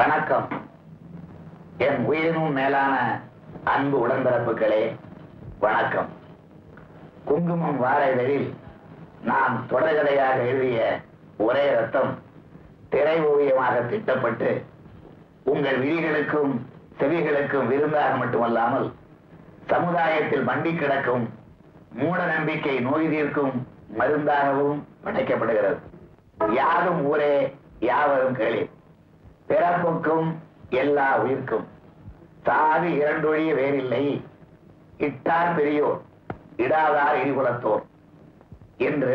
வணக்கம் என் உயிரினும் மேலான அன்பு உடன்பிறப்புகளே வணக்கம் குங்குமம் வார இதழில் நான் தொடர்கதையாக எழுதிய ஒரே ரத்தம் திரை ஓவியமாக திட்டப்பட்டு உங்கள் விழிகளுக்கும் செவிகளுக்கும் விருந்தாக மட்டுமல்லாமல் சமுதாயத்தில் மண்டி கிடக்கும் மூட நம்பிக்கை நோய் தீர்க்கும் மருந்தாகவும் படைக்கப்படுகிறது யாரும் ஊரே யாவரும் கேளீர் பிறப்புக்கும் எல்லா உயிர்க்கும் சாதி இரண்டொழிய வேறில்லை இட்டார் பெரியோர் இடாதார் இடிகுலத்தோர் என்று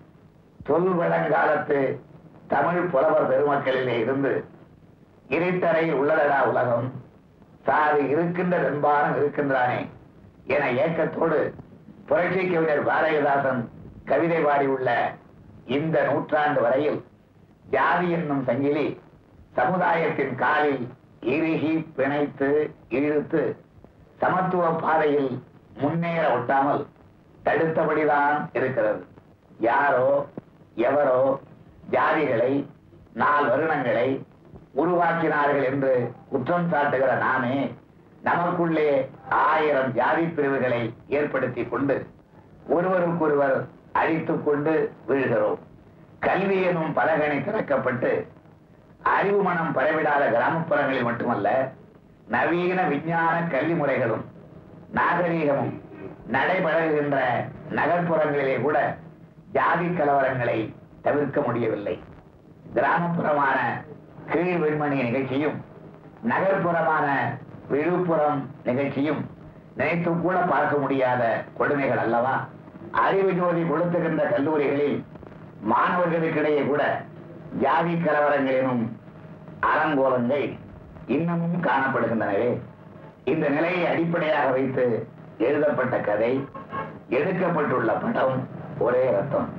தொல்வழங்காலத்து தமிழ் புலவர் பெருமக்களிலே இருந்து இருட்டறையில் உள்ளதடா உலகம் சாதி இருக்கின்ற வெண்பானம் இருக்கின்றானே என ஏக்கத்தோடு புரட்சி கவிஞர் பாரதிதாசன் கவிதை பாடியுள்ள இந்த நூற்றாண்டு வரையில் ஜாதி என்னும் சங்கிலி சமுதாயத்தின் காலில் இறுகி பிணைத்து இழுத்து சமத்துவ பாதையில் முன்னேற ஒட்டாமல் தடுத்தபடிதான் இருக்கிறது யாரோ எவரோ ஜாதிகளை நால் வருணங்களை உருவாக்கினார்கள் என்று குற்றம் சாட்டுகிற நாமே நமக்குள்ளே ஆயிரம் ஜாதி பிரிவுகளை ஏற்படுத்திக் கொண்டு ஒருவருக்கொருவர் அழித்துக் கொண்டு வீழ்கிறோம் கல்வி எனும் பலகணி திறக்கப்பட்டு அறிவு மனம் பரவிடாத கிராமப்புறங்களில் மட்டுமல்ல நவீன விஞ்ஞான கல்வி முறைகளும் நாகரீகமும் நடைபெறுகின்ற நகர்ப்புறங்களிலே கூட ஜாதி கலவரங்களை தவிர்க்க முடியவில்லை கிராமப்புறமான கீழ் வெண்மணி நிகழ்ச்சியும் நகர்ப்புறமான விழுப்புரம் நிகழ்ச்சியும் நினைத்து கூட பார்க்க முடியாத கொடுமைகள் அல்லவா அறிவு ஜோதி கொளுத்துகின்ற கல்லூரிகளில் மாணவர்களுக்கிடையே கூட ஜாதி கலவரங்களிலும் அலங்கோலங்கள் இன்னமும் காணப்படுகின்றனவே இந்த நிலையை அடிப்படையாக வைத்து எழுதப்பட்ட கதை எடுக்கப்பட்டுள்ள படம் ஒரே ரத்தம்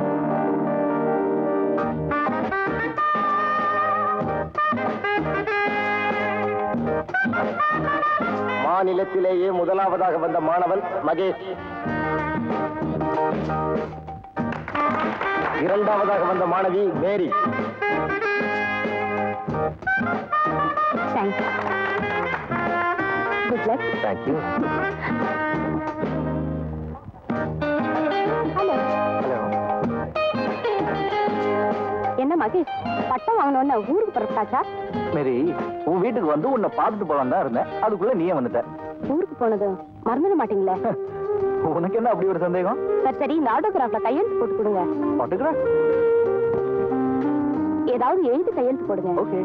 மாநிலத்திலேயே முதலாவதாக வந்த மாணவன் மகேஷ் இரண்டாவதாக வந்த மாணவி Mary thanks good luck thank you hello hello என்ன மகேஷ் பட்டம் வாங்கணும்னு ஊருக்கு புறப்பட்டாச்சா மேரி உன் வீட்டுக்கு வந்து உன்னை பார்த்துட்டு போலாம் தான் இருந்தேன் அதுக்குள்ள நீயே வந்துட்ட ஊருக்கு போனது மறந்துட மாட்டீங்களே உனக்கு என்ன அப்படி ஒரு சந்தேகம் சரி சரி இந்த ஆட்டோகிராஃப்ல கையெழுத்து போட்டு கொடுங்க ஆட்டோகிராஃப் ஏதாவது எழுதி கையெழுத்து போடுங்க ஓகே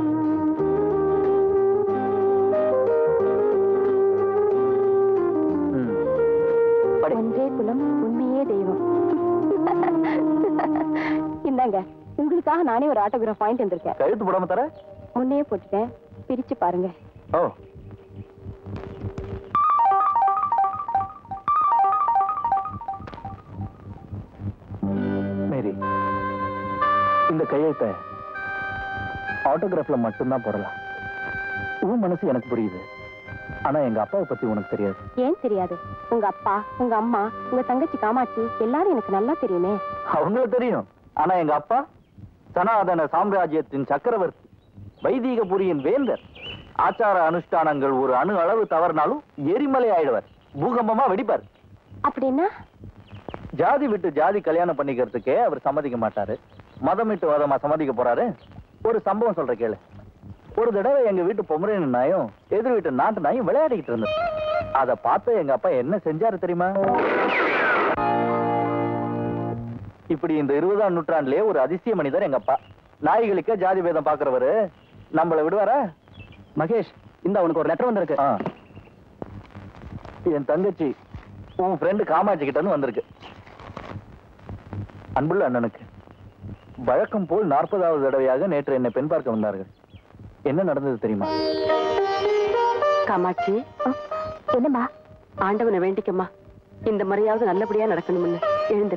படி ஒன்றே குலம் உண்மையே தெய்வம் இந்தாங்க உங்களுக்காக நானே ஒரு ஆட்டோகிராஃப் வாங்கிட்டு வந்திருக்கேன் கழுத்து போடாம தர முன்னையே போட்டுட்டேன் பிரிச்சு பாருங்க ஓ மேரி இந்த கையெழுத்தை ஆட்டோகிராஃப்ல மட்டும்தான் போடலாம் உன் மனசு எனக்கு புரியுது ஆனா எங்க அப்பாவை பத்தி உனக்கு தெரியாது ஏன் தெரியாது உங்க அப்பா உங்க அம்மா உங்க தங்கச்சி காமாட்சி எல்லாரும் எனக்கு நல்லா தெரியுமே அவங்களுக்கு தெரியும் ஆனா எங்க அப்பா சனாதன சாம்ராஜ்யத்தின் சக்கரவர்த்தி வைதீகபுரியின் வேந்தர் ஆச்சார அனுஷ்டானங்கள் ஒரு அணு அளவு தவறினாலும் எரிமலை ஆயிடுவார் பூகம்பமா வெடிப்பார் அப்படின்னா ஜாதி விட்டு ஜாதி கல்யாணம் பண்ணிக்கிறதுக்கே அவர் சம்மதிக்க மாட்டாரு மதம் விட்டு வாதமா சம்மதிக்க போறாரு ஒரு சம்பவம் சொல்ற கேளு ஒரு தடவை எங்க வீட்டு பொம்மரின் நாயும் எதிர் வீட்டு நாட்டு நாயும் விளையாடிக்கிட்டு இருந்தது அத பார்த்து எங்க அப்பா என்ன செஞ்சாரு தெரியுமா இப்படி இந்த இருபதாம் நூற்றாண்டுலயே ஒரு அதிசய மனிதர் எங்க அப்பா நாய்களுக்கே ஜாதி பேதம் பாக்குறவரு நம்மள விடுவாரா மகேஷ் இந்த அவனுக்கு ஒரு லெட்டர் வந்திருக்கு என் தங்கச்சி உன் ஃப்ரெண்டு காமாட்சி கிட்ட இருந்து வந்திருக்கு அன்புள்ள அண்ணனுக்கு வழக்கம் போல் நாற்பதாவது தடவையாக நேற்று என்னை பெண் பார்க்க வந்தார்கள் என்ன நடந்தது தெரியுமா காமாட்சி என்னம்மா ஆண்டவனை வேண்டிக்கம்மா இந்த முறையாவது நல்லபடியா நடக்கணும்னு எழுந்து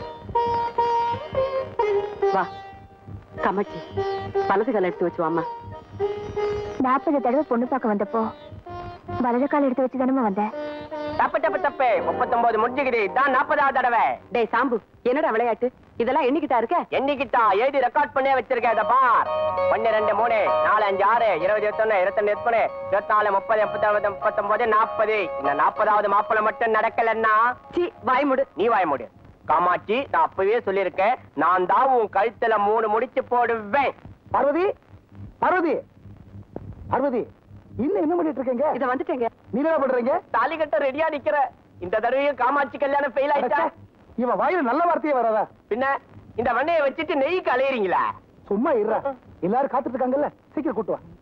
வா காமாட்சி வலது கால எடுத்து வச்சு வாமா நாற்பது தடவை பொண்ணு பார்க்க வந்தப்போ வலது கால் எடுத்து வச்சு தானே வந்தேன் தப்பு தப்பு தப்பு முப்பத்தொன்பது முடிஞ்சுக்குது இதான் நாற்பதாவது தடவை டேய் சாம்பு என்னடா விளையாட்டு இதெல்லாம் எண்ணிக்கிட்டா இருக்க என்னைக்கிட்டா எழுதி ரெக்கார்ட் பண்ணி வச்சிருக்கேன் இதை பார் ஒன்னு ரெண்டு மூணு நாலு அஞ்சு ஆறு இருபது இருபத்தொன்னு இருபத்தொன்னு இருபது இருபத்தாலு முப்பது முப்பத்தொன்பது முப்பத்தொன்பது நாற்பது இந்த நாற்பதாவது மாப்பிளை மட்டும் நடக்கலன்னா சி வாய் முடு நீ வாய முடி காமாட்சி நான் அப்பவே சொல்லியிருக்கேன் நான் தான் உன் கழுத்துல மூணு முடிச்சு போடுவேன் பார்வதி பார்வதி பார்வதி இன்னும் என்ன பண்ணிட்டு இருக்கீங்க இத வந்துட்டேங்க நீ என்ன பண்றீங்க தாலி கட்ட ரெடியா நிக்கிற இந்த தடவையும் காமாட்சி கல்யாணம் ஃபெயில் ஆயிட்டா அடச்சே, இவன் வாயில நல்ல வார்த்தையே வராதா பின்ன இந்த வண்ணையை வச்சுட்டு நெய்க்கு அலையறீங்களா சும்மா இருடா எல்லாரும் காத்துட்டு இருக்காங்கல்ல சீக்கிரம் கூட்டு வா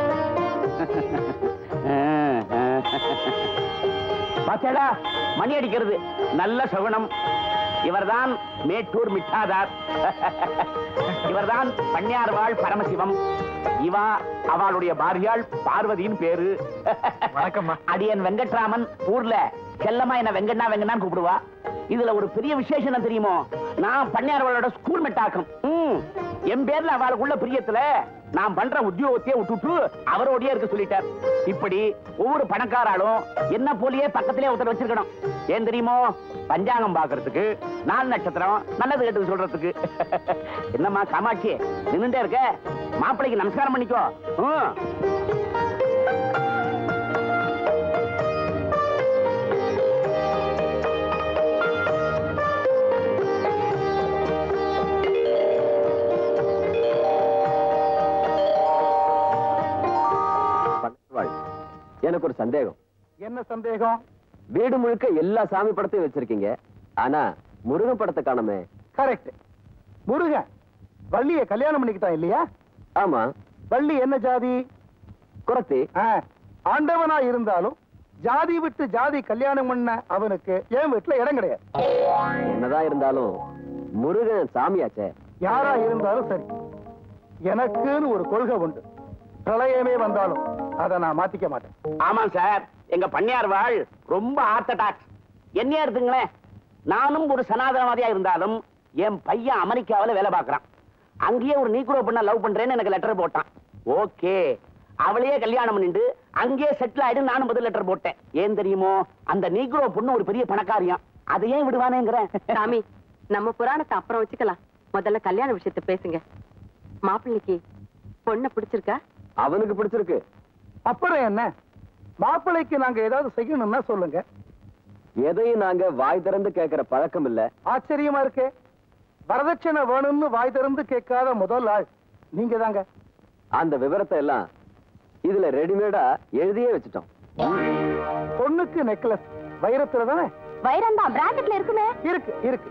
பாத்தேடா மணி அடிக்கிறது நல்ல சகுனம் இவர்தான் மேட்டூர் மிட்டாதார் இவர்தான் பன்னியார்வாள் பரமசிவம் இவா அவளுடைய பாரியாள் பார்வதியின் பேரு வணக்கம்மா. அடியன் வெங்கட்ராமன் ஊர்ல செல்லமா என்ன வெங்கண்ணா வெங்கண்ணான்னு கூப்பிடுவா இதுல ஒரு பெரிய விசேஷம் என்ன தெரியுமோ நான் பன்னியார்வாளோட ஸ்கூல் மெட்டாக்கும் ம். என் பேர்ல அவளுக்குள்ள பிரியத்துல நான் பண்ற உத்தியோகத்தையே விட்டுட்டு அவரோடயே இருக்க சொல்லிட்டார் இப்படி ஒவ்வொரு பணக்காராலும் என்ன போலயே பக்கத்திலே ஒருத்தர் வச்சிருக்கணும் ஏன் தெரியுமோ பஞ்சாங்கம் பாக்குறதுக்கு நாலு நட்சத்திரம் நல்லது கேட்டு சொல்றதுக்கு என்னம்மா காமாட்சி நின்னுட்டே இருக்க மாப்பிள்ளைக்கு நமஸ்காரம் பண்ணிக்கோ ம். எனக்கு ஒரு சந்தேகம் என்ன சந்தேகம் வீடு முழுக்க எல்லா சாமி படத்தையும் வச்சிருக்கீங்க ஆனா முருகன் படத்தை காணமே கரெக்ட் முருகன் வள்ளிய கல்யாணம் பண்ணிக்கிட்டான் இல்லையா ஆமா வள்ளி என்ன ஜாதி குரத்தி ஆ, ஆண்டவனா இருந்தாலும் ஜாதி விட்டு ஜாதி கல்யாணம் பண்ண அவனுக்கு என் வீட்டுல இடம் கிடையாது என்னதான் இருந்தாலும் முருகன் சாமியாச்சே யாரா இருந்தாலும் சரி எனக்குன்னு ஒரு கொள்கை உண்டு பிரளயமே வந்தாலும் அதை நான் மாத்திக்க மாட்டேன் ஆமாம் சார் எங்க பன்னியார்வாள் ரொம்ப ஆர்த்தடாக்ஸ் என்னையா எடுத்துங்களேன் நானும் ஒரு சனாதனவாதியா இருந்தாலும் என் பையன் அமெரிக்காவுல வேலை பார்க்கறான் அங்கேயே ஒரு நீக்ரோ பண்ண லவ் பண்றேன்னு எனக்கு லெட்டர் போட்டான் ஓகே அவளையே கல்யாணம் பண்ணிட்டு அங்கேயே செட்டில் ஆயிடு நானும் பதில் லெட்டர் போட்டேன் ஏன் தெரியுமோ அந்த நீக்ரோ பொண்ணு ஒரு பெரிய பணக்காரியம் அதை ஏன் விடுவானேங்கிறேன் சாமி நம்ம புராணத்தை அப்புறம் வச்சுக்கலாம் முதல்ல கல்யாண விஷயத்தை பேசுங்க மாப்பிள்ளைக்கு பொண்ணை பிடிச்சிருக்கா அவனுக்கு பிடிச்சிருக்கு அப்புறம் என்ன மாப்பிள்ளைக்கு நாங்க ஏதாவது செய்யணும்னா சொல்லுங்க எதையும் நாங்க வாய் திறந்து கேட்கிற பழக்கம் இல்ல ஆச்சரியமா இருக்கே வரதட்சணை வேணும்னு வாய் திறந்து கேட்காத முதல் ஆள் நீங்க தாங்க அந்த விவரத்தை எல்லாம் இதுல ரெடிமேடா எழுதியே வச்சுட்டோம் பொண்ணுக்கு நெக்லஸ் வைரத்துல தானே வைரம் தான் பிராக்கெட்ல இருக்குமே இருக்கு இருக்கு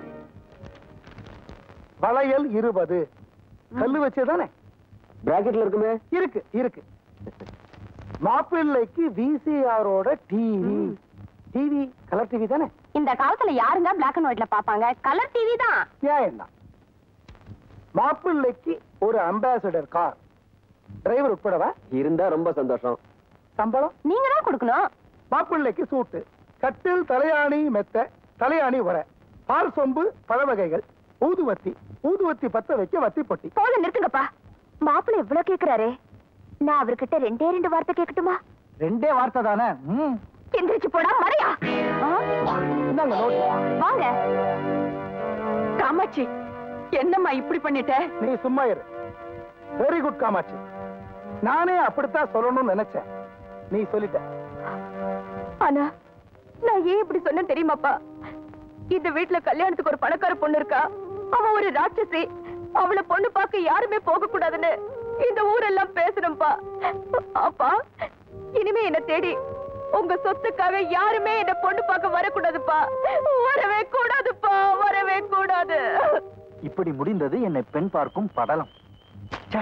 வளையல் இருபது கல்லு வச்சதானே பிராக்கெட்ல இருக்குமே இருக்கு இருக்கு மாப்பிள்ளைக்கு விசிஆரோட டிவி டிவி கலர் டிவி தானே இந்த காலத்துல யாருங்க பிளாக் அண்ட் ஒயிட்ல பாப்பாங்க கலர் டிவி தான் நியாயம் தான் மாப்பிள்ளைக்கு ஒரு அம்பாசிடர் கார் டிரைவர் உட்படவா இருந்தா ரொம்ப சந்தோஷம் சம்பளம் நீங்க தான் கொடுக்கணும் மாப்பிள்ளைக்கு சூட்டு கட்டில் தலையாணி மெத்த தலையாணி உர பால் சொம்பு பழ வகைகள் ஊதுவத்தி ஊதுவத்தி பத்த வைக்க வத்தி பொட்டி போதும் நிறுத்துங்கப்பா மாப்பிள்ளை எவ்வளவு கேக்குறாரே நான் அவர்கிட்ட ரெண்டே ரெண்டு வார்த்தை கேட்கட்டுமா ரெண்டே வார்த்தை தானே ம். எந்திரிச்சு போடா மறையா இந்தாங்க நோட்டு வாங்க காமாட்சி என்னம்மா இப்படி பண்ணிட்ட நீ சும்மா இரு வெரி குட் காமாட்சி நானே அப்படித்தான் சொல்லணும்னு நினைச்சேன் நீ சொல்லிட்ட ஆனா நான் ஏன் இப்படி சொன்னேன் தெரியுமாப்பா இந்த வீட்டுல கல்யாணத்துக்கு ஒரு பணக்கார பொண்ணு இருக்கா அவ ஒரு ராட்சசி அவளை பொண்ணு பார்க்க யாருமே போக கூடாதுன்னு இந்த ஊரெல்லாம் பேசணும்பா அப்பா இனிமே என்ன தேடி உங்க சொத்துக்காக யாருமே என்ன பொண்ணு பார்க்க வரக்கூடாதுப்பா வரவே கூடாதுப்பா வரவே கூடாது இப்படி முடிந்தது என்னை பெண் பார்க்கும் படலம் ச்சே.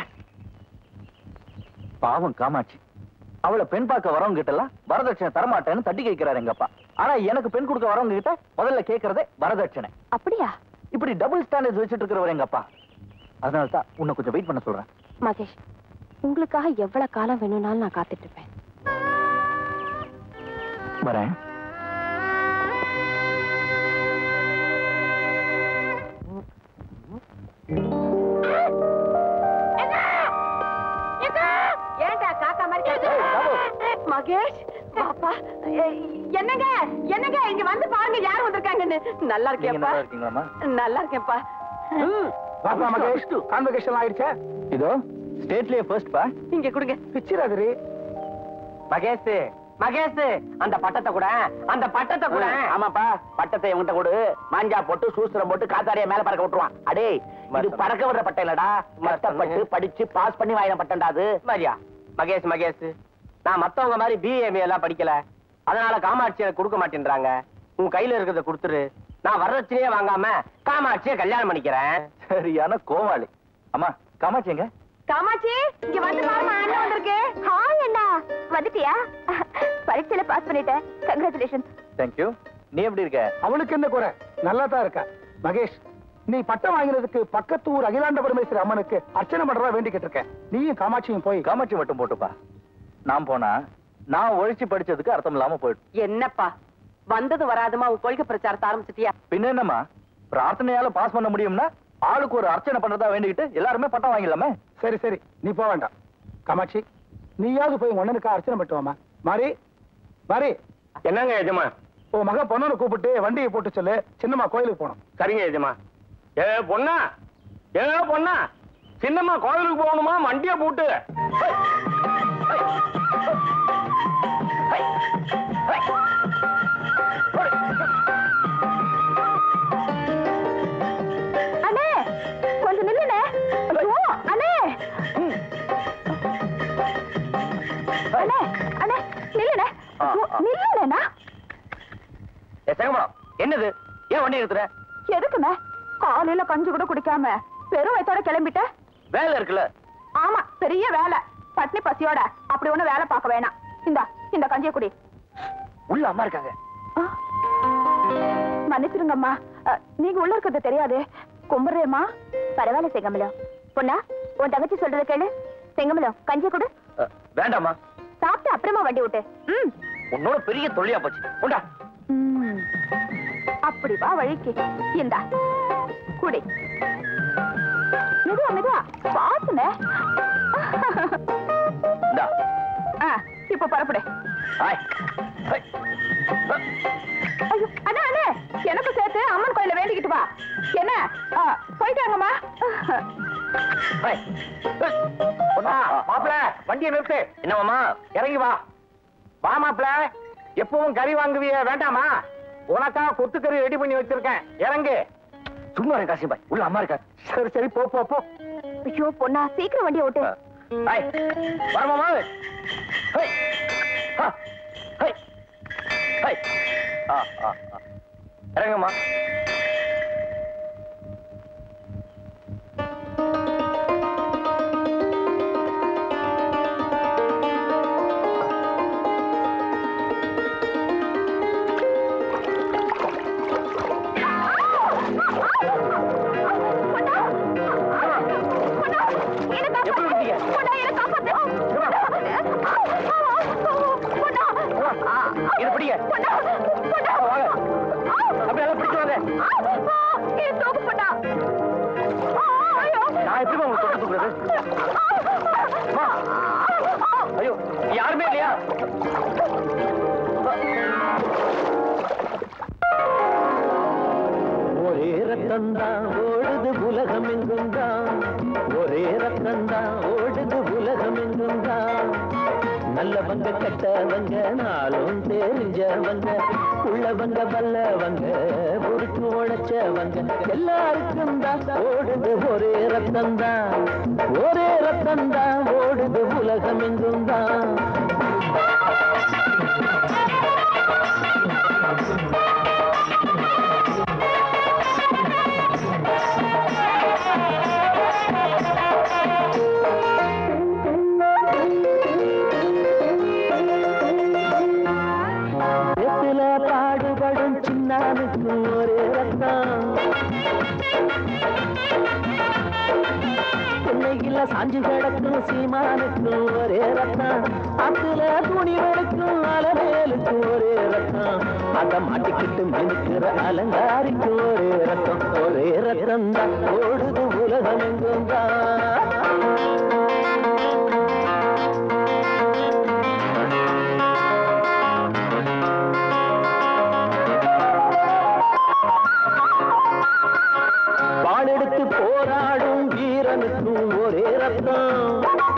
பாவம் காமாட்சி அவளை பெண் பார்க்க வரவங்க கிட்ட எல்லாம் வரதட்சணை தரமாட்டேன்னு தட்டி கேட்கிறாரு எங்க அப்பா ஆனா எனக்கு பெண் கொடுக்க வரவங்க கிட்ட முதல்ல கேட்கறதே வரதட்சணை அப்படியா இப்படி டபுள் ஸ்டாண்டர்ட்ஸ் வச்சுட்டு இருக்கிறவர் எங்க அப்பா அதனால தான் உன்னை கொஞ்சம் வெயிட் பண்ண சொல்றேன் மகேஷ் உங்களுக்காக எவ்வளவு காலம் வேணும்னாலும் நான் காத்துட்டு இருப்பேன் வரேன் ஏன்டா காக்கா மாதிரி மகேஷ் பாப்பா என்னங்க என்னங்க இங்க வந்து பாருங்க யார் வந்திருக்காங்கன்னு நல்லா நீங்க இருக்கேன்ப்பா நல்லா இருக்கீங்களாம்மா நல்லா இருக்கேன்ப்பா ம், பாப்பா மகேஷ் கான்வெகேஷன் ஆயிடுச்சா இதோ ஸ்டேட்லயே ஃபர்ஸ்ட் பா இங்க கொடுங்க பிச்சிராதிரி மகேஷ் மகேஷ் அந்த பட்டத்தை கூட அந்த பட்டத்தை கூட ஆமாப்பா பட்டத்தை இவன்கிட்ட கொடு மாஞ்சா போட்டு சூஸ்திரம் போட்டு காத்தாரிய மேல பறக்க விட்டுருவான் அடே இது பறக்க விடுற பட்டம் இல்லடா கஷ்டப்பட்டு படிச்சு பாஸ் பண்ணி வாங்கின பட்டம்டா அது மாதிரியா மகேஷ் மகேஷ் நான் மத்தவங்க மாதிரி பிஏஎம்ஏ எல்லாம் படிக்கல அதனால காமாட்சி எனக்கு கொடுக்க மாட்டேன்றாங்க உன் கையில இருக்கிறத கொடுத்துரு நான் வரதட்சணையே வாங்காம காமாட்சியை கல்யாணம் பண்ணிக்கிறேன் சரியான கோவாளி அம்மா காமாட்சி எங்க காமாட்சி இங்க வந்து பாருமா அண்ணன் வந்திருக்கு ஹாய் அண்ணா வந்துட்டியா பரீட்சையில பாஸ் பண்ணிட்டேன் கங்க்ராச்சுலேஷன் தேங்க்யூ நீ எப்படி இருக்க அவளுக்கு என்ன குறை நல்லா தான் இருக்கா மகேஷ் நீ பட்டம் வாங்கினதுக்கு பக்கத்து ஊர் அகிலாண்ட பரமேஸ்வரி அம்மனுக்கு அர்ச்சனை பண்றதா வேண்டிக்கிட்டு இருக்கேன் நீயும் காமாட்சியும் போய் காமாட்சி மட்டும் போட்டுப்பா நான் போனா நான் ஒழிச்சு படிச்சதுக்கு அர்த்தம் இல்லாம போயிடும் என்னப்பா வந்தது வராதுமா உன் கொள்கை பிரச்சாரத்தை ஆரம்பிச்சிட்டியா பின்ன என்னம்மா பிரார்த்தனையால பாஸ் பண்ண முடியும்னா ஆளுக்கு ஒரு அர்ச்சனை பண்றதா வேண்டிக்கிட்டு எல்லாருமே பட்டம் வாங்கிடலாமே சரி சரி நீ போக வேண்டாம் காமாட்சி நீயாவது போய் உன் அண்ணனுக்கு அர்ச்சனை பண்ணிட்டு வாமா மாறி மாறி என்னங்க எஜமா உன் மக பொண்ணனை கூப்பிட்டு வண்டியை போட்டு சொல்லு சின்னம்மா கோயிலுக்கு போகணும் சரிங்க எஜமா ஏ பொண்ணா ஏ பொண்ணா சின்னம்மா கோயிலுக்கு போகணுமா வண்டியை போட்டு அண்ணே கொஞ்சம் நில்லுண்ணே ஐயோ அண்ணே அண்ணே அண்ணே நில்லுண்ணே ஐயோ, நில்லுண்ணேண்ணா செங்கமலம் என்னது ஏன் வண்டி நிறுத்துற எதுக்குண்ணே காலையில கஞ்சி கூட குடிக்காம பெரும் வயத்தோட கிளம்பிட்ட வேலை இருக்குல்ல ஆமா பெரிய வேலை பட்னி பசியோட அப்படி ஒண்ணு வேலை பார்க்க வேணாம் இந்தா இந்த கஞ்சியை குடி உள்ள அம்மா இருக்காங்க ஆ. மன்னிச்சிருங்கம்மா அ, நீங்க உள்ள இருக்கிறது தெரியாது கும்பிடுறேம்மா பரவாயில்ல செங்கமலம் பொண்ணா உன் தங்கச்சி சொல்றத கேளு செங்கமலம் கஞ்சி கொடு அஹ், வேண்டாம்மா சாப்பிட்டு அப்புறமா வண்டி விட்டு ம் உன்னோட பெரிய தொல்லையா போச்சு உண்டா ம். அப்படி வா வழிக்கு இந்தா குடி மெதுவா மெதுவா பாத்துன இந்தா ஆ, இப்ப பரப்புடு ஹாய் ஹை. ஐயோ அண்ணா அண்ணே எனக்கு சேர்த்து அம்மன் கோயில வேண்டிக்கிட்டு வா என்ன ஆ, போயிட்டாங்கம்மா ஹாய். பொண்ணா மாப்பிள வண்டியை நிறுத்து என்னமாமா இறங்கி வா வா மாப்பிள எப்பவும் கறி வாங்குவிய வேண்டாமா உனக்கா கொத்துக்கறி ரெடி பண்ணி வச்சிருக்கேன் இறங்கு சும்மா இருக்க காசிபாய் உள்ள அம்மா இருக்கா சரி சரி போ போ போ ஐயோ பொண்ணா சீக்கிரம் வண்டியை ஓட்டு ஹாய் வரமாமா ஹை ஹா ஹை ஹை ஆ ஆ ஆ. இறங்குமா எப்படி இருக்கீங்க? இது பிடிங்க வாங்க அப்படியே எல்லாம் பிடிச்சு வாங்க நான் எப்படி உங்களுக்கு தொட்டு தூக்குறது அம்மா. ஐயோ யாருமே இல்லையா ஒரே ரத்தந்தான் ஓடுது உலகம் எங்கும் தான் ஒரே ரத்தந்தான் ஓடுது உலகம் எங்கும் தான் நல்லவங்க கெட்டவங்க நாளும் தெரிஞ்சவங்க உள்ளவங்க வல்லவங்க பொறுத்து உழைச்சவங்க எல்லாருக்கும் தான் ஓடுது ஒரே ரத்தந்தான் ஒரே ரத்தந்தான் ஓடுது உலகம் எங்கும் தான் சேத்துல பாடுபடும் சின்னானுக்கு ஒரே ரத்தம் சென்னையில சாஞ்சு கிடக்கும் சீமானுக்கு ஒரே ரத்தம் அத்துல துணி வெளுக்கும் அலமேலுக்கு ஒரே ரத்தம் அத மாட்டிக்கிட்டு மினுக்கிற அலங்காரிக்கு ஒரே ரத்தம் ஒரே ரத்தம் தான் ஓடுது உலகம் எங்கும் தான் ரத்தம்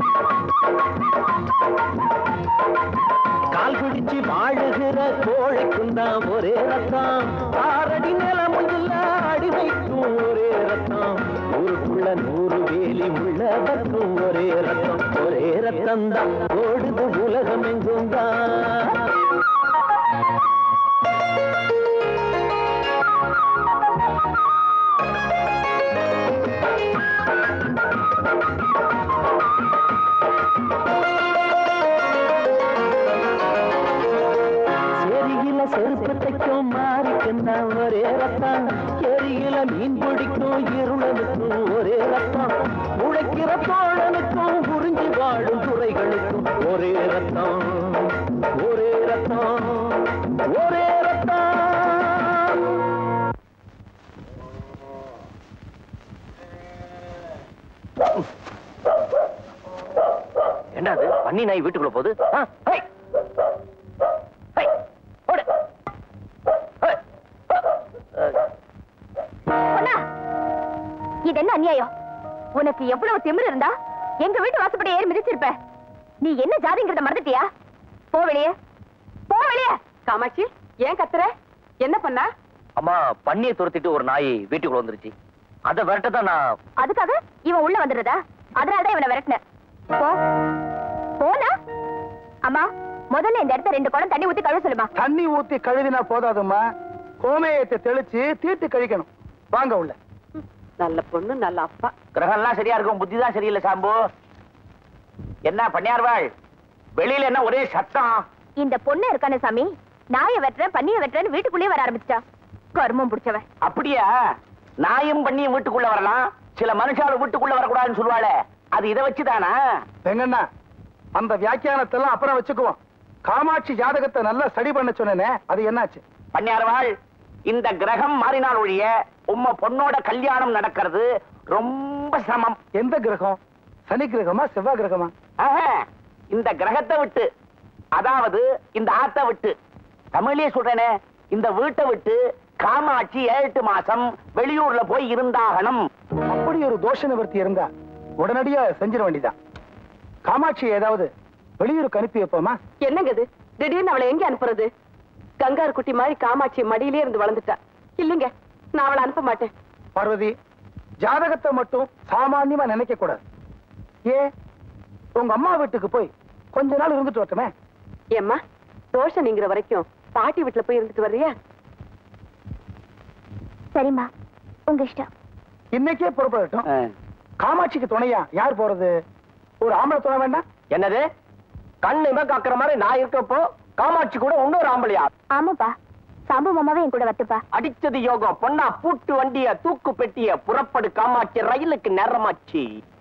கால் பிடிச்சு வாழுகிற கோழைக்கும் தான் ஒரே ரத்தம் ஆறடி நிலமும் இல்ல அடிமைக்கும் ஒரே ரத்தம் ஊருக்குள்ள நூறு வேலி உள்ளதற்கும் ஒரே ரத்தம் ஒரே ரத்தம் தான் ஓடுது உலகம் எங்கும் தான் செரியில செருப்பு தைக்கும் மாறிக்குன்னா ஒரே ரத்தம் எரியில மீன் பிடிக்கும் இருளனுக்கும் ஒரே ரத்தம் உழைக்கிற தோழனுக்கும் புரிஞ்சு வாழும் துறைகளுக்கும் ஒரே ரத்தம் ஒரே ரத்தம் ஒரே ரத்தம் என்னது பன்னி நாய் வீட்டுக்குள்ள போகுது ஆ, ஹை! ஹை! ஓடு! ஹை! பொண்ணா இது என்ன அநியாயம் உனக்கு எவ்வளவு திமிரு இருந்தா எங்க வீட்டு வாசப்படி ஏறி மிதிச்சிருப்ப நீ என்ன ஜாதிங்கிறத மறந்துட்டியா போ வெளியே போ வெளியே காமாட்சி ஏன் கத்துற என்ன பண்ணா அம்மா பன்னியை துரத்திட்டு ஒரு நாய் வீட்டுக்குள்ள வந்துருச்சு அதை விரட்ட தான் நான் அதுக்காக இவன் உள்ள வந்துடுறதா அதனாலதான் இவனை விரட்டின போ போனா அம்மா முதல்ல இந்த இடத்த ரெண்டு குடம் தண்ணி ஊத்தி கழுவ சொல்லுமா தண்ணி ஊத்தி கழுவினா போதாதும்மா கோமேயத்தை தெளிச்சு தீர்த்து கழிக்கணும் வாங்க உள்ள நல்ல பொண்ணு நல்ல அப்பா கிரகம்லாம் சரியா இருக்கும் புத்தி தான் சரியில்லை சாம்பு என்ன பண்ணியார்வாள் வெளியில என்ன ஒரே சத்தம் இந்த பொண்ணு இருக்கானே சாமி நாயை வெட்டுறேன் பன்னியை வெட்டுறேன்னு வீட்டுக்குள்ளேயே வர ஆரம்பிச்சிட்டா கர்மம் பிடிச்சவன் அப்படியா நாயும் பண்ணியும் வீட்டுக்குள்ள வரலாம் சில மனுஷால வீட்டுக்குள்ள வரக்கூடாதுன்னு சொல்லுவாளே அது இதை வச்சுதானா வெங்கண்ணா அந்த வியாக்கியானத்தெல்லாம் அப்புறம் வச்சுக்குவோம் காமாட்சி ஜாதகத்தை நல்லா ஸ்டடி பண்ண சொன்னேனே அது என்னாச்சு பண்ணியார்வாள் இந்த கிரகம் மாறினால் ஒழிய உம்ம பொண்ணோட கல்யாணம் நடக்கிறது ரொம்ப சிரமம் எந்த கிரகம் சனி கிரகமா செவ்வாய் கிரகமா ஆஹா, இந்த கிரகத்தை விட்டு அதாவது இந்த ஆத்தை விட்டு தமிழ்லயே சொல்றேனே இந்த வீட்டை விட்டு காமாட்சி ஏழு எட்டு மாசம் வெளியூர்ல போய் இருந்தாகணும் அப்படி ஒரு தோஷ நிவர்த்தி இருந்தா உடனடியா செஞ்சிட வேண்டியதான் காமாட்சி ஏதாவது வெளியூருக்கு அனுப்பி வைப்போமா என்னங்க இது திடீர்னு அவளை எங்க அனுப்புறது கங்காரு குட்டி மாதிரி காமாட்சி மடியிலே இருந்து வளர்ந்துட்டா இல்லைங்க நான் அவளை அனுப்ப மாட்டேன் பார்வதி ஜாதகத்தை மட்டும் சாமான்யமா நினைக்க கூடாது ஏன் உங்க அம்மா வீட்டுக்கு போய் கொஞ்ச நாள் இருந்துட்டு வரட்டுமே ஏம்மா தோஷம் நீங்கிற வரைக்கும் பாட்டி வீட்டுல போய் இருந்துட்டு வர்றியா சரிம்மா உங்க இஷ்டம் இன்னைக்கே புறப்படட்டும் காமாட்சிக்கு துணையா யார் போறது ஒரு ஆம்பளை துணை வேண்டாம் என்னது கண்ணு காக்குற மாதிரி நான் இருக்கப்போ காமாட்சி கூட இன்னொரு ஆம்பளையா ஆமாப்பா சாம்பு மாமாவே என் கூட வரட்டுப்பா அடிச்சது யோகம் பொண்ணா பூட்டு வண்டிய தூக்கு பெட்டிய புறப்படு காமாட்சி ரயிலுக்கு நேரமாச்சு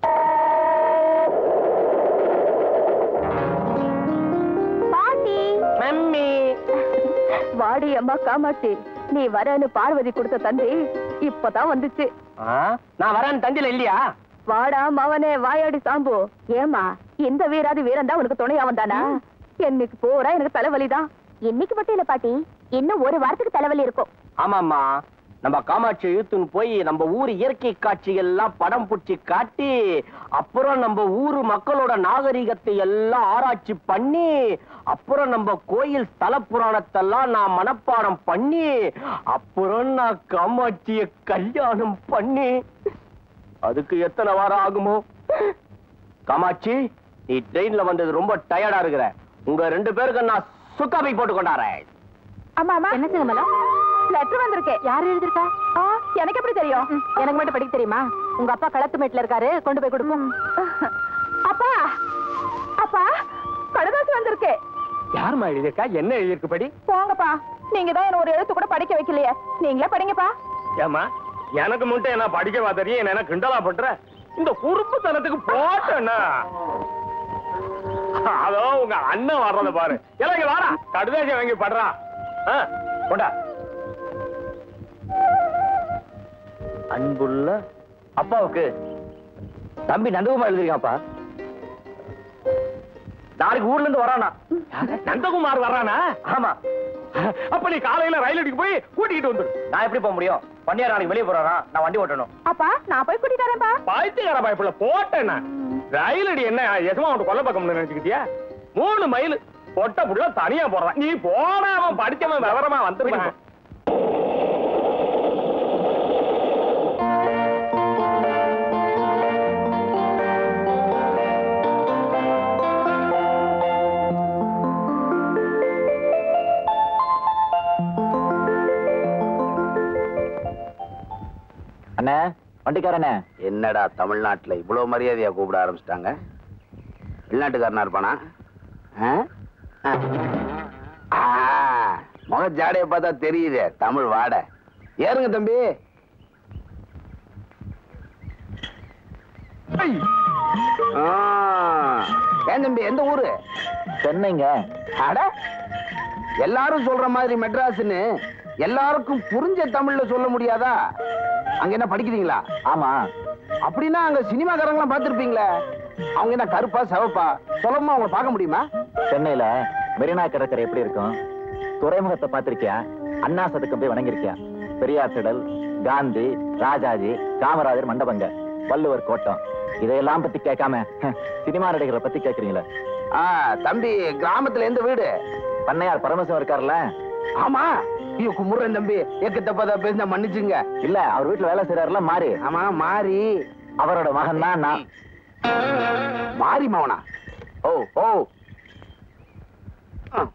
பாட்டி மம்மி வாடி அம்மா காமாட்சி நீ வரேன்னு பார்வதி கொடுத்த தந்தி இப்பதான் வந்துச்சு ஆ, நான் வரேன் தந்தில இல்லையா வாடா மவனே வாயாடி சாம்பு ஏமா இந்த வீராதி வீரன் தான் உனக்கு துணையா வந்தானா என்னைக்கு போறா எனக்கு தலைவலிதான் இன்னைக்கு மட்டும் இல்ல பாட்டி இன்னும் ஒரு வாரத்துக்கு தலைவலி இருக்கும் ஆமாம்மா நம்ம காமாட்சி இழுத்துன்னு போய் நம்ம ஊர் இயற்கை காட்சிகள் எல்லாம் படம் பிடிச்சி காட்டி அப்புறம் நம்ம ஊரு மக்களோட நாகரிகத்தை எல்லாம் ஆராய்ச்சி பண்ணி அப்புறம் நம்ம கோயில் ஸ்தல புராணத்தெல்லாம் நான் மனப்பாடம் பண்ணி அப்புறம் நான் காமாட்சிய கல்யாணம் பண்ணி அதுக்கு எத்தனை வாரம் ஆகுமோ காமாட்சி நீ ட்ரெயின்ல வந்தது ரொம்ப டயர்டா இருக்கிற உங்க ரெண்டு பேருக்கு நான் சுக்காபி போட்டு கொண்டாறேன் ஆமா ஆமா என்ன சிதம்பரம் லெட்டர் வந்திருக்கு யார் எழுதிருக்கா ஆ எனக்கு எப்படி தெரியும் எனக்கு மட்டும் படிக்க தெரியுமா உங்க அப்பா களத்து மேட்ல இருக்காரு கொண்டு போய் கொடுப்போம் அப்பா அப்பா கடுதாசி வந்திருக்கு யாருமா எழுதியிருக்கா என்ன எழுதியிருக்கு படி போங்கப்பா நீங்க தான் என்ன ஒரு எழுத்து கூட படிக்க வைக்கலையே நீங்களே படிங்கப்பா ஏமா எனக்கு மட்டும் என்ன படிக்கவா தெரியும் என்ன என்ன கிண்டலா பண்ற இந்த குறுப்புத்தனத்துக்கு போட்டேன்னா அதோ உங்க அண்ணன் வர்றத பாரு எல்லாம் இங்க வாடா கடுதாசி வாங்கி படுறா ஆ, கொண்டா அன்புள்ள அப்பாவுக்கு தம்பி நந்தகுமார் எழுதிருக்காப்பா நாளைக்கு ஊர்ல இருந்து வரானா நந்தகுமார் வரானா ஆமா அப்ப நீ காலையில ரயில் அடிக்கு போய் கூட்டிட்டு வந்துரு நான் எப்படி போக முடியும் பன்னியார் நாளைக்கு வெளியே போறானா நான் வண்டி ஓட்டணும் அப்பா நான் போய் கூட்டிட்டு வரேன்ப்பா பாய்த்துக்கார பாய்ப்புல போட்டேன் நான் ரயில் அடி என்ன எசமா அவன் கொல்ல பக்கம் நினைச்சுக்கிட்டியா மூணு மைல் பொட்ட புள்ள தனியா போறான் நீ போனா அவன் படிச்சவன் விவரமா வந்துருவான் அண்ணே வண்டிக்காரண்ணே என்னடா தமிழ்நாட்டுல இவ்வளவு மரியாதையா கூப்பிட ஆரம்பிச்சிட்டாங்க வெளிநாட்டுக்காரனா இருப்பானா ஆ? ஆ. ஆ, முக ஜாடைய பார்த்தா தெரியுது தமிழ் வாடை ஏறுங்க தம்பி ஆ. ஏன் தம்பி எந்த ஊரு சென்னைங்க அட எல்லாரும் சொல்ற மாதிரி மெட்ராஸ்னு எல்லாருக்கும் புரிஞ்ச தமிழ்ல சொல்ல முடியாதா அங்க என்ன படிக்கிறீங்களா ஆமா அப்படின்னா அங்க சினிமாக்காரங்களாம் பார்த்திருப்பீங்களே அவங்க என்ன கருப்பா சிவப்பா சுலபமா அவங்கள பார்க்க முடியுமா சென்னையில மெரினா கடற்கரை எப்படி இருக்கும் துறைமுகத்தை பார்த்திருக்கியா அண்ணா சதுக்கம் போய் வணங்கிருக்கியா பெரியார் திடல் காந்தி ராஜாஜி காமராஜர் மண்டபங்க வள்ளுவர் கோட்டம் இதையெல்லாம் பத்தி கேட்காம சினிமா நடிகரை பத்தி கேக்குறீங்களே ஆ தம்பி கிராமத்துல எந்த வீடு பண்ணையார் பரமசிவம் இருக்காருல்ல ஆமா ஐயோ குமுறேன் தம்பி ஏக்க தப்பா பேசினா மன்னிச்சுங்க இல்ல அவர் வீட்டுல வேலை செய்யறாருல மாறி ஆமா மாறி அவரோட மகன் தான் நான் மாறி மவனா ஓ ஓ ஆ.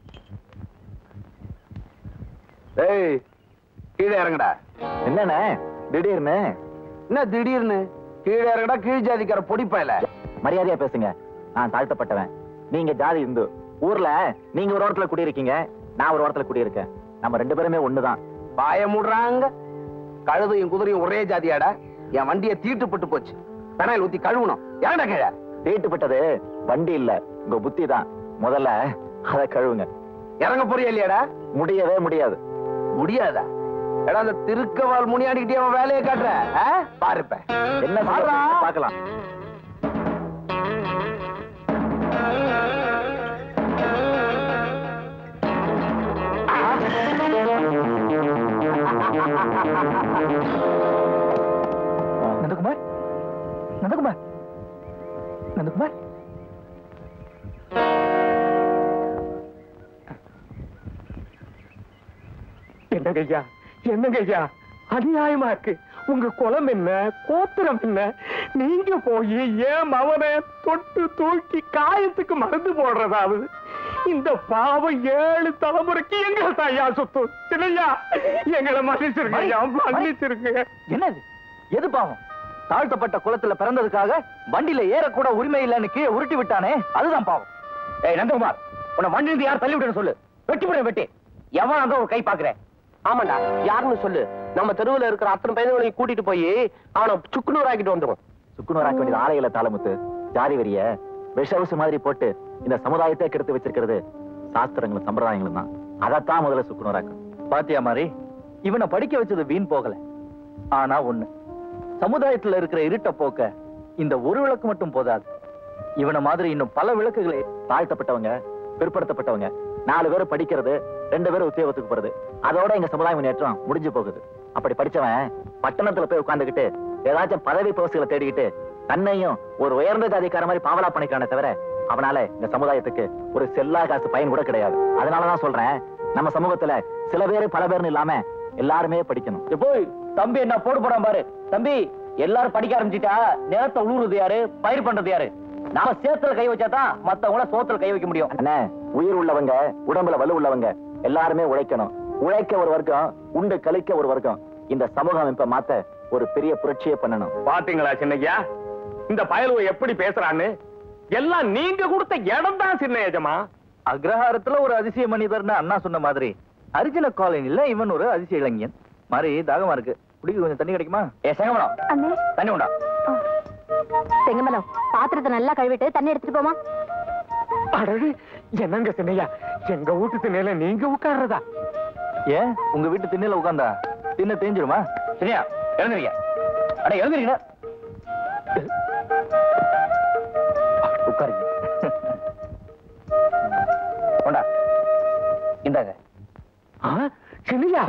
ஏய் கீழே இறங்குடா என்னண்ணே திடீர்னு என்ன திடீர்னு கீழே இறங்குடா கீழ் ஜாதிக்கார பொடிப்பாயில மரியாதையா பேசுங்க நான் தாழ்த்தப்பட்டவன் நீங்க ஜாதி இந்து ஊர்ல நீங்க ஒரு இடத்துல குடியிருக்கீங்க நான் ஒரு இடத்துல குடியிருக்கேன் நம்ம ரெண்டு பேருமே ஒண்ணுதான் பாய மூடுறாங்க கழுதையும் குதிரையும் ஒரே ஜாதியாடா என் வண்டியை தீட்டுப்பட்டு போச்சு பெனாயில் ஊத்தி கழுவணும் ஏன்டா கீழே தீட்டுப்பட்டது வண்டி இல்ல உங்க புத்தி தான் முதல்ல அத கழுவுங்க இறங்க போறியா இல்லையாடா முடியவே முடியாது முடியாதா எடா அந்த திருக்கவால் முனியாடிக்கிட்டே அவன் வேலையை காட்டுற ஆ? பாரு இப்ப என்ன பாருடா. சொல்றீங்க? பார்க்கலாம் நந்தகுமார் நந்தகுமார் நந்தகுமார் என்னங்க ஐயா என்னங்க ஐயா அநியாயமா இருக்கு உங்க குலம் என்ன கோத்திரம் என்ன நீங்க போய் ஏன் மவனை தொட்டு தூக்கி காயத்துக்கு மருந்து போடுறதாவது இந்த பாவம் ஏழு தலைமுறைக்கு எங்களை ஐயா சொத்து இல்லையா எங்களை மன்னிச்சிருங்க ஐயா மன்னிச்சிருங்க என்னது எது பாவம் தாழ்த்தப்பட்ட குலத்துல பிறந்ததுக்காக வண்டியில ஏறக்கூட உரிமை இல்லைன்னு கீழே உருட்டி விட்டானே அதுதான் பாவம் ஏய் நந்தகுமார் உன்னை வண்டி இருந்து யார் தள்ளி விடுன்னு சொல்லு வெட்டி போட வெட்டி எவன் அந்த ஒரு கை பாக்குறேன் ஆமாண்டா யாருன்னு சொல்லு நம்ம தெருவுல இருக்கிற அத்தனை பையன்களையும் கூட்டிட்டு போய் அவனை சுக்குநூறு ஆக்கிட்டு வந்துடும் சுக்குநூறாக்க வேண்டியது ஆலையில தாளமுத்து ஜாதி வெறிய விஷவசு மாதிரி போட்டு இந்த சமுதாயத்தை கெடுத்து வச்சிருக்கிறது சாஸ்திரங்களும் சம்பிரதாயங்களும் தான் அதைத்தான் முதல்ல சுக்குநூறாக்கணும் பாத்தியா மாதிரி இவனை படிக்க வச்சது வீண் போகல ஆனா ஒண்ணு சமுதாயத்துல இருக்கிற இருட்ட போக்க இந்த ஒரு விளக்கு மட்டும் போதாது இவனை மாதிரி இன்னும் பல விளக்குகளை தாழ்த்தப்பட்டவங்க பிற்படுத்தப்பட்டவங்க நாலு பேர் படிக்கிறது ரெண்டு பேரும் உத்தியோகத்துக்கு போறது அதோட எங்க சமுதாய முன்னேற்றம் முடிஞ்சு போகுது அப்படி படிச்சவன் பட்டணத்துல போய் உட்கார்ந்துகிட்டு ஏதாச்சும் பதவி போஸ்டுகளை தேடிக்கிட்டு தன்னையும் ஒரு உயர்ந்த ஜாதிக்கார மாதிரி பாவலா பண்ணிக்கிறானே தவிர அவனால இந்த சமுதாயத்துக்கு ஒரு செல்லா காசு பயன் கூட கிடையாது அதனாலதான் சொல்றேன் நம்ம சமூகத்துல சில பேரு பல பேர்னு இல்லாம எல்லாருமே படிக்கணும் போய் தம்பி என்ன போடு போறான் பாரு தம்பி எல்லாரும் படிக்க ஆரம்பிச்சிட்டா நிலத்தை உழுவுறது யாரு பயிர் பண்றது யாரு நாம சேத்துல கை வச்சாதான் மத்தவங்கள சோத்துல கை வைக்க முடியும் அண்ணே உயிர் உள்ளவங்க உடம்புல வலு உள்ளவங்க எல்லாருமே உழைக்கணும் உழைக்க ஒரு வர்க்கம் உண்டு கழிக்க ஒரு வர்க்கம் இந்த சமூக அமைப்பை மாத்த ஒரு பெரிய புரட்சியே பண்ணணும் பாத்தீங்களா சின்னையா இந்த பயலுவ எப்படி பேசுறான்னு எல்லாம் நீங்க கொடுத்த இடம் தான் சின்ன எஜமா அக்ரஹாரத்துல ஒரு அதிசய மனிதர்னு அண்ணா சொன்ன மாதிரி அரிஜின காலனில இவன் ஒரு அதிசய இளைஞன் மாதிரி தாகமா இருக்கு குடிக்க கொஞ்சம் தண்ணி கிடைக்குமா ஏ செங்கமலம் அண்ணே தண்ணி உண்டா செங்கமலம் பாத்திரத்தை நல்லா கழுவிட்டு தண்ணி எடுத்துட்டு போமா அடடு என்னங்க சின்னையா எங்க வீட்டு திண்ணையில நீங்க உட்கார்றதா ஏன் உங்க வீட்டு திண்ணையில உட்கார்ந்தா திண்ணை தேஞ்சிருமா சரியா எழுந்துறீங்க அட எழுந்துறீங்க உட்காருங்க கொண்டா இந்தாங்க சின்னையா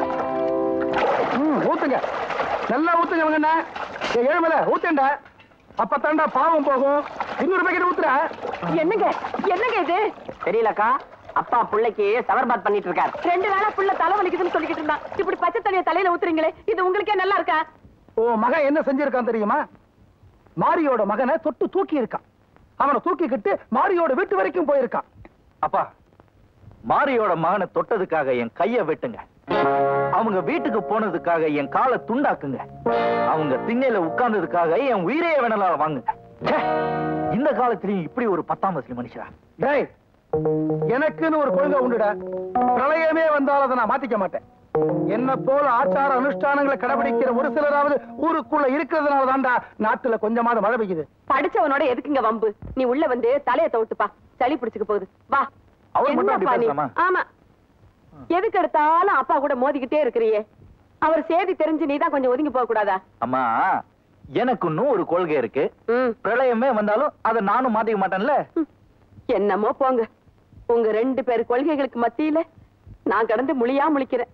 ம், ஊத்துங்க நல்லா ஊத்துங்க மகண்ணா ஏ ஏழுமலை ஊத்தேன்டா அப்பத்தாண்டா பாவம் போகும் இன்னொரு பேக்கெட் ஊத்துற என்னங்க என்னங்க இது தெரியலக்கா அப்பா பிள்ளைக்கு சவர்பாத் பண்ணிட்டு இருக்காரு ரெண்டு நாளா புள்ள தலை வலிக்குதுன்னு சொல்லிக்கிட்டு இருந்தான் இப்படி பச்சை தண்ணிய தலையில ஊத்துறீங்களே இது உங்களுக்கே நல்லா இருக்கா ஓ மகன் என்ன செஞ்சிருக்கான் தெரியுமா மாரியோட மகனை தொட்டு தூக்கி இருக்கான் அவனை தூக்கிக்கிட்டு மாரியோட வீட்டு வரைக்கும் போயிருக்கான் அப்பா மாரியோட மகனை தொட்டதுக்காக என் கைய வெட்டுங்க அவங்க வீட்டுக்கு போனதுக்காக என் காலை துண்டாக்குங்க அவங்க திண்ணையில உட்கார்ந்ததுக்காக என் உயிரையே வேணாலும் வாங்குங்க ச்சே, இந்த காலத்திலயும் இப்படி ஒரு பத்தாம் வசதி மனுஷரா டேய் எனக்குன்னு ஒரு கொள்கை உண்டுடா பிரளயமே வந்தாலும் அதை நான் மாத்திக்க மாட்டேன் என்ன போல ஆச்சார அனுஷ்டானங்களை கடைபிடிக்கிற ஒரு சிலராவது ஊருக்குள்ள இருக்கிறதுனால தான்டா நாட்டுல கொஞ்சமாவது மழை பெய்யுது படிச்சவனோட எதுக்குங்க வம்பு நீ உள்ள வந்து தலைய தவிட்டுப்பா சளி பிடிச்சுக்க போகுது வா அவர் மட்டும் அப்படி என்னப்பா நீ? பேசலாமா? ஆமா எதுக்கு எடுத்தாலும் அப்பா கூட மோதிக்கிட்டே இருக்கிறியே அவர் சேதி தெரிஞ்சு நீதான் கொஞ்சம் ஒதுங்கி போக கூடாதா அம்மா எனக்கு இன்னும் ஒரு கொள்கை இருக்கு ம் பிரளயமே வந்தாலும் அதை நானும் மாத்திக்க மாட்டேன்ல என்னமோ போங்க உங்க ரெண்டு பேர் கொள்கைகளுக்கு மத்தியில நான் கடந்து முழியா முழிக்கிறேன்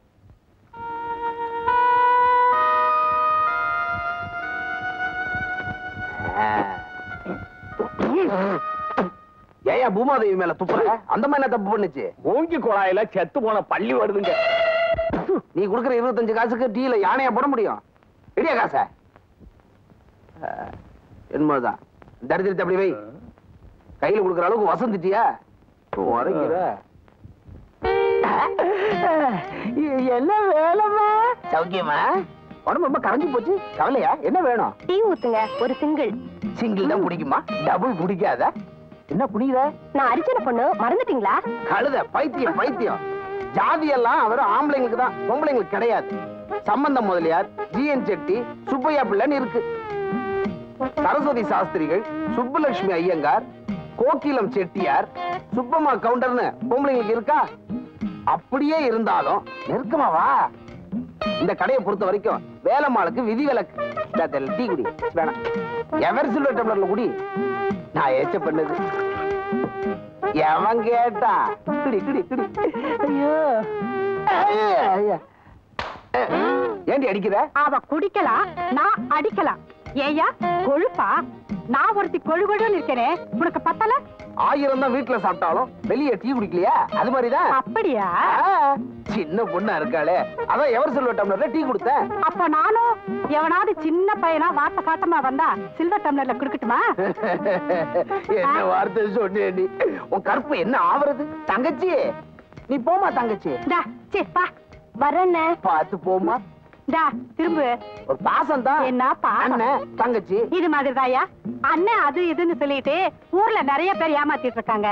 ஏயா பூமாதேவி மேல துப்புற அந்த மாதிரி என்ன தப்பு பண்ணுச்சு மூங்கி குழாயில செத்து போன பள்ளி வருதுங்க நீ குடுக்குற இருபத்தஞ்சு காசுக்கு டீல யானையா போட முடியும் இடியா காச என்னதான் தரித்திரத்தை அப்படி வை கையில குடுக்குற அளவுக்கு வசந்துட்டியா உரைக்கிற என்ன வேலைமா சௌக்கியமா உடம்பு ரொம்ப கரைஞ்சு போச்சு கவலையா என்ன வேணும் டீ ஊத்துங்க ஒரு சிங்கிள் சிங்கிள் தான் குடிக்குமா டபுள் குடிக்காத என்ன குடிக்கிற நான் அரிச்சனை பொண்ணு மறந்துட்டீங்களா கழுத பைத்தியம் பைத்தியம் ஜாதி எல்லாம் வெறும் ஆம்பளைங்களுக்கு தான் பொம்பளைங்களுக்கு கிடையாது சம்பந்தம் முதலியார் ஜிஎன் செட்டி சுப்பையா பிள்ளைன்னு இருக்கு சரஸ்வதி சாஸ்திரிகள் சுப்புலட்சுமி ஐயங்கார் கோகிலம் செட்டியார் சுப்பம்மா கவுண்டர்னு பொம்பளைங்களுக்கு இருக்கா அப்படியே இருந்தாலும் நெருக்கமா வா இந்த கடையை பொறுத்த வரைக்கும் வேலம்மாளுக்கு விதி விலக்கு இந்தா தெரியல, டீ குடி வேணாம் எவர் சில்வர் டம்ளர்ல குடி நான் ஏச்ச பண்ணது எவன் கேட்டா குடி குடி குடி ஐயோ ஐயோ, ஐயோ. ஏண்டி அடிக்கிற அவ குடிக்கலாம் நான் அடிக்கலாம் ஏயா கொழுப்பா நான் ஒருத்தி கொழுகொழுன்னு இருக்கேனே உனக்கு பத்தல ஆயிரம் தான் வீட்டுல சாப்பிட்டாலும் வெளியே டீ குடிக்கலையா அது மாதிரிதான் அப்படியா ஆ, சின்ன பொண்ணா இருக்காளே அதான் எவர் சில்வர் டம்ளர்ல டீ கொடுத்தேன் அப்ப நானும் எவனாவது சின்ன பையனா வாட்ட காட்டமா வந்தா சில்வர் டம்ளர்ல குடுக்கட்டுமா என்ன வார்த்தை சொன்னே நீ உன் கற்பு என்ன ஆவறது தங்கச்சி நீ போமா தங்கச்சி டா சே பா வரண்ணே பார்த்து போமா டா திரும்பு ஒரு பாசம் தான் என்ன பாசம்? அண்ணன் தங்கச்சி இது மாதிரிதாயா அண்ணன் அது இதுன்னு சொல்லிட்டு ஊர்ல நிறைய பேர் ஏமாத்திட்டு இருக்காங்க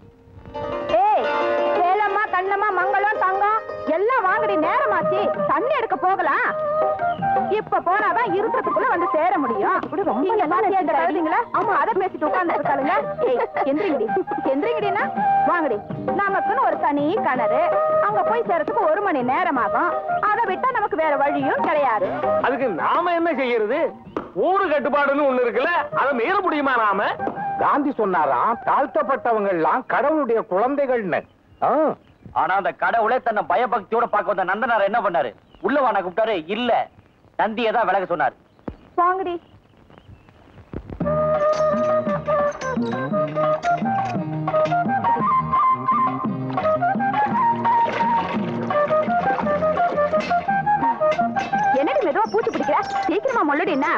ஏய் சேலம்மா கண்ணம்மா மங்களம் தங்கம் எல்லாம் வாங்கடி நேரமாச்சு தண்ணி எடுக்க போகலாம் இப்ப போனாதான் இருக்கிறதுக்குள்ள வந்து சேர முடியும் இப்படி ரொம்ப கழுதிங்களா ஆமா அதை பேசிட்டு உட்கார்ந்து இருக்காளுங்க ஏய், எந்திரிங்கடி எந்திரிங்கடினா வாங்கடி நமக்குன்னு ஒரு தனி கிணறு அங்க போய் சேரத்துக்கு ஒரு மணி நேரம் ஆகும் அதை விட்டா நமக்கு வேற வழியும் கிடையாது அதுக்கு நாம என்ன செய்யறது ஊரு கட்டுப்பாடுன்னு ஒண்ணு இருக்குல்ல அதை மீற முடியுமா நாம காந்தி சொன்னாராம் தாழ்த்தப்பட்டவங்க எல்லாம் கடவுளுடைய குழந்தைகள்னு ஆ, ஆனா அந்த கடவுளே தன்னை பயபக்தியோட பார்க்க வந்த நந்தனார் என்ன பண்ணாரு உள்ள வான கூப்பிட்டாரு இல்ல நந்தியை தான் விலக சொன்னார் வாங்கடி என்னடி மெதுவா பூச்சி பிடிக்கிற சீக்கிரமா முள்ளடி என்ன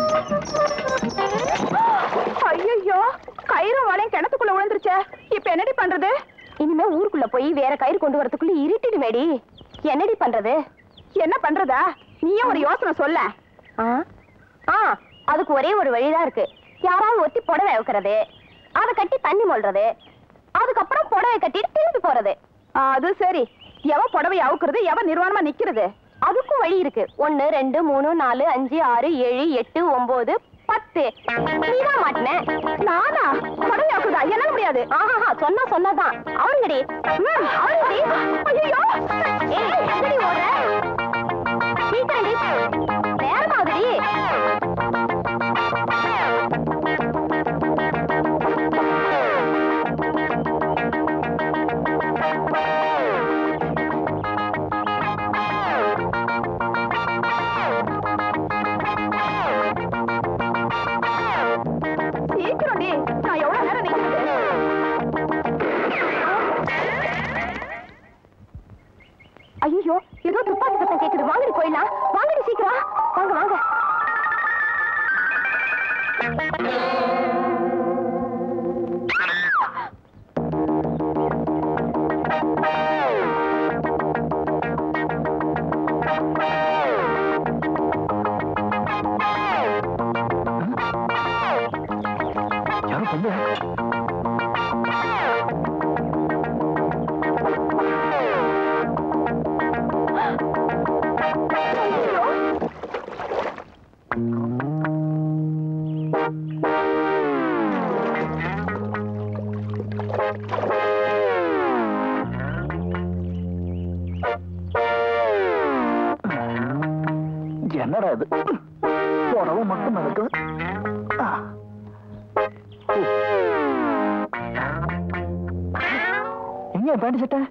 ஐயோ கயிறு வளையம் கிணத்துக்குள்ள விழுந்துருச்சே இப்ப என்னடி பண்றது இனிமே ஊருக்குள்ள போய் வேற கயிறு கொண்டு வரதுக்குள்ள இருட்டிடுமேடி என்னடி பண்றது என்ன பண்றதா நீயும் ஒரு யோசனை சொல்ல ஆ அதுக்கு ஒரே ஒரு வழிதான் இருக்கு யாராவது ஒத்தி புடவை வைக்கிறது அதை கட்டி தண்ணி மொள்றது அதுக்கப்புறம் புடவை கட்டிட்டு திரும்பி போறது அது சரி எவ புடவை அவுக்குறது எவ நிர்வாணமா நிக்கிறது அதுக்கும் வழி இருக்கு ஒன்னு ரெண்டு மூணு நாலு அஞ்சு ஆறு ஏழு எட்டு ஒன்பது பத்து நீதான் மாட்டின நானா புடவை அவுக்குதா என்னால முடியாது ஆஹா சொன்னா சொன்னதான் அவனுங்கடி ம், அவனுங்கடி ஐயோ ஏய் எங்கடி ஓடுற சீக்கிரம்டி நேரமாகுதுடி எங்க என்னடா இது புடவை மட்டும் நடக்குது ஆ. எங்க பேண்ட் சட்டை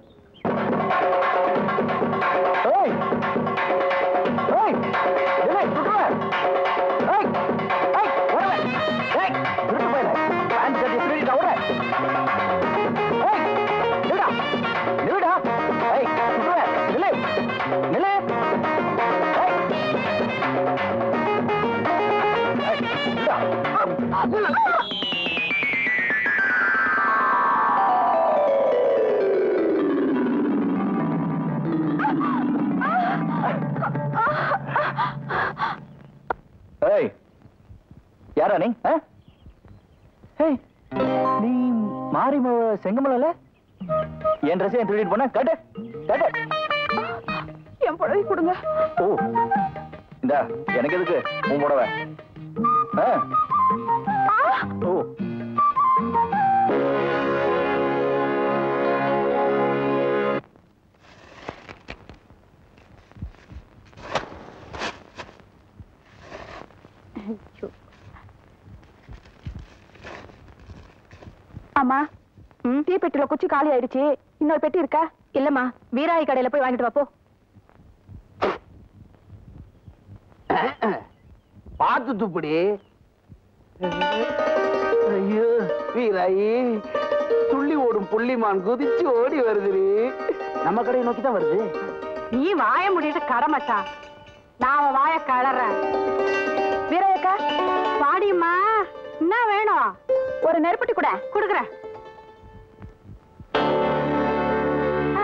ஏய் ஏய் ஏய் சுடுற ஏய் ஏய் ஓடுற ஏய் திருட்டு போயிடு பேண்ட் சட்டை திருடிட்ட ஓடுற ஏய் நில்லுடா நில்லுடா ஏய் சுடுற நில்லு நில்லு ஏய் ஏய் நில்லுடா ஏய் யாரா நீ ஆ? ஏய் நீ மாரிமவ செங்கமலல என் ட்ரெஸ் என் திருடிட்டு போன கட்டு கட்டு என் புடவை கொடுங்க ஓ இந்தா எனக்கு எதுக்கு உன் புடவை ஆ? ஓ அம்மா டீ பெட்டில குச்சி காலி ஆயிடுச்சு இன்னொரு பெட்டி இருக்கா இல்லம்மா வீராய் கடையில போய் வாங்கிட்டு வா போ பார்த்து துப்புடி ஐயோ வீராயி துள்ளி ஓடும் புள்ளிமான் குதிச்சு ஓடி வருதுடி நம்ம கடையை நோக்கி தான் வருது நீ வாய முடிட்டு கடமச்சா நான் அவன் வாய கலறேன் வீராயக்கா வாடிம்மா என்ன வேணும் ஒரு நெருப்பட்டி கூட குடுக்குறேன் ஆ,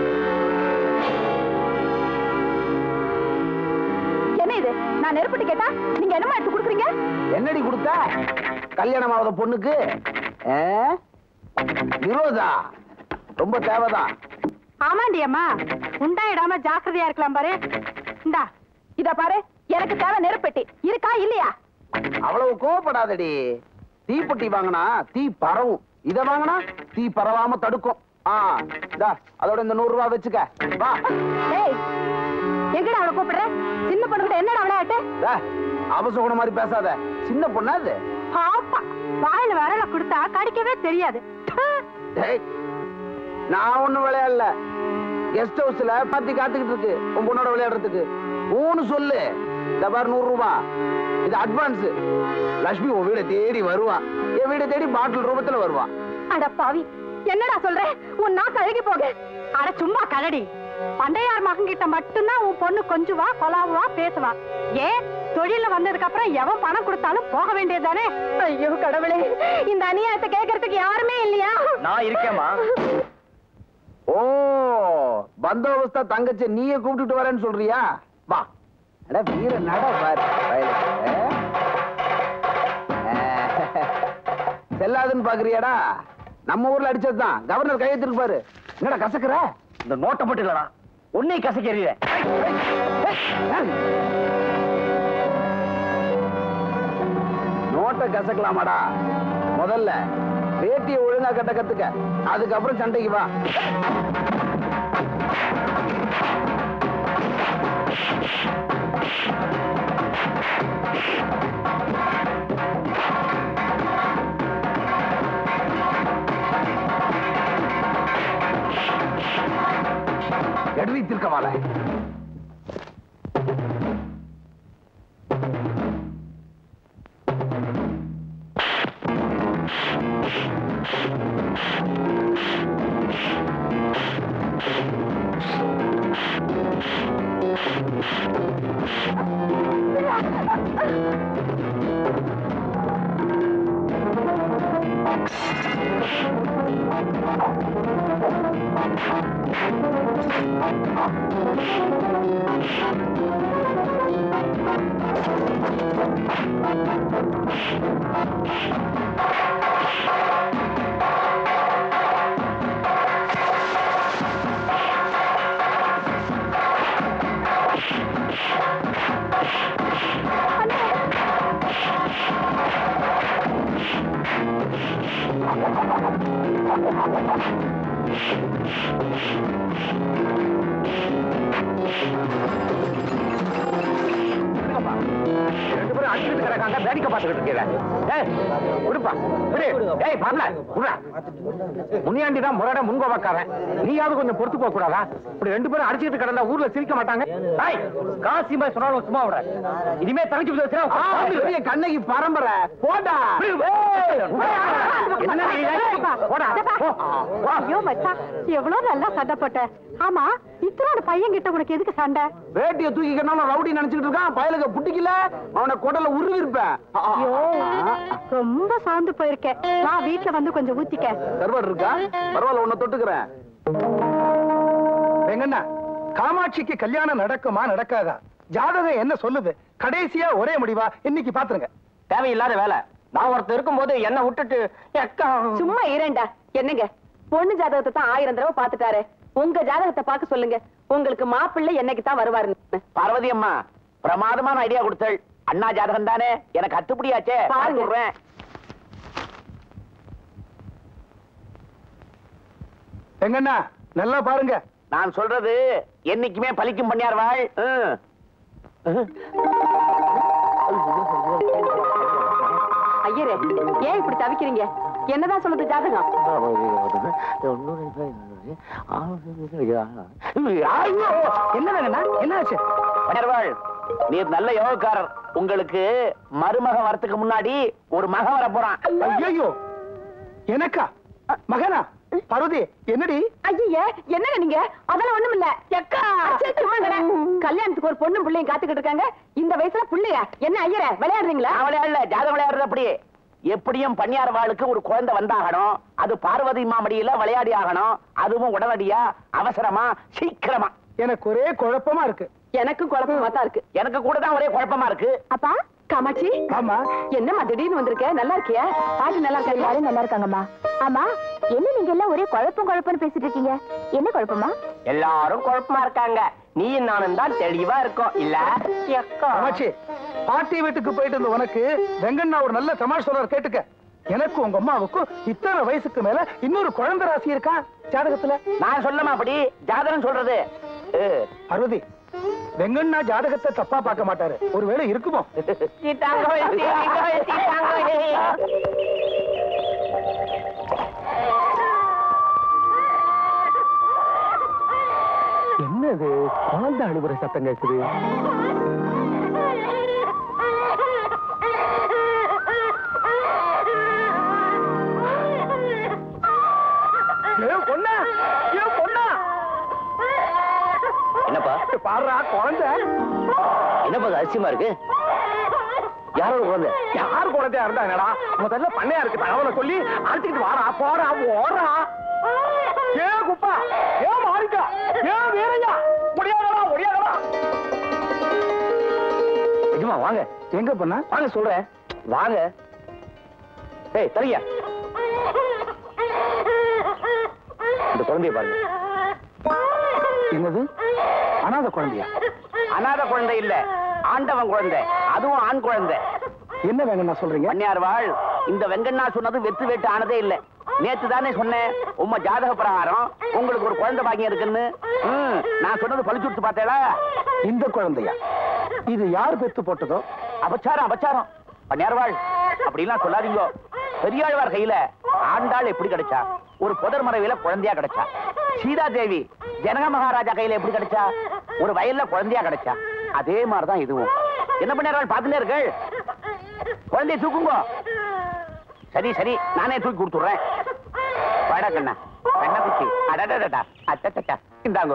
என்ன இது நான் நெருப்பட்டி கேட்டா நீங்க என்னமா எடுத்து கொடுக்குறீங்க என்னடி கொடுத்த கல்யாணம் ஆகாத பொண்ணுக்கு ஆ? விரோதா ரொம்ப தேவைதான் ஆமாண்டி அம்மா உண்டாயிடாம ஜாக்கிரதையா இருக்கலாம் பாரு இந்தா இத பாரு எனக்கு தேவை நெருப்பெட்டி இருக்கா இல்லையா அவ்வளவு கோவப்படாதடி தீப்பெட்டி வாங்கினா தீ பரவும் இத வாங்கினா தீ பரவாம தடுக்கும் ஆ இந்தா அதோட இந்த நூறு ரூபாய் வச்சுக்க வா ஏய் எங்கடா அவளை கூப்பிடுற சின்ன பொண்ணுகிட்ட என்னடா விளையாட்டு டே, அபசகுணம் மாதிரி பேசாத சின்ன பொண்ணா அது பாப்பா வாயில வரல கொடுத்தா கடிக்கவே தெரியாது ப்பு. டேய், நான் ஒண்ணும் விளையாடல கெஸ்ட் ஹவுஸ்ல பாத்தி காத்துக்கிட்டு இருக்கு உன் பொண்ணோட விளையாடுறதுக்கு ஊன்னு சொல்லு இந்த பாரு நூறு ரூபாய் இது அட்வான்ஸ் லட்சுமி உன் வீட தேடி வருவா என் வீட தேடி பாட்டில் ரூபத்துல வருவா அட பாவி என்னடா சொல்ற உன் நாக்கு அழுகி போக அட சும்மா கலடி பண்டையார் மகன்கிட்ட மட்டும்தான் உன் பொண்ணு கொஞ்சுவா கொலாவுவா பேசுவா ஏன் தொழில வந்ததுக்கு அப்புறம் எவன் பணம் கொடுத்தாலும் போக வேண்டியதுதானே ஐயோ கடவுளே இந்த அநியாயத்தை கேட்கறதுக்கு யாருமே இல்லையா நான் இருக்கேம்மா ஓ பந்தோபஸ்தா தங்கச்சி நீயே கூப்பிட்டுட்டு வரேன்னு சொல்றியா வா அட வீர நட பாரு வயலுக்கு. ஆ. செல்லாதுன்னு பாக்குறியாடா நம்ம ஊர்ல அடிச்சதுதான் கவர்னர் கையெழுத்து பாரு என்னடா கசக்குற இந்த நோட்டை மட்டும் இல்லடா உன்னை கசக்கிறீங்க நோட்டை கசக்கலாமாடா முதல்ல வேட்டியை ஒழுங்கா கட்ட கத்துக்க அதுக்கப்புறம் சண்டைக்கு வா எடவி திருக்கவால ரெண்டு பேரும் அடிச்சுட்டு கிடக்காங்க வேடிக்கை பார்த்துக்கிட்டு இருக்கீங்க ஏய் விடுப்பா விடு ஏய் மாமல விடுறா முனியாண்டி தான் முரட முன்கோபக்காரன் நீயாவது கொஞ்சம் பொறுத்து போக கூடாதா இப்படி ரெண்டு பேரும் அடிச்சுட்டு கிடந்தா ஊர்ல சிரிக்க மாட்டாங்க ஏய் காசி மாதிரி சொன்னாலும் சும்மா விட இனிமே தனிச்சு வச்சுனா கண்ணகி பரம்பரை போடா என்ன நீ? போடா போ. போ. ஐயோ மச்சான் எவ்வளவு நல்லா சண்டை போட்ட ஆமா இத்தனோட பையன் கிட்ட உனக்கு எதுக்கு சண்டை வேட்டிய தூக்கிக்கணும் ரவுடி நினைச்சுக்கிட்டு இருக்கான் பயலுக்கு புட்டிக்கல அவனை குடல உருவி இருப்பேன் ஐயோ ரொம்ப சாந்து போயிருக்கேன் வா வீட்டுல வந்து கொஞ்சம் ஊத்திக்க கருவாடு இருக்கா பரவாயில்ல உன்னை தொட்டுக்கிறேன் வெங்கண்ணா காமாட்சிக்கு கல்யாணம் நடக்குமா நடக்காதா ஜாதகம் என்ன சொல்லுது கடைசியா ஒரே முடிவா இன்னைக்கு பாத்துருங்க தேவையில்லாத வேலை நான் ஒருத்தர் இருக்கும்போது என்ன விட்டுட்டு எக்கா சும்மா இரண்டா என்னங்க பொண்ணு ஜாதகத்தை தான் ஆயிரம் தடவை பாத்துட்டாரு உங்க ஜாதகத்தை பார்க்க சொல்லுங்க உங்களுக்கு மாப்பிள்ளை என்னைக்கு தான் வருவாருன்னு பார்வதி அம்மா பிரமாதமான ஐடியா கொடுத்தள் அண்ணா ஜாதகம் தானே எனக்கு அத்துப்படியாச்சே பாருங்க. சொல்றேன் வெங்கண்ணா நல்லா பாருங்க நான் சொல்றது என்னைக்குமே பலிக்கும் பண்ணியார் வாழ் ம். ஐயரே ஏன் இப்படி தவிக்கிறீங்க என்னதான் சொல்லுது ஜாதகம் ஐயோ! என்ன வேங்கண்ணா என்ன ஆச்சு பண்ணியார் நீர் நல்ல யோகக்காரர் உங்களுக்கு மருமக வரத்துக்கு முன்னாடி ஒரு மகன் வர போறான் ஐயோ எனக்கா மகனா பருதி என்னடி ஐயே என்னங்க நீங்க அதெல்லாம் ஒண்ணும் இல்ல எக்கா கல்யாணத்துக்கு ஒரு பொண்ணு பிள்ளையும் காத்துக்கிட்டு இருக்காங்க இந்த வயசுல பிள்ளையா என்ன ஐயரே விளையாடுறீங்களா நான் விளையாடல ஜாதகம் விளையாடுறது அப்படி எப்படியும் பன்னியார் வாளுக்கு ஒரு குழந்தை வந்தாகணும் அது பார்வதி மாமடியில விளையாடி ஆகணும் அதுவும் உடனடியா அவசரமா சீக்கிரமா எனக்கு ஒரே குழப்பமா இருக்கு எனக்கும் குழப்பமா தான் இருக்கு எனக்கு கூட தான் ஒரே குழப்பமா இருக்கு அப்பா காமாட்சி ஆமா என்னம்மா திடீர்னு வந்திருக்க நல்லா இருக்கியா பாட்டி நல்லா இருக்கா எல்லாரும் நல்லா இருக்காங்கம்மா ஆமா என்ன நீங்க எல்லாம் ஒரே குழப்பம் குழப்பம்னு பேசிட்டு இருக்கீங்க என்ன குழப்பமா எல்லாரும் குழப்பமா இருக்காங்க நீயும் நானும் தான் தெளிவா இருக்கோம் இல்ல எக்கா ஆமாச்சி பாட்டி வீட்டுக்கு போயிட்டு இருந்த உனக்கு வெங்கண்ணா ஒரு நல்ல தமாஷ் சொல்றார் கேட்டுக்க எனக்கு உங்க அம்மாவுக்கும் இத்தனை வயசுக்கு மேல இன்னொரு குழந்தை ராசி இருக்கா ஜாதகத்துல நான் சொல்லமா அப்படி ஜாதகம் சொல்றது ஏ, பார்வதி வெங்கண்ணா ஜாதகத்தை தப்பா பார்க்க மாட்டாரு ஒருவேளை இருக்குமோ என்னது குழந்தை அழுகுற சத்தம் கேக்குது ஏன் பொண்ணா ஏன் பொண்ணா என்னப்பா பாடுறா குழந்தை என்னப்பா அது அதிசயமா இருக்கு யாரோட குழந்தை யார் குழந்தையா இருந்தாங்கடா முதல்ல பண்ணையா இருக்கு தகவலை சொல்லி அழைச்சிக்கிட்டு வாடா போடா ஓடுறா ஏ குப்பா ஏ மாறிக்கா ஏ வீரையா முடியாதடா முடியாதடா நிஜமா வாங்க எங்க பண்ணா வாங்க சொல்றேன் வாங்க ஏய் தரியா இந்த குழந்தைய பாருங்க என்னது அனாத குழந்தையா அனாதை குழந்தை இல்ல ஆண்டவன் குழந்தை அதுவும் ஆண் குழந்தை என்ன வேங்கண்ணா சொல்றீங்க பண்ணையார் வாழ் இந்த வெங்கண்ணா சொன்னது வெத்து வெட்டு ஆனதே இல்ல நேத்து தானே சொன்னேன் உம்ம ஜாதக பிரகாரம் உங்களுக்கு ஒரு குழந்தை பாக்கியம் இருக்குன்னு ம், நான் சொன்னது பழிச்சுட்டு பார்த்தேளா இந்த குழந்தையா இது யார் பெத்து போட்டதோ அபச்சாரம் அபச்சாரம் பண்ணையார் வாழ் அப்படிலாம் சொல்லாதீங்க பெரியாழ்வார் கையில ஆண்டாள் எப்படி கிடைச்சா ஒரு புதர் மறைவில குழந்தையா கிடைச்சா சீதா தேவி ஜனக மகாராஜா கையில எப்படி கிடைச்சா ஒரு வயல்ல குழந்தையா கிடைச்சா அதே மாதிரிதான் இதுவும் என்ன பண்ணார்கள் பாத்துட்டே இருக்கள் குழந்தைய தூக்குங்க சரி சரி நானே தூக்கி கொடுத்துடுறேன் வாடா கண்ணா கண்ணா குச்சி அடடடா அட்டா இந்தாங்க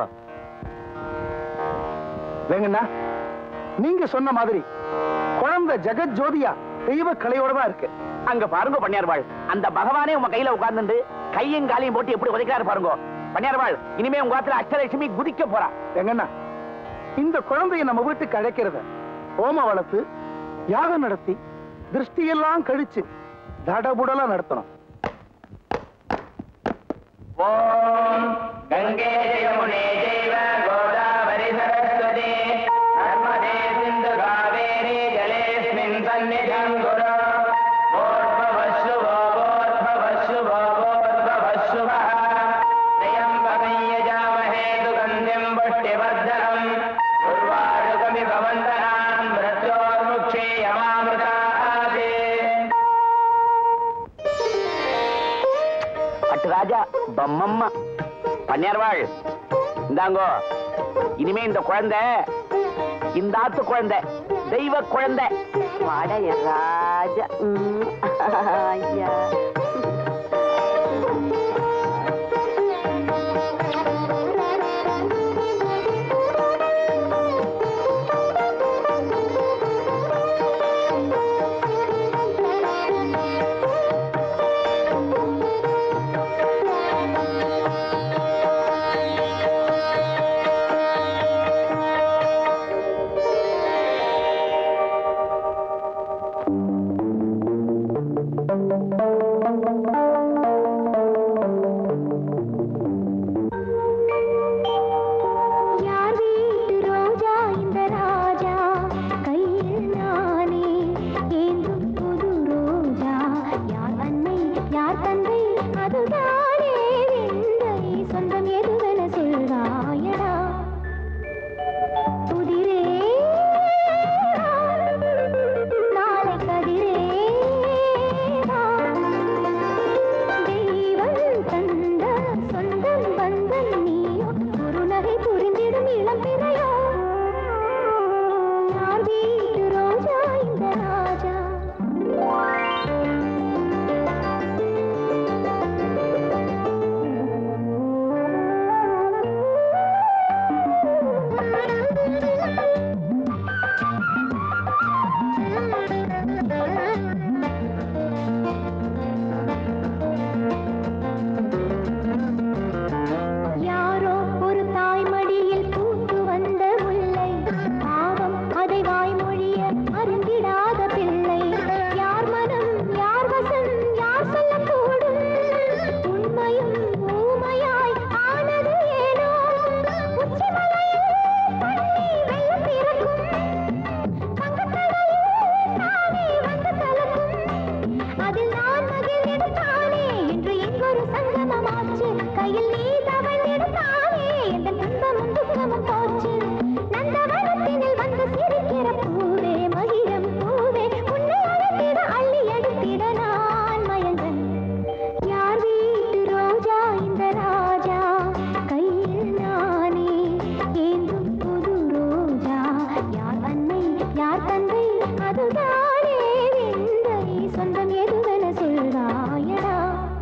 வேங்கண்ணா நீங்க சொன்ன மாதிரி குழந்தை ஜெகத் ஜோதியா தெய்வ கலையோட தான் இருக்கு அங்க பாருங்க பண்ணியார்வாள் அந்த பகவானே உங்க கையில உட்கார்ந்துட்டு கையும் காலையும் போட்டு எப்படி உதைக்கிறாரு பாருங்க பண்ணியார்வாள் இனிமே உங்க ஆத்துல அஷ்டலட்சுமி குதிக்க போறா எங்கண்ணா இந்த குழந்தைய நம்ம வீட்டுக்கு அழைக்கிறத ஹோம வளர்த்து யாகம் நடத்தி திருஷ்டியெல்லாம் கழிச்சு தடபுடலா நடத்தணும் ஓம் கங்கே யமுனே ஜெய்வ கோதாவரி சரஸ்வதி நர்மதே சிந்து காவேரி ஜலேஸ்மின் சந்நிதம் குரு ஓர்பவஸ்சுவோ ஓர்பவஸ்சுவோ ஓர்பவஸ்சுவः त्र्यम्बकं यजामहे सुगन्धिं पुष्टिवर्धनम् उर्वारुकमिव वन्दनान् मृत्योर्मुक्षीयमामृताते பட்டு ராஜா பம்மம்மா பன்னீர்வாள் இந்தாங்கோ இனிமே இந்த குழந்தை இந்த ஆத்து குழந்தை தெய்வ குழந்தை வாடைய ராஜா ம், ஐயா யார் வீட்டு ரோஜா இந்த ராஜா கையில் நானே ஏந்தும் புது ரோஜா யார் அன்னை யார் தந்தை அதுதானே விந்தை சொந்தம் எதுவென சொல்வாயடா புதிரே நாளை கதிரே தெய்வம் தந்த சொந்தம் பந்தம் நீயோ ஒரு நகை புரிந்திடும் இளம் பிறையோ யார் வீட்டு ரோஜா இந்த ராஜா யாரோ ஒரு தாய்மடியில் பூத்து வந்த முல்லை பாவம் அதை வாய்மொழிய அறிந்திடாத பிள்ளை யார் மனம் யார் வசம் யார் சொல்லக்கூடும் உண்மையும் ஊமையாய் ஆனது ஏனோ உச்சிமலையில் தண்ணி வெள்ளம் பிறக்கும் வங்கக்கடலில் தானே வந்து கலக்கும் அதில் நான் மகிழ்ந்திடுத்தானே என்று எங்கொரு சங்கமமாச்சு கையில் நீ தவழ்ந்திடுத்தானே எந்த துன்பமும் துக்கமும் போச்சு நந்தவனத்தினில் வந்து சிரிக்கிற பூவே மகிழம் பூவே உன்னை அழைத்திட அள்ளி எடுத்திட நான் மயங்கன் யார் வீட்டு ரோஜா இந்த ராஜா கையில் நானே ஏந்தும் புது ரோஜா யார் அன்னை யார் தந்தை அதுதானே விந்தை சொந்தம் எதுவென சொல்வாயடா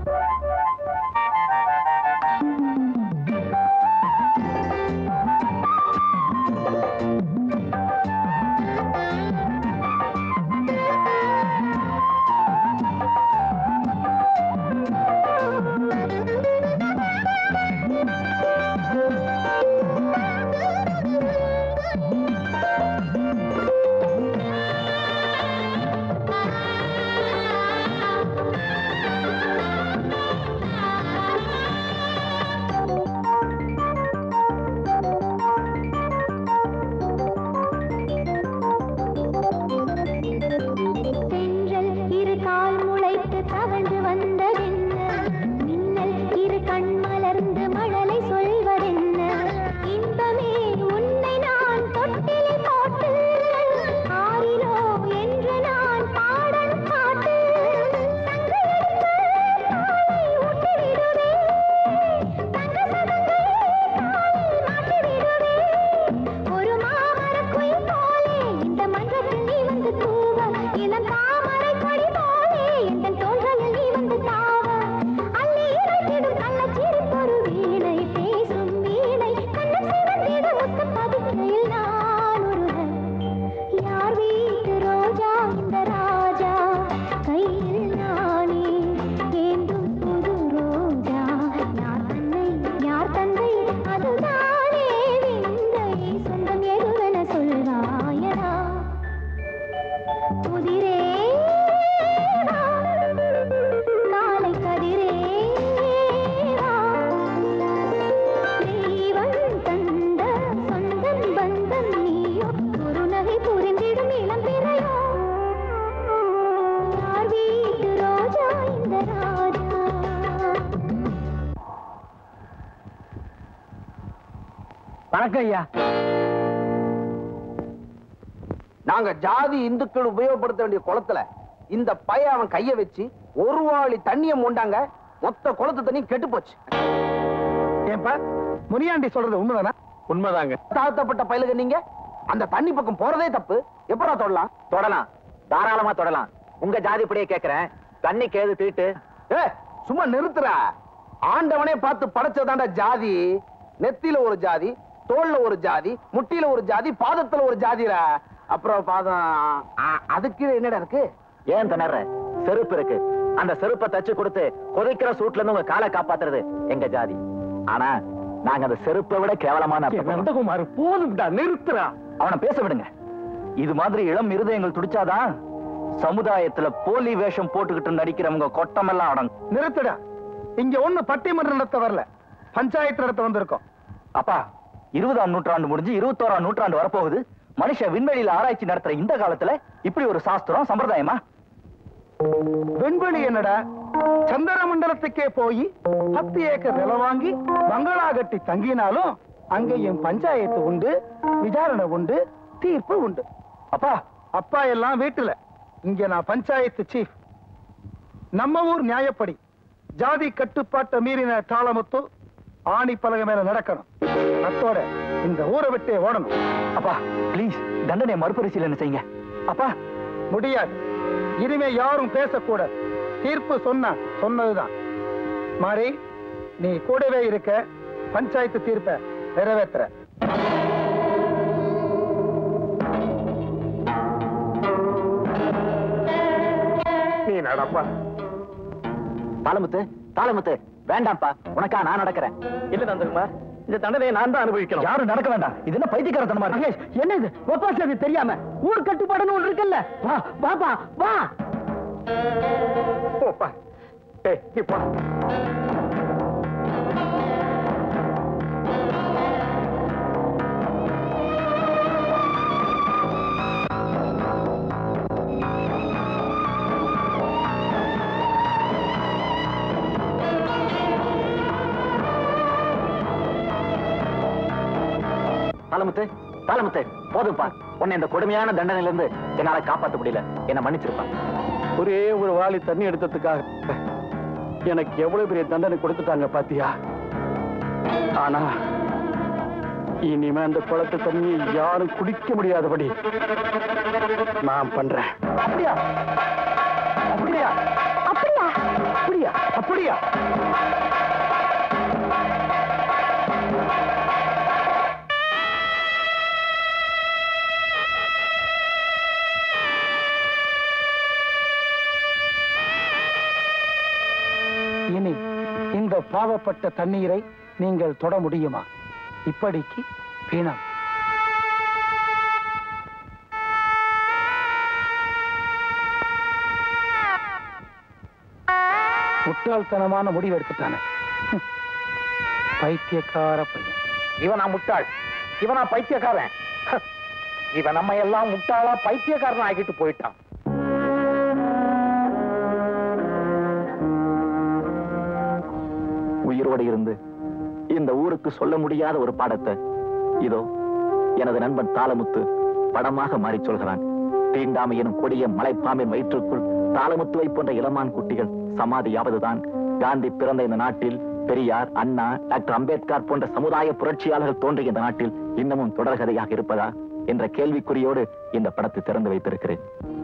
தென்றல் இரு கால் முளைத்து தவழ்ந்து வந்ததென்ன மின்னல் இரு கண் மலர்ந்து மழலை சொல்வதென்ன இன்பமே உன்னை நான் தொட்டிலில் போட்டு ஆறிலோ என்று நான் பாடணும் பாட்டு சங்கையெடுத்து தாயை ஊட்டிவிடுவேன் தங்க சதங்கை காலில் மாட்டிவிடுவேன் ஒரு மாமரக் குயில் போலே இந்த மன்றத்தில் நீ வந்து தூவ இளம் தாமரை கொடி போலே எந்தன் தோள்களில் நீ வந்து தாவ அள்ளி இறைத்திடும் கள்ளச்சிரிப்பொரு வீணை பேசும் வீணை கண்ணம் சிவந்திட முத்து பதுக்கையில் நான் ஒருவன் யார் வீட்டு ரோஜா இந்த ராஜா கையில் நானே ஏந்தும் புது ரோஜா யார் அன்னை யார் தந்தை அதுதானே விந்தை சொந்தம் எதுவென சொல்வாயடா புதிரே வணக்கம் ஐயா நாங்க ஜாதி இந்துக்கள் உபயோகப்படுத்த வேண்டிய குளத்துல இந்த பையன் அவன் கைய வச்சு ஒரு வாளி தண்ணிய மொண்டாங்க மொத்த குளத்து தண்ணி கெட்டு போச்சு ஏன்பா முனியாண்டி சொல்றது உண்மைதானா உண்மைதாங்க தாழ்த்தப்பட்ட பயிலுக நீங்க அந்த தண்ணி பக்கம் போறதே தப்பு எப்படா தொடலாம் தொடலாம் தாராளமா தொடலாம் உங்க ஜாதிப்படியே கேக்குறேன் தண்ணிக்கு ஏது தீட்டு ஏ சும்மா நிறுத்துறா ஆண்டவனே பார்த்து படைச்சதாண்டா ஜாதி நெத்தியில ஒரு ஜாதி தோல்ல ஒரு ஜாதி முட்டியில ஒரு ஜாதி பாதத்துல ஒரு ஜாதிரா அப்புறம் பாதம் அ- அதுக்கு என்னடா இருக்கு ஏன் திணற செருப்பு இருக்கு அந்த செருப்பை தச்சு கொடுத்து கொதிக்கிற சூட்ல இருந்து உங்க காலை காப்பாத்துறது எங்க ஜாதி ஆனா நாங்க அந்த செருப்பை விட கேவலமான அர்த்தப்படுறோம். நந்தகுமார் போதும்டா நிறுத்துறா அவனை பேச விடுங்க இது மாதிரி இளம் இருதயங்கள் துடிச்சாதான் சமுதாயத்துல போலி வேஷம் போட்டுக்கிட்டு நடிக்கிறவங்க கொட்டமெல்லாம் அடங்கும் நிறுத்துடா இங்க ஒண்ணு பட்டிமன்றம் நடத்த வரல பஞ்சாயத்து நடத்த வந்திருக்கோம் அப்பா இருபதாம் நூற்றாண்டு முடிஞ்சு இருபத்தோராம் நூற்றாண்டு வரப்போகுது மனுஷன் விண்வெளியில ஆராய்ச்சி நடத்துற இந்த காலத்துல இப்படி ஒரு சாஸ்திரம் சம்பிரதாயமா விண்வெளி என்னடா சந்திர மண்டலத்துக்கே போய் பத்து ஏக்கர் நிலம் வாங்கி பங்களா கட்டி தங்கினாலும் அங்கேயும் பஞ்சாயத்து உண்டு விசாரணை உண்டு தீர்ப்பு உண்டு அப்பா அப்பா எல்லாம் வீட்டுல இங்க நான் பஞ்சாயத்து சீஃப் நம்ம ஊர் நியாயப்படி ஜாதி கட்டுப்பாட்டை மீறின தாளமுத்து ஆணி பலகை மேல நடக்கணும் அத்தோட இந்த ஊரை விட்டே ஓடணும் அப்பா ப்ளீஸ் தண்டனை மறுபரிசீலனை செய்யுங்க அப்பா முடியாது இனிமே யாரும் பேசக்கூடாது தீர்ப்பு சொன்ன சொன்னதுதான் மாறி நீ கூடவே இருக்க பஞ்சாயத்து தீர்ப்பை நிறைவேற்றுற நீ நடப்பா தாளமுத்து தாளமுத்து வேண்டாம்ப்பா உனக்கா நான் நடக்கிறேன் இல்ல நந்தகுமார் இந்த தண்டனையை நான் தான் அனுபவிக்கணும் யாரும் நடக்க வேண்டாம் இது என்ன பைத்தியக்காரத்தனமா இருக்கு என்ன இது ஒப்பாசி அது தெரியாம ஊர் கட்டுப்பாடுன்னு ஒன்று இருக்குல்ல வா வாப்பா வா போப்பா ஏய் நீ போ தாளமுத்து தாளமுத்து போதும்ப்பா உன்னை இந்த கொடுமையான தண்டனையில இருந்து என்னால காப்பாத்த முடியல என்ன மன்னிச்சிருப்பா ஒரே ஒரு வாளி தண்ணி எடுத்ததுக்காக எனக்கு எவ்வளவு பெரிய தண்டனை கொடுத்துட்டாங்க பாத்தியா ஆனா இனிமே அந்த குளத்து தண்ணியை யாரும் குடிக்க முடியாதபடி நான் பண்றேன் அப்படியா அப்படியா அப்படியா அப்படியா அப்படியா இனி இந்த பாவப்பட்ட தண்ணீரை நீங்கள் தொட முடியுமா இப்படிக்கு பிணம் முட்டாள்தனமான முடிவு எடுத்துட்டானே ஹம். பைத்தியக்கார பையன் இவனா முட்டாள் இவனா பைத்தியக்காரன் ஹ, இவன் நம்ம எல்லாம் முட்டாளா பைத்தியக்காரன் ஆக்கிட்டு போயிட்டான் உயிரோடு இருந்து இந்த ஊருக்கு சொல்ல முடியாத ஒரு பாடத்தை இதோ எனது நண்பன் தாளமுத்து படமாக மாறிச் சொல்கிறான் தீண்டாமை எனும் கொடிய மலைப்பாம்பின் வயிற்றுக்குள் தாளமுத்துவை போன்ற இளமான் குட்டிகள் சமாதியாவதுதான் காந்தி பிறந்த இந்த நாட்டில் பெரியார் அண்ணா டாக்டர் அம்பேத்கர் போன்ற சமுதாய புரட்சியாளர்கள் தோன்றிய இந்த நாட்டில் இன்னமும் தொடர்கதையாக இருப்பதா என்ற கேள்விக்குறியோடு இந்த படத்தை திறந்து வைத்திருக்கிறேன்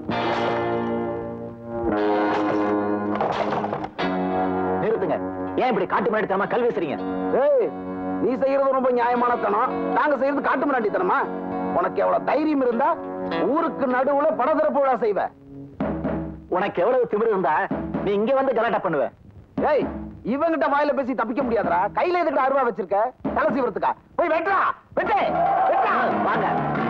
நிறுத்துங்க ஏன் இப்படி காட்டு முன்னாடி தரமா கல் வீசுறீங்க ஏய் நீ செய்யறது ரொம்ப நியாயமான தனம் நாங்க செய்யறது காட்டு மிராண்டித்தனமா உனக்கு எவ்வளவு தைரியம் இருந்தா ஊருக்கு நடுவுல படத்திறப்பு விழா செய்வ உனக்கு எவ்வளவு திமிரு இருந்தா நீ இங்க வந்து கலாட்டா பண்ணுவ ஏய் இவங்கிட்ட வாயில பேசி தப்பிக்க முடியாதுடா கையில எதுக்கு அருவா வச்சிருக்க தலை சீவரத்துக்கா போய் வெட்டுறா வெட்டு வெட்டா வாங்க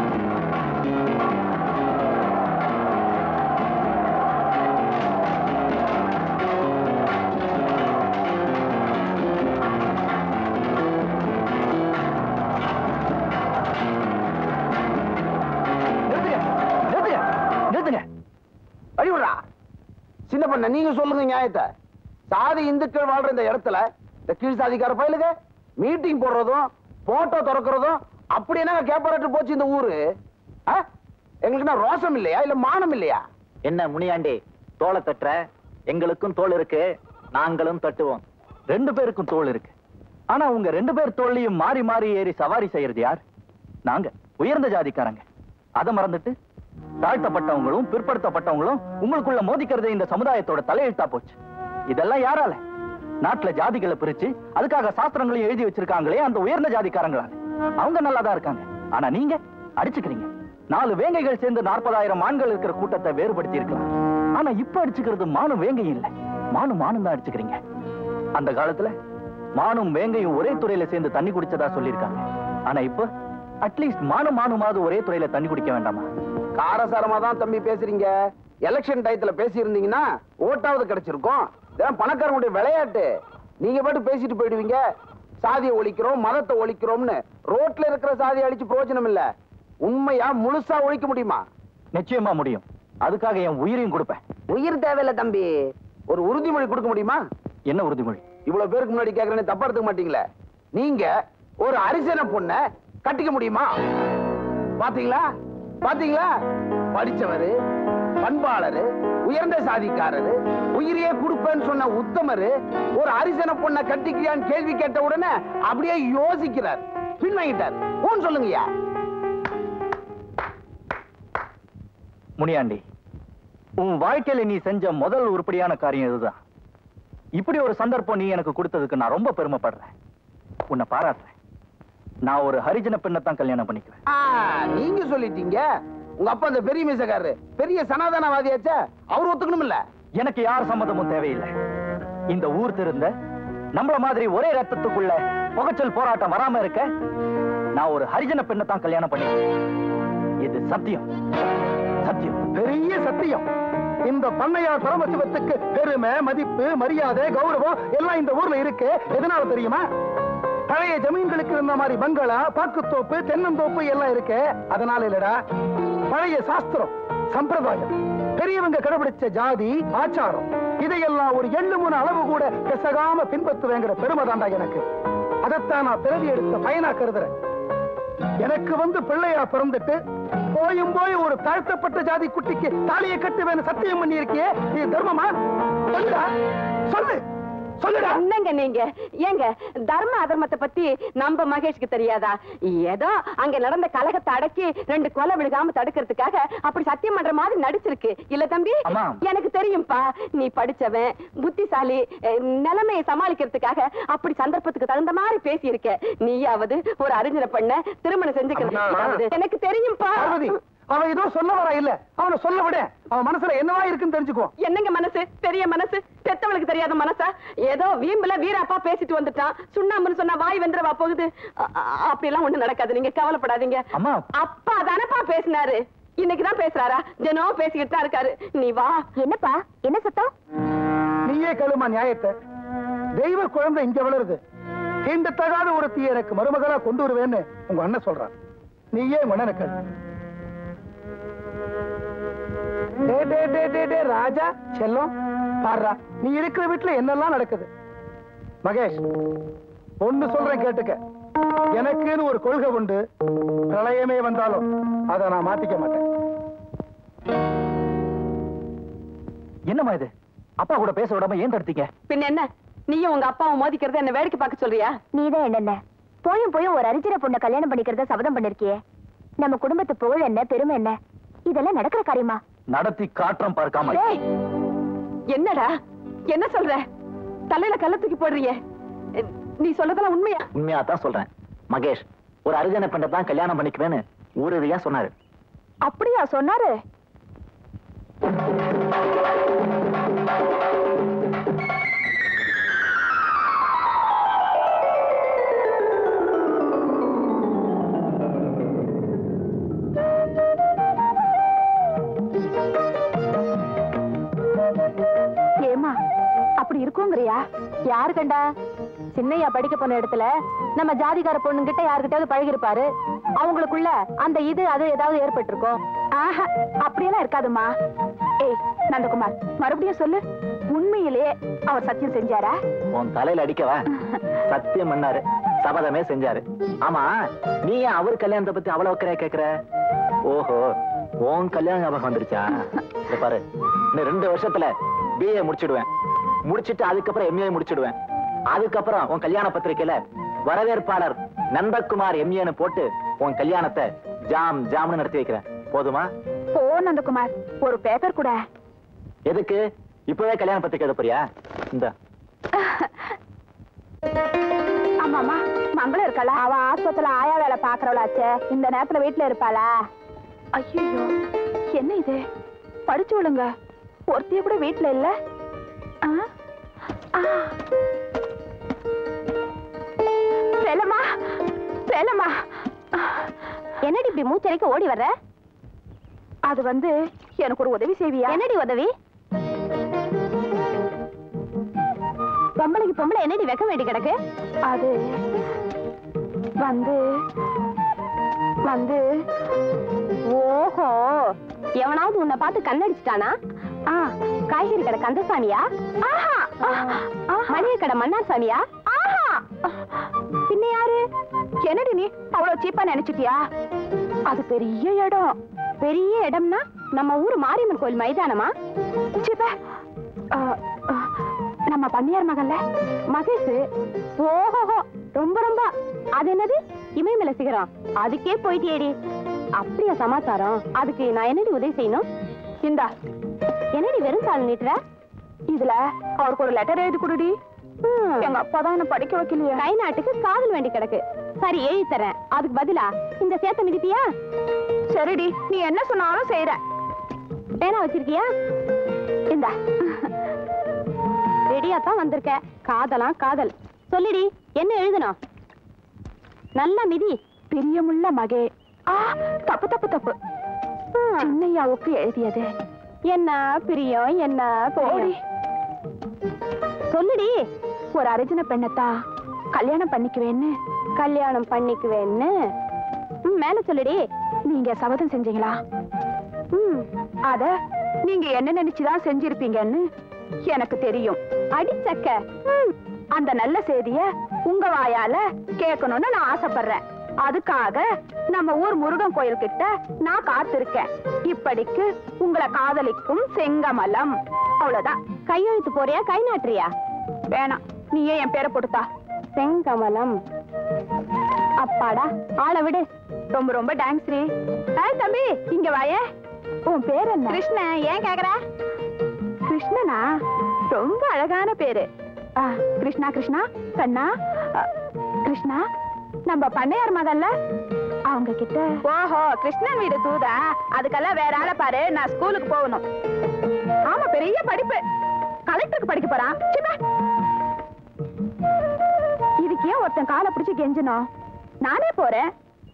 நிறுத்துங்க நிறுத்துங்க நிறுத்துங்க அழிவிடுறா சின்ன பண்ண நீங்க சொல்லுங்க நியாயத்தை சாதி இந்துக்கள் வாழ்ற இந்த இடத்துல இந்த கீழ் சாதிக்கார பயலுங்க மீட்டிங் போடுறதும் போட்டோ திறக்கிறதும் அப்படி என்ன கேப்பரட்டு போச்சு இந்த ஊரு ஆ? எங்களுக்கு என்ன ரோசம் இல்லையா இல்ல மானம் இல்லையா என்ன முனியாண்டி தோலை தட்டுற எங்களுக்கும் தோல் இருக்கு நாங்களும் தட்டுவோம் ரெண்டு பேருக்கும் தோல் இருக்கு ஆனா உங்க ரெண்டு பேர் தோல்லையும் மாறி மாறி ஏறி சவாரி செய்யறது யார் நாங்க உயர்ந்த ஜாதிக்காரங்க அதை மறந்துட்டு தாழ்த்தப்பட்டவங்களும் பிற்படுத்தப்பட்டவங்களும் உங்களுக்குள்ள மோதிக்கிறது இந்த சமுதாயத்தோட தலையெழுத்தா போச்சு இதெல்லாம் யாரால நாட்டுல ஜாதிகளை பிரிச்சு அதுக்காக சாஸ்திரங்களையும் எழுதி வச்சிருக்காங்களே அந்த உயர்ந்த ஜாதிக்காரங்களால அவங்க நல்லாதான் இருக்காங்க ஆனா நீங்க அடிச்சுக்கிறீங்க நாலு வேங்கைகள் சேர்ந்து நாற்பதாயிரம் ஆண்கள் இருக்கிற கூட்டத்தை வேறுபடுத்தி இருக்கலாம் ஆனா இப்ப அடிச்சுக்கிறது மானும் வேங்கையும் இல்ல மானும் மானும் தான் அடிச்சுக்கிறீங்க அந்த காலத்துல மானும் வேங்கையும் ஒரே துறையில சேர்ந்து தண்ணி குடிச்சதா சொல்லியிருக்காங்க ஆனா இப்ப அட்லீஸ்ட் மானும் மானுமாவது ஒரே துறையில தண்ணி குடிக்க வேண்டாமா காரசாரமா தான் தம்பி பேசுறீங்க எலெக்ஷன் டயத்துல பேசி இருந்தீங்கன்னா ஓட்டாவது கிடைச்சிருக்கும் இதெல்லாம் பணக்காரங்களுடைய விளையாட்டு நீங்க பாட்டு பேசிட்டு போயிடுவீங்க சாதியை ஒழிக்கிறோம் மதத்தை ஒழிக்கிறோம்னு ரோட்ல இருக்கிற சாதியை அழிச்சு பிரயோஜனம் இல்ல உண்மையா முழுசா ஒழிக்க முடியுமா நிச்சயமா முடியும் அதுக்காக என் உயிரையும் கொடுப்பேன் உயிர் தேவையில்ல தம்பி ஒரு உறுதிமொழி கொடுக்க முடியுமா என்ன உறுதிமொழி இவ்வளவு பேருக்கு முன்னாடி கேக்குறேன்னு தப்பா எடுத்துக்க மாட்டீங்களே நீங்க ஒரு அரிசன பொண்ண கட்டிக்க முடியுமா பாத்தீங்களா பாத்தீங்களா படிச்சவரு பண்பாளரு உயர்ந்த சாதிக்காரரு உயிரையே கொடுப்பேன்னு சொன்ன உத்தமரு ஒரு அரிசன பொண்ண கட்டிக்கிறியான்னு கேள்வி கேட்ட உடனே அப்படியே யோசிக்கிறார் பின்வாங்கிட்டார் ஊன் சொல்லுங்கய்யா முனியாண்டி உன் வாழ்க்கையில நீ செஞ்ச முதல் உருப்படியான காரியம் இதுதான் இப்படி ஒரு சந்தர்ப்பம் நீ எனக்கு கொடுத்ததுக்கு நான் ரொம்ப பெருமைப்படுறேன் உன்னை பாராட்டுறேன் நான் ஒரு ஹரிஜன பெண்ணை தான் கல்யாணம் பண்ணிக்குவேன் ஆ, நீங்க சொல்லிட்டீங்க உங்க அப்பா அந்த பெரிய மீசக்காரரு பெரிய சனாதனவாதியாச்சே அவர் ஒத்துக்கணும் இல்ல எனக்கு யார் சம்மதமும் தேவையில்லை இந்த ஊர் திருந்த நம்மள மாதிரி ஒரே ரத்தத்துக்குள்ள புகைச்சல் போராட்டம் வராம இருக்க நான் ஒரு ஹரிஜன பெண்ணை தான் கல்யாணம் பண்ணிக்குவேன் இது சத்தியம் சத்தியம் பெரிய சத்தியம் இந்த பண்ணையார் பரமசிவத்துக்கு பெருமை மதிப்பு மரியாதை கௌரவம் எல்லாம் இந்த ஊர்ல இருக்கு எதனால தெரியுமா பழைய ஜமீன்களுக்கு இருந்த மாதிரி பங்களா பாக்குத்தோப்பு தென்னந்தோப்பு எல்லாம் இருக்கு அதனால இல்லடா பழைய சாஸ்திரம் சம்பிரதாயம் பெரியவங்க கடைபிடிச்ச ஜாதி ஆச்சாரம் இதையெல்லாம் ஒரு எள்ளு மூணு அளவு கூட பெசகாம பின்பற்றுவேங்கிற பெருமை தாண்டா எனக்கு அதைத்தான் நான் பிறவி எடுத்த பயனா கருதுறேன் எனக்கு வந்து பிள்ளையா பிறந்துட்டு போயும் போய் ஒரு தாழ்த்தப்பட்ட ஜாதி குட்டிக்கு தாலியை கட்டுவேன்னு சத்தியம் பண்ணி இருக்கியே இது தர்மமா சொல்லுடா சொல்லு சொல்லுடா என்னங்க நீங்க ஏங்க தர்ம அதர்மத்தை பத்தி நம்ம மகேஷ்க்கு தெரியாதா ஏதோ அங்க நடந்த கலகத்தை அடக்கி ரெண்டு கொலை விழுகாம தடுக்கிறதுக்காக அப்படி சத்தியம் பண்ற மாதிரி நடிச்சிருக்கு இல்ல தம்பி அம்மா. எனக்கு தெரியும்பா நீ படிச்சவன் புத்திசாலி அஹ், நிலைமையை சமாளிக்கிறதுக்காக அப்படி சந்தர்ப்பத்துக்கு தகுந்த மாதிரி பேசியிருக்க நீயாவது ஒரு அறிஞரை பண்ண திருமணம் செஞ்சுக்கிறது எனக்கு தெரியும்பா பார்வதி அவன் ஏதோ சொல்ல வரா இல்ல அவனை சொல்ல விட அவன் மனசுல என்னவா இருக்குன்னு தெரிஞ்சுக்கோ என்னங்க மனசு பெரிய மனசு பெத்தவளுக்கு தெரியாத மனசா ஏதோ வீம்புல வீராப்பா பேசிட்டு வந்துட்டான் சுண்ணாம்புன்னு சொன்னா வாய் வெந்துரவா போகுது அ- அ- அப்படியெல்லாம் ஒண்ணு நடக்காது நீங்க கவலைப்படாதீங்க அம்மா அப்பா தானப்பா பேசினாரு இன்னைக்குதான் பேசுறாரா தினம் பேசிக்கிட்டு தான் இருக்காரு நீ வா என்னப்பா என்ன சத்தம் நீயே கேளுமா நியாயத்தை தெய்வ குழந்தை இங்க வளருது தீண்டத்தகாத ஒரு தீ எனக்கு மருமகளா கொண்டு வருவேன்னு உங்க அண்ணன் சொல்றான் நீயே மன்னன கேளு டே, டே, டே, டே, டே, ராஜா செல்லம் பாருடா நீ இருக்கிற வீட்டுல என்னெல்லாம் நடக்குது மகேஷ் ஒண்ணு சொல்றேன் கேட்டுக்க எனக்குன்னு ஒரு கொள்கை உண்டு பிரளயமே வந்தாலும் அதை நான் மாத்திக்க மாட்டேன் என்னம்மா இது அப்பா கூட பேச விடாம ஏன் தடுத்தீங்க பின்ன என்ன நீயும் உங்க அப்பாவும் மோதிக்கிறத என்ன வேடிக்கை பார்க்க சொல்றியா நீதான் என்னென்ன போயும் போயும் ஒரு அரிஜன பொண்ணை கல்யாணம் பண்ணிக்கிறத சபதம் பண்ணிருக்கியே நம்ம குடும்பத்து புகழ் என்ன பெருமை என்ன இதெல்லாம் நடக்கிற காரியமா நடத்தி காற்றம் பார்க்காம டேய், என்னடா என்ன சொல்ற தலையில கல்ல தூக்கி போடுறியே நீ சொல்றதெல்லாம் உண்மையா உண்மையா தான் சொல்றேன் மகேஷ் ஒரு அரிஜன பெண்ணை தான் கல்யாணம் பண்ணிக்குவேன்னு ஊரடியா சொன்னாரு அப்படியா சொன்னாரு ஏமா அப்படி இருக்குங்கிறியா யாரு கண்டா சின்னையா படிக்க போன இடத்துல நம்ம ஜாதிகார பொண்ணுங்கிட்ட யாருக்கிட்டாவது பழகி இருப்பாரு அவங்களுக்குள்ள அந்த இது அது ஏதாவது ஏற்பட்டிருக்கும் ஆஹா அப்படியெல்லாம் இருக்காதுமா ஏய் நந்தகுமார் மறுபடியும் சொல்லு உண்மையிலேயே அவர் சத்தியம் செஞ்சாரா உன் தலையில அடிக்கவா சத்தியம் பண்ணாரு சபதமே செஞ்சாரு ஆமா நீ ஏன் அவர் கல்யாணத்தை பத்தி அவ்வளவு அக்கறையா கேக்குற ஓஹோ உன் கல்யாணம் ஞாபகம் வந்துருச்சா இத பாரு இன்னும் ரெண்டு வருஷத்துல பிஏ முடிச்சிடுவேன் முடிச்சிட்டு அதுக்கப்புறம் எம்ஏ முடிச்சிடுவேன் அதுக்கப்புறம் உன் கல்யாண பத்திரிக்கையில வரவேற்பாளர் நந்தகுமார் எம்ஏன்னு போட்டு உன் கல்யாணத்தை ஜாம் ஜாம்னு நடத்தி வைக்கிறேன் போதுமா போ நந்தகுமார் ஒரு பேப்பர் கூட எதுக்கு இப்பவே கல்யாண பத்திரிக்கை எழுத போறியா இந்த ஆமாமா மங்களம் இருக்காளா அவ ஆஸ்பத்திரியில ஆயா வேலை பாக்குறவளாச்சே இந்த நேரத்துல வீட்டுல இருப்பாளா ஐயோ என்ன இது படிச்சு விடுங்க ஒருத்திய கூட வீட்டுல இல்ல ஆ? ஆ. செல்லம்மா செல்லம்மா என்னடி இப்படி மூச்சரைக்க ஓடி வர்ற அது வந்து எனக்கு ஒரு உதவி செய்வியா என்னடி உதவி பொம்பளைக்கு பொம்பளை என்னடி வெக்க வேண்டி கிடக்கு அது வந்து வந்து ஓஹோ எவனாவது உன்னை பார்த்து கண்ணடிச்சிட்டானா ஆ காய்கறி கடை கந்தசாமியா ஆஹா மளிகை கடை மன்னார் சாமியா ஆஹா பின்ன யாரு என்னடி நீ அவ்வளவு சீப்பா நினைச்சிட்டியா அது பெரிய இடம் பெரிய இடம்னா நம்ம ஊர் மாரியம்மன் கோயில் மைதானமா சீப்ப நம்ம பண்ணியார் மகன்ல மகேஷ் ஓஹோ ரொம்ப ரொம்ப அது என்னது இமயமலை சிகரம் அதுக்கே போயிட்டேடி அப்படியா சமாச்சாரம் அதுக்கு நான் என்னடி உதவி செய்யணும் இந்தா என்னடி வெறும் தாள் நீட்டுற இதுல அவருக்கு ஒரு லெட்டர் எழுதி கொடுடி எங்க அப்பா தான் என்ன படிக்க வைக்கலையே கை நாட்டுக்கு காதல் வேண்டி கிடக்கு சரி எழுதி தரேன் அதுக்கு பதிலா இந்த சேத்த மிதிப்பியா சரிடி நீ என்ன சொன்னாலும் செய்யற பேனா வச்சிருக்கியா இந்தா ரெடியா தான் வந்திருக்க காதலாம் காதல் சொல்லிடி என்ன எழுதணும் நல்லா மிதி பிரியமுள்ள மகே ஆ தப்பு தப்பு தப்பு சின்னையாவுக்கு எழுதியது என்ன பிரியம் என்ன போடி சொல்லுடி ஒரு அரிஜின பெண்ணத்தா கல்யாணம் பண்ணிக்குவேன்னு கல்யாணம் பண்ணிக்குவேன்னு ம், மேல சொல்லுடி நீங்க சபதம் செஞ்சீங்களா ம் அத நீங்க என்ன நினைச்சுதான் செஞ்சிருப்பீங்கன்னு எனக்கு தெரியும் அடிச்சக்க ம், அந்த நல்ல செய்திய உங்க வாயால கேட்கணும்னு நான் ஆசைப்படுறேன் அதுக்காக நம்ம ஊர் முருகன் கோயில் கிட்ட நான் காத்திருக்கேன் இப்படிக்கு உங்களை காதலிக்கும் செங்கமலம் அவ்வளவுதான் கையெழுத்து போறியா கை நாட்டுறியா வேணாம் நீயே என் பேரை போட்டுத்தா செங்கமலம் அப்பாடா ஆளை விடு ரொம்ப ரொம்ப தேங்க்ஸ் ரீ ஹாய் தம்பி இங்க வாயே உன் பேர் என்ன கிருஷ்ணன் ஏன் கேக்குற கிருஷ்ணனா ரொம்ப அழகான பேரு ஆ, கிருஷ்ணா கிருஷ்ணா கண்ணா அ, கிருஷ்ணா நம்ம பண்ணையார் மகன்ல அவங்க கிட்ட ஓஹோ கிருஷ்ணன் வீடு தூதா அதுக்கெல்லாம் வேற ஆளை பாரு நான் ஸ்கூலுக்கு போகணும் ஆமா பெரிய படிப்பு கலெக்டருக்கு படிக்க போறான் சி, பே. இதுக்கு ஏன் ஒருத்தன் காலை பிடிச்சு கெஞ்சணும் நானே போறேன்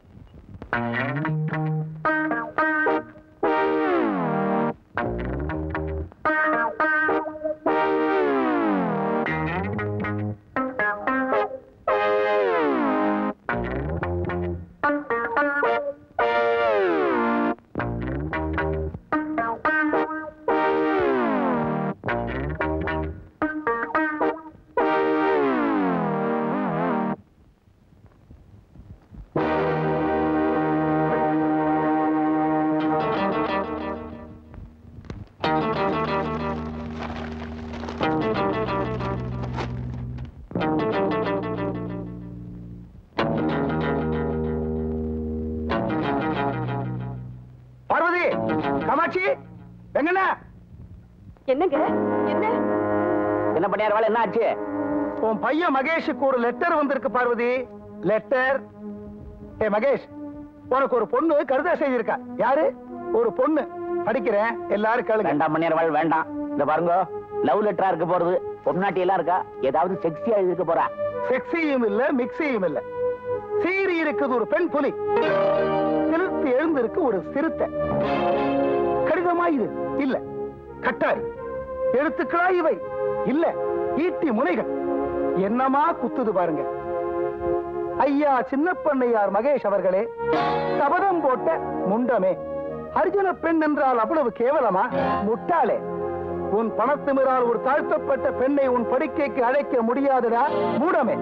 பார்வதி காமாட்சி எங்கண்ணா என்னங்க என்ன என்ன பண்ணியார் வேலை என்ன ஆச்சு உன் பையன் மகேஷுக்கு ஒரு லெட்டர் வந்திருக்கு பார்வதி லெட்டர் ஏ மகேஷ் உனக்கு ஒரு பொண்ணு கருதா செய்திருக்கா யாரு ஒரு பொண்ணு படிக்கிறேன் எல்லாரும் கேளுங்க வேண்டாம் பண்ணியார் வாழ் வேண்டாம் இந்த பாருங்க லவ் லெட்டரா இருக்க போறது பொம்னாட்டி எல்லாம் இருக்கா ஏதாவது செக்ஸியா எழுதிக்க போறா செக்ஸியும் இல்ல மிக்ஸியும் இல்ல சீறி இருக்குது ஒரு பெண் புலி திருத்து எழுந்திருக்கு ஒரு சிறுத்தை கடிதமா இது இல்ல கட்டாரி எழுத்துக்களா இவை இல்ல ஈட்டி முனைகள் என்னமா குத்துது பாருங்க ஐயா சின்னப்பண்ணையார் மகேஷ் அவர்களே சபதம் போட்ட முண்டமே அர்ஜுன பெண் என்றால் அவ்வளவு கேவலமா முட்டாளே உன் பணத்திமிரால் ஒரு தாழ்த்தப்பட்ட பெண்ணை உன் படுக்கைக்கு அழைக்க முடியாதுடா மூடமே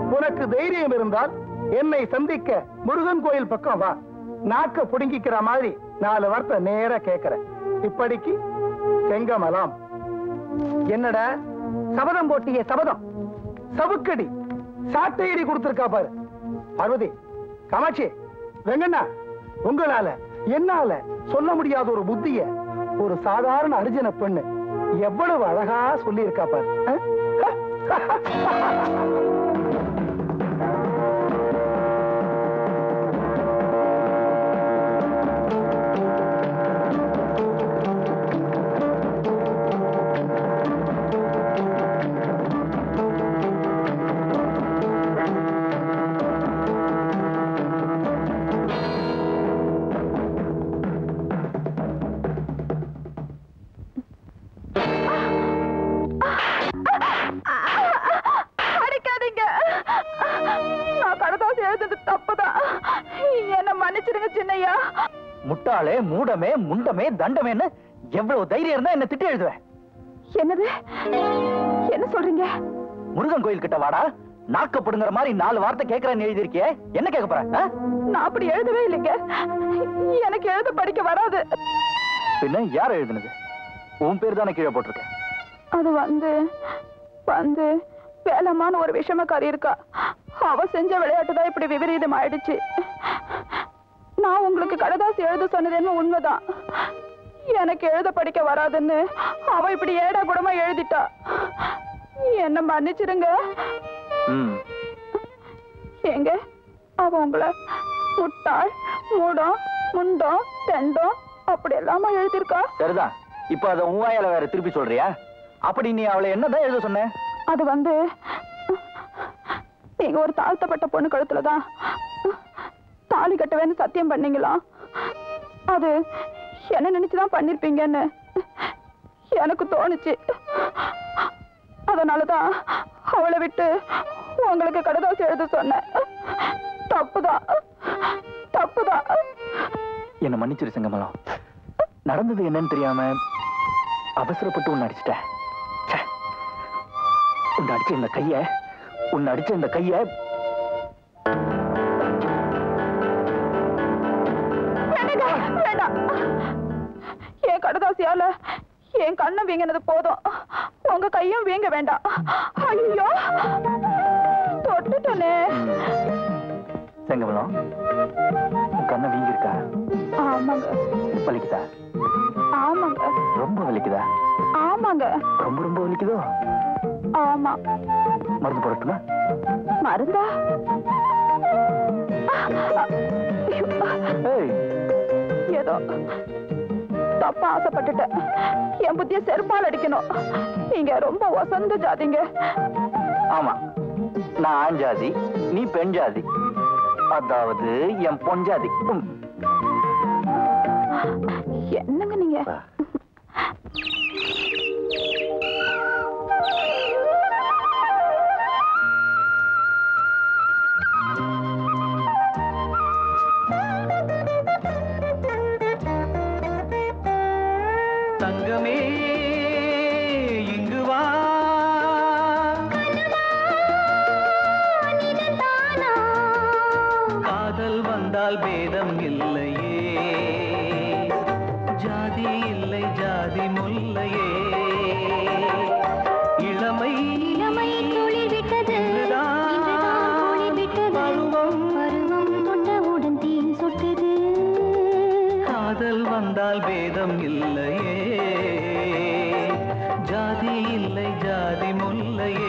உனக்கு தைரியம் இருந்தால் என்னை சந்திக்க முருகன் கோயில் பக்கம் வா நாக்க புடுங்கிக்கிற மாதிரி நாலு வார்த்தை நேரா கேக்குறேன் இப்படிக்கு செங்கமலம் என்னடா சபதம் போட்டிய சபதம் சவுக்கடி சாட்டையடி கொடுத்திருக்கா பாரு பார்வதி காமாட்சி வெங்கண்ணா உங்களால என்னால சொல்ல முடியாத ஒரு புத்திய ஒரு சாதாரண அரிஜன பெண்ணு எவ்வளவு அழகா சொல்லி இருக்கா பாரு ஆ? அடிக்காதீங்க நான் கடதாசி எழுதுறது தப்புதான் என்ன மன்னிச்சிடுங்க சின்னையா முட்டாளே மூடமே முண்டமே தண்டமேன்னு எவ்வளவு தைரியம் இருந்தா என்ன திட்டி எழுதுவேன் என்னது என்ன சொல்றீங்க முருகன் கோயில் கிட்ட வாடா நாக்கப்படுங்கிற மாதிரி நாலு வார்த்தை கேட்கறேன்னு எழுதியிருக்கியே என்ன கேட்க போற ஆ? நான் அப்படி எழுதவே இல்லைங்க எனக்கு எழுத படிக்க வராது பின்ன யார் எழுதுனது உன் பேர் தானே கீழே போட்டிருக்கேன் அது வந்து வந்து வேலம்மான்னு ஒரு விஷமக்காரி இருக்கா அவ செஞ்ச விளையாட்டு தான் இப்படி விபரீதம் ஆயிடுச்சு நான் உங்களுக்கு கடதாசி எழுத சொன்னது என்ன உண்மைதான் எனக்கு எழுத படிக்க வராதுன்னு அவ இப்படி ஏடா கூடமா எழுதிட்டா என்ன மன்னிச்சிடுங்க ம் ஏங்க அவ உங்களை முட்டாள் மூடம் முண்டம் தெண்டம் அப்படி எல்லாமா எழுதியிருக்கா சரிதான் இப்ப அத உன் வாயால வேற திருப்பி சொல்றியா அப்படி நீ அவளை என்னதான் எழுத சொன்ன அது வந்து நீங்க ஒரு தாழ்த்தப்பட்ட பொண்ணு கழுத்துல தான் தாலி கட்டுவேன்னு சத்தியம் பண்ணீங்களா அது என்ன நினைச்சுதான் பண்ணிருப்பீங்கன்னு எனக்கு தோணுச்சு அதனாலதான் அவளை விட்டு உங்களுக்கு கடதாசி எழுத சொன்னேன் தப்புதான் தப்புதான் என்ன மன்னிச்சிரு செங்கமலம் நடந்தது என்னன்னு தெரியாம அவசரப்பட்டு உன்னை அடிச்சிட்டேன் ச்சே. உன்னை அடிச்ச இந்த கைய உன்னை அடிச்ச இந்த கைய வேண்டாங்க, வேண்டாம் என் கடதாசியால என் கண்ணம் வீங்கினது போதும் உங்க கையும் வீங்க வேண்டாம் ஐயோ தொட்டுட்டனே செங்கமலம் உன் கண்ணை வீங்கி இருக்கா ஆமாங்க வலிக்குதா ஆமாங்க ரொம்ப வலிக்குதா ஆமாங்க ரொம்ப ரொம்ப வலிக்குதோ ஆமா மருந்து போடட்டுமா மருந்தா ஐயோ, ஏய் ஏதோ தப்பா ஆசைப்பட்டுட்டேன் என் புத்திய செருப்பால் அடிக்கணும் நீங்க ரொம்ப வசந்த ஜாதிங்க ஆமா நான் ஆண் ஜாதி நீ பெண் ஜாதி அதாவது என் பொன் ஜாதி ம். என்னங்க நீங்க தங்கமே இங்கு வா காதல் வந்தால் பேதம் இல்லையே ஜாதி இல்லை ஜாதி முல்லையே இளமை இளமை குளிர்விட்டது இன்றுதான் இன்றுதான் குளிர்விட்டது பருவம் பருவம் தொட்டவுடன் தீ சொட்டது காதல் வந்தால் பேதம் இல்லையே ஜாதி இல்லை ஜாதி முல்லையே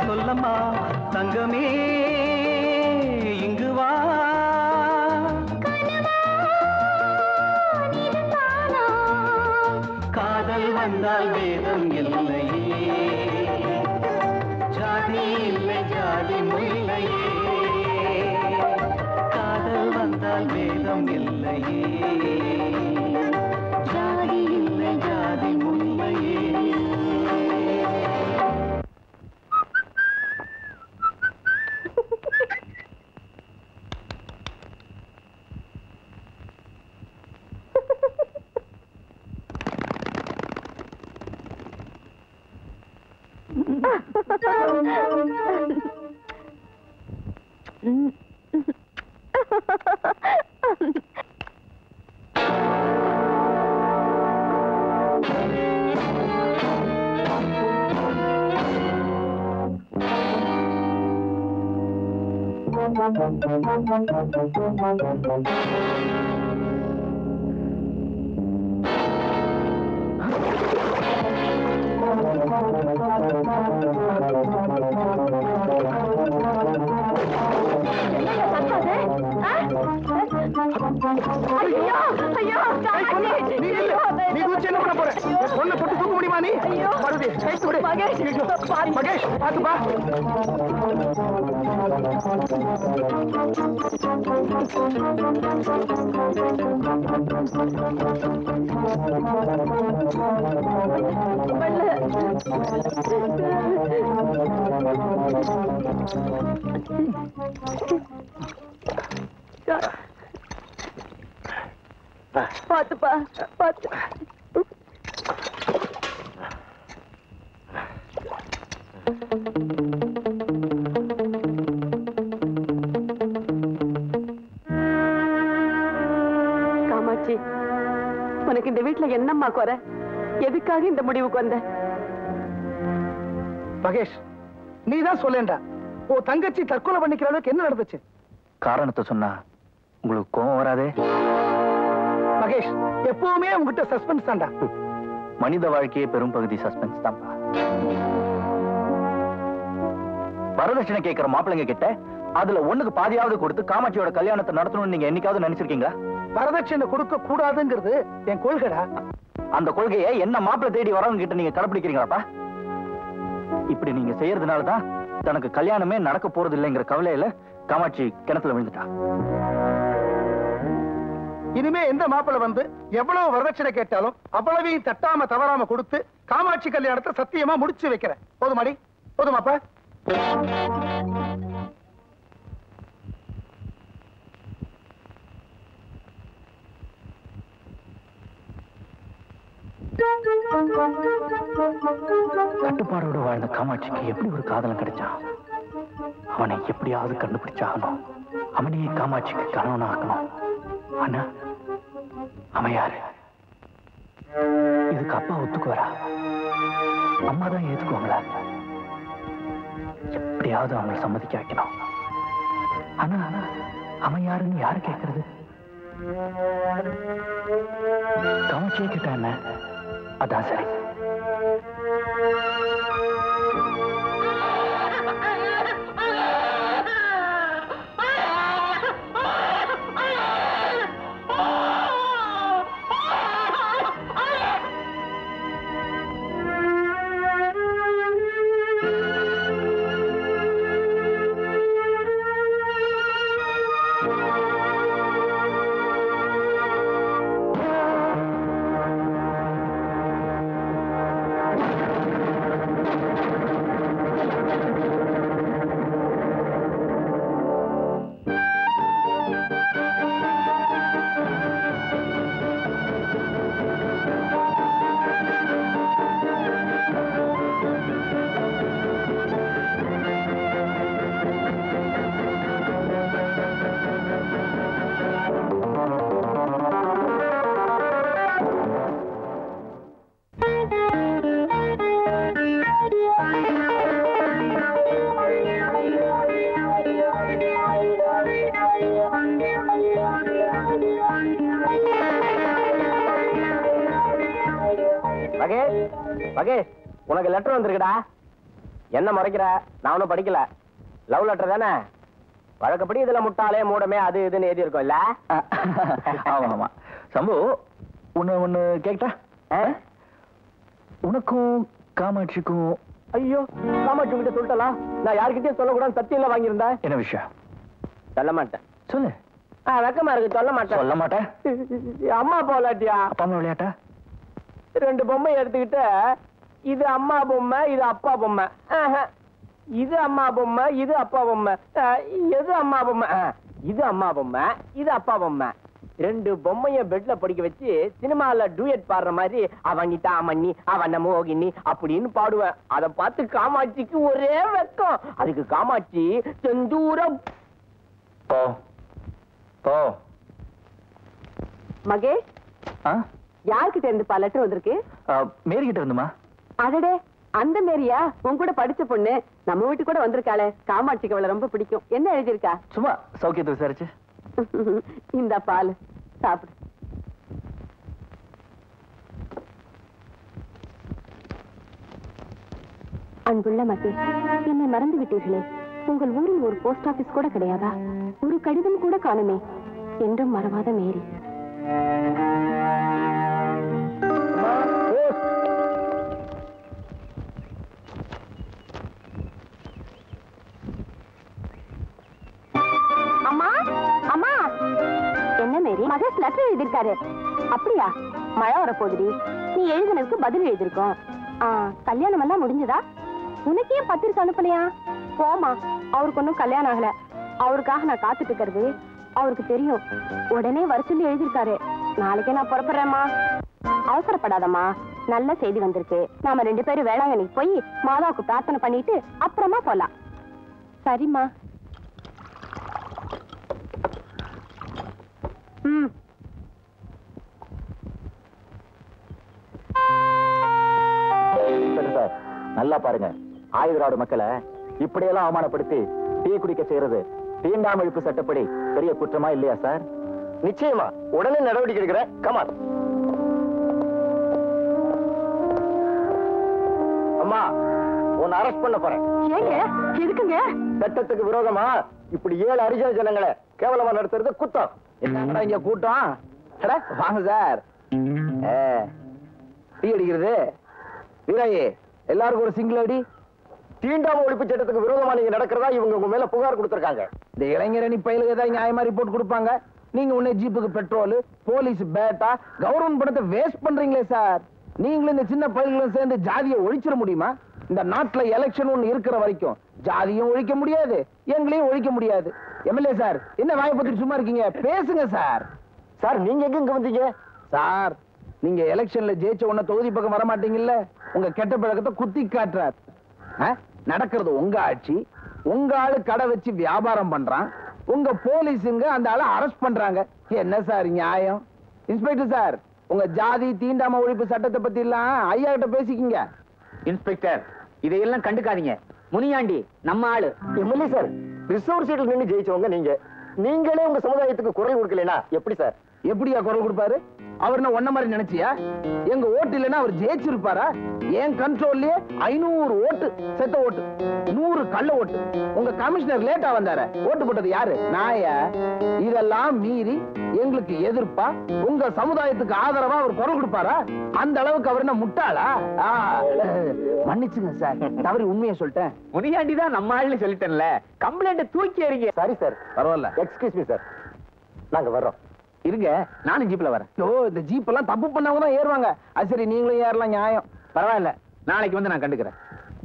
சொல்லம்மா தங்கமே இங்கு வா காதல் வந்தால் வேதம் இல்லையே ஜாதி இல்லை ஜாதி முல்லையே காதல் வந்தால் வேதம் இல்லையே ஜாதி இல்லை ஜாதி முல்லையே ஐயோ ஐயோ காமாட்சி நீ இல்ல. நீ குதிச்சு என்ன பண்ண போற என் பொண்ணை போட்டு தூக்க முடியுமா நீ பருதி கைத்து விடு மகேஷ், ஐயோ. பாரு. மகேஷ் பாத்துப்பா பாத்துப்பா பாத்து காமாட்சி உனக்கு இந்த வீட்டுல என்னம்மா குறை எதுக்காக இந்த முடிவுக்கு வந்த மகேஷ் நீ தான் சொல்லேன்டா ஓ தங்கச்சி தற்கொலை பண்ணிக்கிற அளவுக்கு என்ன நடந்துச்சு காரணத்தை சொன்னா உங்களுக்கு கோவம் வராதே மகேஷ் எப்பவுமே உங்ககிட்ட சஸ்பென்ஸ் தான்டா மனித வாழ்க்கையே பெரும் பகுதி சஸ்பென்ஸ் தான்ப்பா வரதட்சணை கேட்கிற மாப்பிள்ளைங்க கிட்ட அதுல ஒண்ணுக்கு பாதியாவது கொடுத்து காமாட்சியோட கல்யாணத்தை நடத்தணும்னு நீங்க என்னைக்காவது நினைச்சிருக்கீங்களா வரதட்சணை கொடுக்க கூடாதுங்கிறது என் கொள்கைடா அந்த கொள்கையை என்ன மாப்பிள்ளை தேடி வரவங்க கிட்ட நீங்க கடைபிடிக்கிறீங்களாப்பா இப்படி நீங்க செய்யறதுனால தான் தனக்கு கல்யாணமே நடக்க போறது இல்லைங்கிற கவலையில காமாட்சி கிணத்துல விழுந்துட்டா இனிமே எந்த மாப்பிள்ளை வந்து எவ்வளவு வரதட்சணை கேட்டாலும் அவ்வளவையும் தட்டாம தவறாம கொடுத்து காமாட்சி கல்யாணத்தை சத்தியமா முடிச்சு வைக்கிறேன் போதுமாடி போதுமாப்பா கட்டுப்பாடோடு வாழ்ந்த காமாட்சிக்கு எப்படி ஒரு காதலன் கிடைச்சான் அவனை எப்படியாவது கண்டுபிடிச்சாகணும் அவனையே காமாட்சிக்கு கணவன் ஆக்கணும் ஆனா அவன் யாரு இதுக்கு அப்பா ஒத்துக்குவாரா அம்மா தான் ஏத்துக்குவாங்களா எப்படியாவது அவங்களை சம்மதிக்க வைக்கணும் ஆனா அவன் யாருன்னு யாரு கேட்கறது காமாட்சியே கிட்ட என்ன அதான் சரி மகேஷ் மகேஷ் உனக்கு லெட்டர் வந்திருக்குடா என்ன முறைக்கிற நான் ஒன்றும் படிக்கல லவ் லெட்டர் தானே வழக்கப்படி இதுல முட்டாளே மூடமே அது இதுன்னு எழுதி இருக்கும் இல்ல ஆமா ஆமா சம்பு ஒண்ணு ஒண்ணு கேட்டா உனக்கும் காமாட்சிக்கும் ஐயோ காமாட்சி கிட்ட சொல்லிட்டலாம் நான் யார்கிட்டயும் சொல்லக்கூடாது சத்தியம் வாங்கியிருந்தேன் என்ன விஷயம் சொல்ல மாட்டேன் சொல்லு ஆ, வெக்கமா இருக்கு சொல்ல மாட்டேன் சொல்ல மாட்டேன் அம்மா போலாட்டியா அப்பா அம்மா விளையாட்டா ரெண்டு பொம்மை எடுத்துக்கிட்டு இது அம்மா பொம்மை இது அப்பா பொம்மை ஆஹா. இது அம்மா பொம்மை இது அப்பா பொம்மை ஆ, எது அம்மா பொம்மை ஆ, இது அம்மா பொம்மை இது அப்பா பொம்மை ரெண்டு பொம்மைய பெட்ல படிக்க வச்சு சினிமால டூயட் பாடுற மாதிரி அவனி தாமண்ணி அவன மோகினி அப்படின்னு பாடுவேன் அத பார்த்து காமாட்சிக்கு ஒரே வெக்கம் அதுக்கு காமாட்சி செந்தூரம் போ போ மகேஷ் ஆ யார்கிட்ட இருந்துப்பா லெட்டர் வந்திருக்கு ஆ, மேரி கிட்ட இருந்துமா அடடே அந்த மேரியா உன் கூட படிச்ச பொண்ணு நம்ம வீட்டு கூட வந்திருக்காளே காமாட்சிக்கு அவளை ரொம்ப பிடிக்கும் என்ன எழுதியிருக்கா சும்மா சௌக்கியத்தை விசாரிச்சு இந்த பால் சாப்பிடு அன்புள்ள மகேஷ் என்னை மறந்து விட்டீர்களே உங்கள் ஊரில் ஒரு போஸ்ட் ஆபீஸ் கூட கிடையாதா ஒரு கடிதம் கூட காணுமே என்றும் மறவாத மேரி அம்மா அம்மா என்ன மேரி மகேஷ் லெட்டர் எழுதியிருக்காரு அப்படியா மழை வரப்போகுதுடி நீ எழுதினதுக்கு பதில் எழுதியிருக்கோம் ஆ, கல்யாணம் எல்லாம் முடிஞ்சதா உனக்கு ஏன் பத்திரிக்கை அனுப்பலையா போமா அவருக்கு ஒன்றும் கல்யாணம் ஆகல அவருக்காக நான் காத்துட்டு இருக்கிறது அவருக்கு தெரியும் உடனே வர சொல்லி எழுதியிருக்காரு நாளைக்கே நான் புறப்படுறேம்மா அவசரப்படாதம்மா நல்ல செய்தி வந்திருக்கு நாம ரெண்டு பேரும் வேளாங்கண்ணிக்கு போய் மாதாவுக்கு பிரார்த்தனை பண்ணிட்டு அப்புறமா போலாம் சரிம்மா ம் சரி சார் நல்லா பாருங்க ஆயுதராடு மக்களை இப்படியெல்லாம் அவமானப்படுத்தி டீ குடிக்க செய்யறது தீண்டாம சட்டப்படி பெரிய குற்றமா இல்லையா சார் நிச்சயமா உடனே நடவடிக்கை எடுக்கிறேன் கமான் அம்மா உன்னை அரெஸ்ட் பண்ண போறேன் ஏங்க எதுக்குங்க சட்டத்துக்கு விரோதமா இப்படி ஏழு அரிஜன ஜனங்களை கேவலமா நடத்துறது குத்தம் என்னடா இங்க கூட்டம் அட, வாங்க சார் ஏ, டீ அடிக்கிறது வீராயி எல்லாருக்கும் ஒரு சிங்கிள் அடி தீண்டாம ஒழிப்பு சட்டத்துக்கு விரோதமா நீங்க நடக்கிறதா இவங்க உங்க மேல புகார் கொடுத்திருக்காங்க இந்த இளைஞரணி பயிலுக்கு ஏதாவது நியாயமா ரிப்போர்ட் கொடுப்பாங்க நீங்க உடனே ஜீப்புக்கு பெட்ரோல் போலீஸ் பேட்டா கவர்மெண்ட் பணத்தை வேஸ்ட் பண்றீங்களே சார் நீங்களும் இந்த சின்ன பயில்களும் சேர்ந்து ஜாதியை ஒழிச்சிட முடியுமா இந்த நாட்டுல எலெக்ஷன் ஒண்ணு இருக்கிற வரைக்கும் ஜாதியும் ஒழிக்க முடியாது எங்களையும் ஒழிக்க முடியாது எம்எல்ஏ சார் என்ன வாயை பத்தி சும்மா இருக்கீங்க பேசுங்க சார் சார் நீங்க எங்க இங்க வந்தீங்க சார் நீங்க எலெக்ஷன்ல ஜெயிச்ச உடனே தொகுதி பக்கம் வர மாட்டீங்கல்ல உங்க கெட்ட பழக்கத்தை குத்தி காட்டுறார் ஆ? நடக்கிறது உங்க ஆட்சி உங்க ஆளு கடை வச்சு வியாபாரம் பண்றான் உங்க போலீஸுங்க அந்த ஆளை அரெஸ்ட் பண்றாங்க என்ன சார் நியாயம் இன்ஸ்பெக்டர் சார் உங்க ஜாதி தீண்டாம ஒழிப்பு சட்டத்தை பத்தி எல்லாம் ஐயா கிட்ட பேசிக்கிங்க இன்ஸ்பெக்டர் இதையெல்லாம் கண்டுக்காதீங்க முனியாண்டி நம்ம ஆளு எம்எல்ஏ சார் ரிசர்வ் சீட்ல நின்னு ஜெயிச்சவங்க நீங்க நீங்களே உங்க சமுதாயத்துக்கு குரல் கொடுக்கலனா எப்படி சார் எப்படியா குரல் கொடுப்பாரு அவர் என்ன ஒன்ன மாதிரி நினைச்சியா எங்க ஓட்டு இல்லைன்னா அவர் ஜெயிச்சிருப்பாரா என் கண்ட்ரோல்லயே ஐநூறு ஓட்டு செத்த ஓட்டு நூறு கள்ள ஓட்டு உங்க கமிஷனர் லேட்டா வந்தாரு ஓட்டு போட்டது யாரு நாயா இதெல்லாம் மீறி எங்களுக்கு எதிர்ப்பா உங்க சமுதாயத்துக்கு ஆதரவா அவர் குரல் கொடுப்பாரா அந்த அளவுக்கு அவர் என்ன முட்டாளா ஆ, மன்னிச்சுங்க சார் தவறி உண்மையை சொல்லிட்டேன் முனியாண்டி தான் நம்ம ஆளுன்னு சொல்லிட்டேன்ல கம்ப்ளைண்ட் தூக்கி எறிங்க சாரி சார் பரவாயில்ல எக்ஸ்கியூஸ் மீ சார் நாங்க வர்றோம் இருங்க நானும் ஜீப்ல வரேன் ஓ இந்த ஜீப் எல்லாம் தப்பு பண்ணவங்க தான் ஏறுவாங்க அது சரி நீங்களும் ஏறலாம் நியாயம் பரவாயில்ல நாளைக்கு வந்து நான் கண்டுக்கிறேன்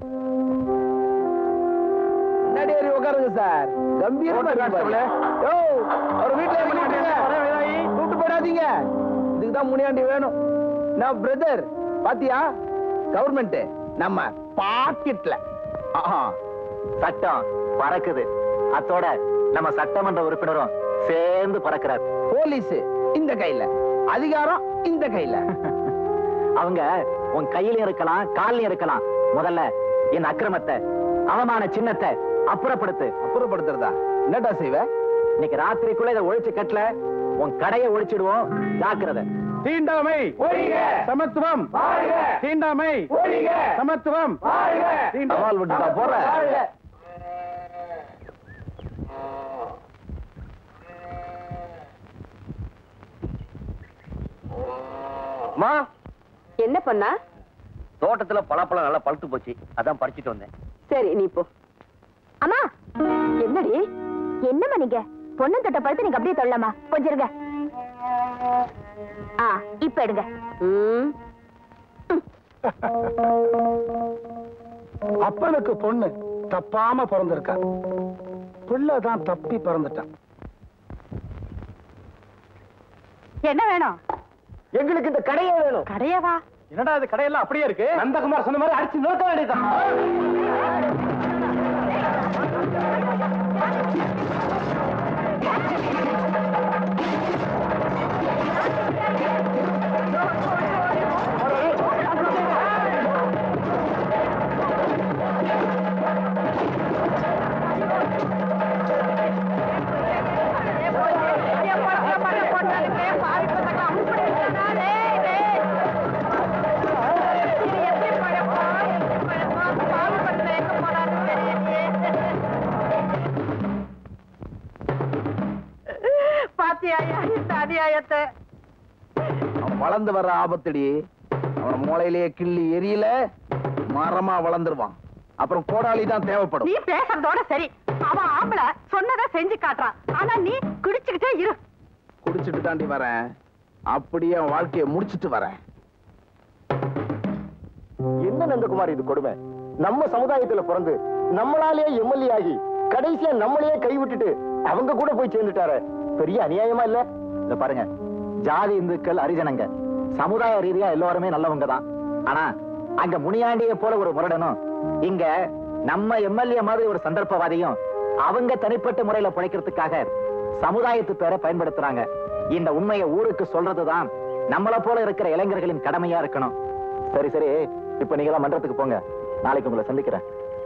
முன்னாடி ஏறி உட்காருங்க சார் கம்பீரமா இருக்கு பாருங்க. யோ அவர் வீட்டுல ஏறி நின்னுங்க. கூப்பிட்டு போயிடாதீங்க இதுக்கு தான் முனியாண்டி வேணும் நான் பிரதர் பாத்தியா கவர்மெண்ட் நம்ம பாக்கெட்ல சட்டம் பறக்குது அத்தோட நம்ம சட்டமன்ற உறுப்பினரும் சேர்ந்து பறக்கிறார் போலீஸ் இந்த கையில அதிகாரம் இந்த கையில அவங்க உன் கையிலயும் இருக்கலாம் கால்லயும் இருக்கலாம் முதல்ல என் அக்கிரமத்தை அவமான சின்னத்தை அப்புறப்படுத்து அப்புறப்படுத்துறதா என்னடா செய்வ இன்னைக்கு ராத்திரிக்குள்ள இதை ஒழிச்சு கட்டல உன் கடையை ஒழிச்சிடுவோம் ஜாக்கிரதை தீண்டாமை சமத்துவம் தீண்டாமை சமத்துவம் தீண்டாமை சவால் விட்டுட்டா போற மா என்ன பண்ணா தோட்டத்துல பலாப்பழம் நல்லா பழுத்து போச்சு அதான் பறிச்சிட்டு வந்தேன் சரி நீ போ அம்மா என்னடி என்னம்மா நீங்க பொண்ணு தொட்ட பழுத்து நீங்க அப்படியே தொல்லமா கொஞ்சம் இருங்க ஆ இப்ப எடுங்க ம். அப்பனுக்கு பொண்ணு தப்பாம பிறந்திருக்கா பிள்ளை தான் தப்பி பிறந்துட்டான் என்ன வேணும் எங்களுக்கு இந்த கடையே வேணும் கடையவா என்னடா இது கடையெல்லாம் அப்படியே இருக்கு நந்தகுமார் சொன்ன மாதிரி அடிச்சு நோக்க வேண்டியதுதான் பாத்தியாயா இந்த அநியாயத்தை அவன் வளர்ந்து வர்ற ஆபத்தடி அவன் மூளையிலேயே கிள்ளி எரியல மரமா வளர்ந்துருவான் அப்புறம் கோடாலி தான் தேவைப்படும் நீ பேசுறதோட சரி அவன் ஆம்பளை சொன்னதை செஞ்சு காட்டுறான் ஆனா நீ குடிச்சுக்கிட்டே இரு குடிச்சிட்டு தாண்டி வரேன் அப்படியே அவன் வாழ்க்கையை முடிச்சிட்டு வரேன் என்ன நந்தகுமார் இது கொடுமை நம்ம சமுதாயத்துல பிறந்து நம்மளாலேயே எம்எல்ஏ ஆகி கடைசியா நம்மளையே கைவிட்டுட்டு அவங்க கூட போய் சேர்ந்துட்டாரு பெரிய அநியாயமா இல்ல இத பாருங்க ஜாதி இந்துக்கள் அரிஜனங்க சமுதாய ரீதியா எல்லாருமே நல்லவங்க தான் ஆனா அங்க முனியாண்டிய போல ஒரு முரடனும் இங்க நம்ம எம்எல்ஏ மாதிரி ஒரு சந்தர்ப்பவாதியும் அவங்க தனிப்பட்ட முறையில பிழைக்கிறதுக்காக சமுதாயத்து பேரை பயன்படுத்துறாங்க இந்த உண்மையை ஊருக்கு சொல்றதுதான் நம்மள போல இருக்கிற இளைஞர்களின் கடமையா இருக்கணும் சரி சரி இப்ப நீங்க எல்லாம் மன்றத்துக்கு போங்க நாளைக்கு உங்களை சந்திக்கிறேன்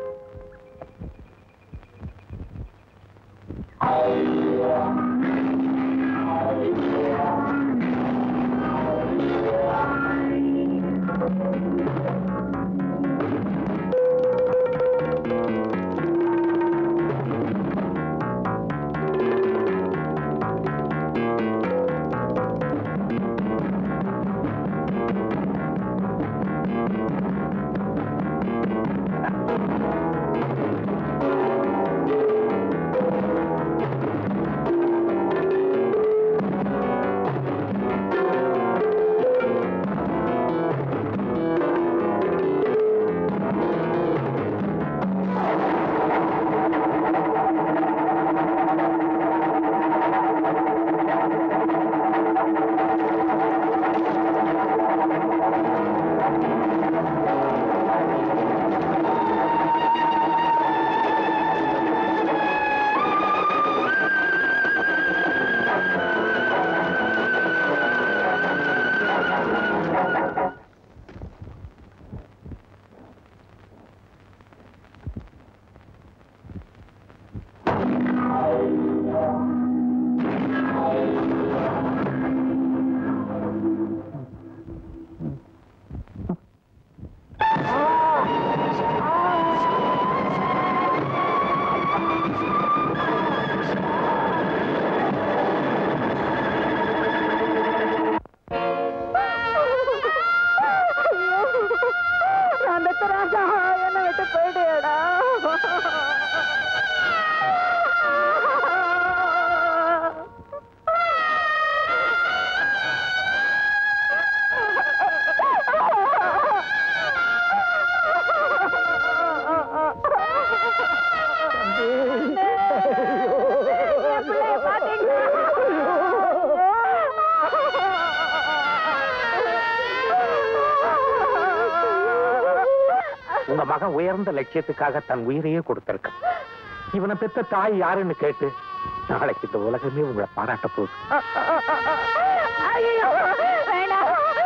அந்த ராஜா என்ன விட்டு போயிடுடா உங்க மகன் உயர்ந்த லட்சியத்துக்காக தன் உயிரையே கொடுத்திருக்கான் இவனை பெத்த தாய் யாருன்னு கேட்டு நாளைக்கு இந்த உலகமே உங்களை பாராட்ட போகுது ஐயோ வேண்டாம்